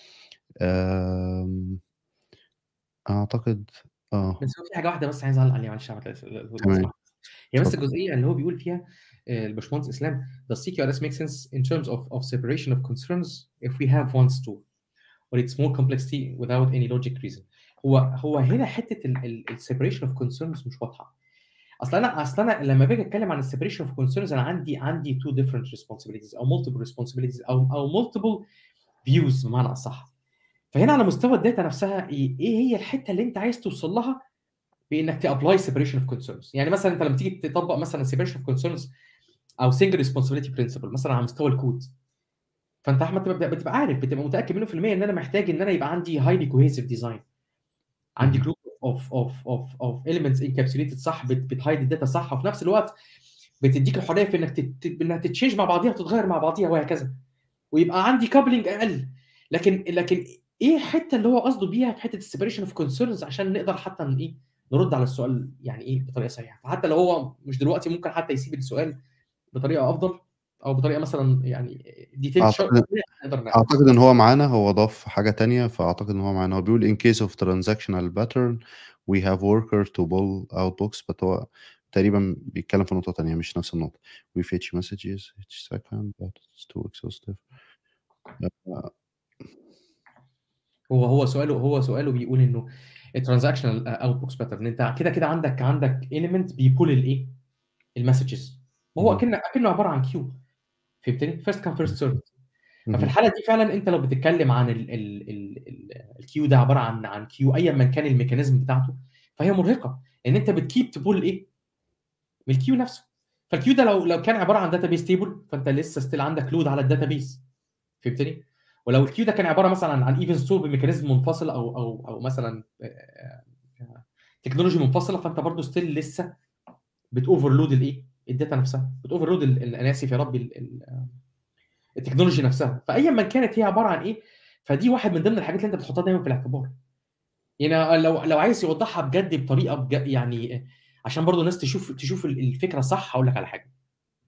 S1: آمم أعتقد آه.
S2: بس هو في حاجة واحدة بس عايز أعلّق عليها معلش لو لو
S1: تمام.
S2: سمحت. هي بس
S1: اتفضل.
S2: الجزئية اللي هو بيقول فيها آآ الباشمهندس إسلام does CQRS make sense in terms of of separation of concerns if we have one store or it's more complexity without any logic reason؟ هو هو هنا حتة ال ال الseparation of concerns مش واضحة. أصل أنا أصل أنا لمّا باجي أتكلم عن الseparation of concerns أنا عندي عندي 2 different responsibilities أو multiple responsibilities أو أو multiple views بمعنى أصح. فهنا على مستوى الdata نفسها إيه إيه هي الحتة اللي أنت عايز توصل لها بانك تابلاي سيبريشن اوف كونسيرنز يعني مثلا انت لما تيجي تطبق مثلا سيبريشن اوف كونسيرنز او سنجل ريسبونسبيلتي برنسبل مثلا على مستوى الكود فانت احمد بتبقى, بتبقى عارف بتبقى متاكد منه في المية ان انا محتاج ان انا يبقى عندي هايلي كوهيسيف ديزاين عندي جروب اوف اوف اوف اوف اليمنتس انكابسوليتد صح بتهايد الداتا صح وفي نفس الوقت بتديك الحريه في انك تت... انها تتشينج مع بعضيها وتتغير مع بعضيها وهكذا ويبقى عندي كابلنج اقل لكن لكن ايه الحته اللي هو قصده بيها في حته السيبريشن اوف كونسيرنز عشان نقدر حتى ايه نرد على السؤال يعني ايه بطريقه صحيحه فحتى لو هو مش دلوقتي ممكن حتى يسيب السؤال بطريقه افضل او بطريقه مثلا يعني ديتيل
S1: اعتقد اعتقد ان هو معانا هو ضاف حاجه تانية فاعتقد ان هو معانا هو بيقول in case of transactional pattern we have worker to pull out books but هو تقريبا بيتكلم في نقطه تانية مش نفس النقطه we fetch messages each second but it's too exhaustive
S2: هو هو سؤاله هو سؤاله بيقول انه الترانزاكشنال اوت بوكس باترن انت كده كده عندك عندك ايليمنت بيبول الايه المسجز وهو
S1: مهم.
S2: اكنه اكنه عباره عن كيو فهمتني فيرست كام فيرست سيرف ففي
S1: مهم.
S2: الحاله دي فعلا انت لو بتتكلم عن ال ال ال ال الكيو ده عباره عن عن كيو ايا من كان الميكانيزم بتاعته فهي مرهقه لان انت بتكيب تبول ايه من الكيو نفسه فالكيو ده لو لو كان عباره عن داتابيس تيبل فانت لسه ستيل عندك لود على الداتابيس فهمتني ولو الكيو ده كان عباره مثلا عن ايفن ستور بميكانيزم منفصل او او او مثلا تكنولوجي منفصله فانت برضو ستيل لسه بتوفرلود الايه الداتا نفسها بتوفرلود انا اسف يا ربي ال- ال- التكنولوجي نفسها فايا ما كانت هي عباره عن ايه فدي واحد من ضمن الحاجات اللي انت بتحطها دايما في الاعتبار يعني لو لو عايز يوضحها بجد بطريقه بجد يعني عشان برضو الناس تشوف تشوف الفكره صح هقول لك على حاجه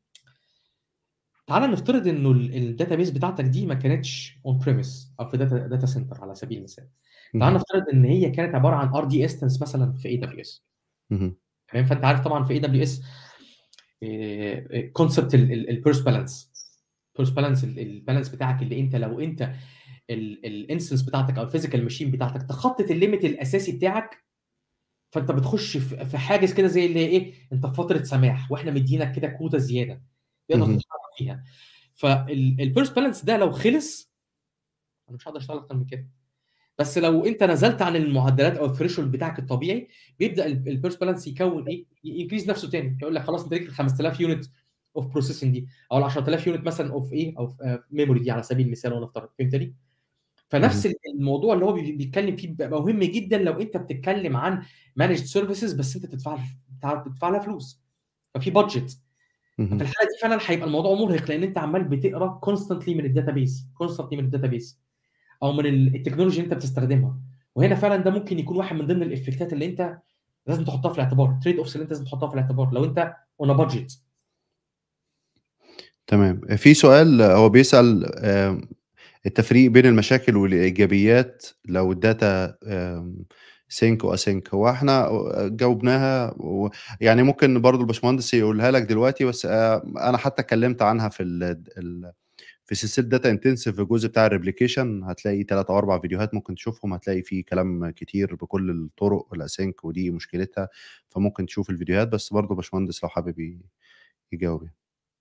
S2: تعال نفترض انه الداتابيس بتاعتك دي ما كانتش اون بريمس او في داتا داتا سنتر على سبيل المثال تعال
S1: مهم.
S2: نفترض ان هي كانت عباره عن ار دي انستنس مثلا في اي دبليو اس
S1: مهم.
S2: تمام فانت عارف طبعا في اي دبليو اس كونسبت البيرس بالانس البيرس بالانس البالانس بتاعك اللي انت لو انت الانستنس بتاعتك او الفيزيكال ماشين بتاعتك تخطط الليميت الاساسي بتاعك فانت بتخش في في حاجز كده زي اللي ايه انت في فتره سماح واحنا مدينك كده كوتا زياده تقدر
S1: مهم.
S2: تشتغل فيها فالبيرس بالانس ده لو خلص انا مش هقدر اشتغل اكتر من كده بس لو انت نزلت عن المعدلات او الثريشولد بتاعك الطبيعي بيبدا البيرس بالانس يكون ايه ينكريز نفسه تاني يقول لك خلاص انت ليك ال 5000 يونت اوف بروسيسنج دي او ال 10000 يونت مثلا اوف ايه او ميموري دي على سبيل المثال ونفترض فهمتني؟ فنفس الموضوع اللي هو بي- بيتكلم فيه بيبقى مهم جدا لو انت بتتكلم عن مانجد سيرفيسز بس انت بتدفع بتدفع لها فلوس ففي بادجت في
S1: مهم.
S2: الحاله دي فعلا هيبقى الموضوع مرهق لان انت عمال بتقرا كونستنتلي من الداتابيس كونستنتلي من الداتابيس او من ال- التكنولوجي اللي انت بتستخدمها وهنا فعلا ده ممكن يكون واحد من ضمن الافكتات اللي انت لازم تحطها في الاعتبار تريد اوفس اللي انت لازم تحطها في الاعتبار لو انت اون بادجت
S1: تمام في سؤال هو بيسأل آم، التفريق بين المشاكل والإيجابيات لو الداتا سينك واسينك هو احنا جاوبناها و... يعني ممكن برضو الباشمهندس يقولها لك دلوقتي بس آه، انا حتى اتكلمت عنها في ال... ال... في سلسله داتا انتنسيف في الجزء بتاع الريبليكيشن هتلاقي ثلاث او اربع فيديوهات ممكن تشوفهم هتلاقي فيه كلام كتير بكل الطرق الاسينك ودي مشكلتها فممكن تشوف الفيديوهات بس برضو باشمهندس لو حابب ي- يجاوب يعني.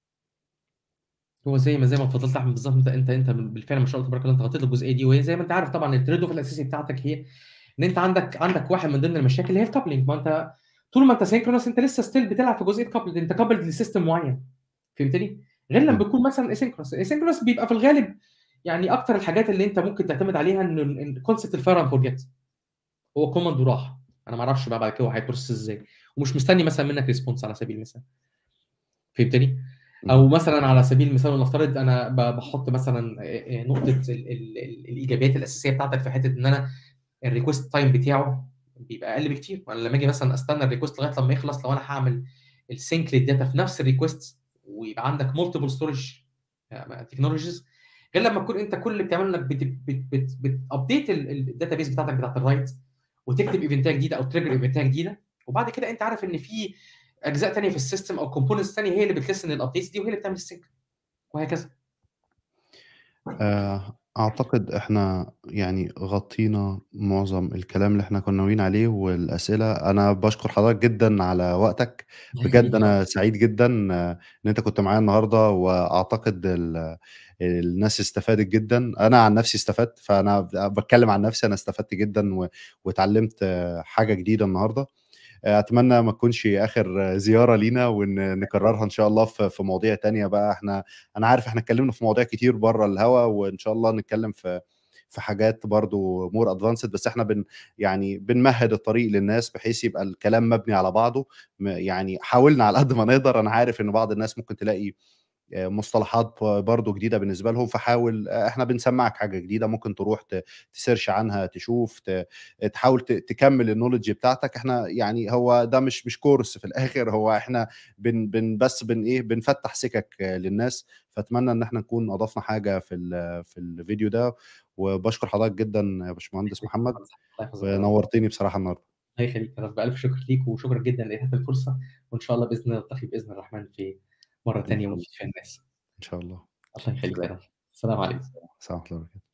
S2: هو زي ما زي ما اتفضلت احمد بالظبط انت انت انت بالفعل ما شاء الله تبارك الله انت غطيت الجزئيه دي وهي زي ما انت عارف طبعا التريد اوف الاساسي بتاعتك هي ان انت عندك عندك واحد من ضمن المشاكل اللي هي الكابلنج ما انت طول ما انت سينكرونس انت لسه ستيل بتلعب في جزئيه كابلنج انت كابلد لسيستم معين فهمتني؟ غير لما
S1: م.
S2: بيكون مثلا اسينكرونس الاسينكرونس بيبقى في الغالب يعني اكتر الحاجات اللي انت ممكن تعتمد عليها ان كونسبت الفاير اند فورجيت هو كوماند وراح انا ما اعرفش بقى بعد كده هو هيبروسس ازاي ومش مستني مثلا منك ريسبونس على سبيل المثال فهمتني؟ او مثلا على سبيل المثال نفترض انا ب- بحط مثلا آه، آه، نقطه ال- ال- ال- الايجابيات الاساسيه بتاعتك في حته ان انا الريكوست تايم بتاعه بيبقى اقل بكتير وانا لما اجي مثلا استنى الريكوست لغايه لما يخلص لو انا هعمل السينك للداتا في نفس الريكوست ويبقى عندك مالتيبل ستورج تكنولوجيز غير لما تكون انت كل اللي بتعمله انك بتابديت الداتا بيس بتاعتك بتاعت الرايت وتكتب ايفنتات جديده او تريجر ايفنتات جديده وبعد كده انت عارف ان في اجزاء ثانيه في السيستم او كومبوننتس ثانيه هي اللي بتلسن الابديتس دي وهي اللي بتعمل السينك وهكذا
S1: آه، أعتقد إحنا يعني غطينا معظم الكلام اللي إحنا كنا ناويين عليه والأسئلة أنا بشكر حضرتك جدا على وقتك بجد أنا سعيد جدا آه، إن أنت كنت معايا النهاردة وأعتقد ال- الناس استفادت جدا أنا عن نفسي استفدت فأنا بتكلم عن نفسي أنا استفدت جدا و- واتعلمت آه، حاجة جديدة النهاردة أتمنى ما تكونش آخر زيارة لينا وإن نكررها إن شاء الله في في مواضيع تانية بقى، إحنا أنا عارف إحنا اتكلمنا في مواضيع كتير برّه الهوا، وإن شاء الله نتكلم في في حاجات برضه more advanced بس إحنا بن يعني بنمهِّد الطريق للناس بحيث يبقى الكلام مبني على بعضه، م يعني حاولنا على قد ما نقدر، أنا عارف إن بعض الناس ممكن تلاقي آآ مصطلحات ب برضه جديدة بالنسبة لهم، فحاول إحنا بنسمّعك حاجة جديدة ممكن تروح ت تsearch عنها، تشوف، ت تحاول ت تكمّل الknowledge بتاعتك، إحنا يعني هو ده مش مش course في الآخر، هو إحنا بن بن بس بن إيه، بنفتّح سِكَك للناس، فأتمنى إن إحنا نكون أضفنا حاجة في ال في الفيديو ده، وباشكر حضرتك جدًا يا باشمهندس محمد،
S2: الله يحفظك يا رب.
S1: ونوّرتني بصراحة النهارده.
S2: الله يخليك يا رب، ألف شكر ليك، وشكرًا جدًا لإتاحة الفرصة، وإن شاء الله بإذن الله نلتقي بإذن الرحمن في مرة
S1: إن
S2: تانية
S1: شاء الله.
S2: ونفيد فيها الناس.
S1: إن شاء الله.
S2: الله يخليك يا
S1: سلام.
S2: رب. السلام عليكم.
S1: السلام ورحمة الله وبركاته.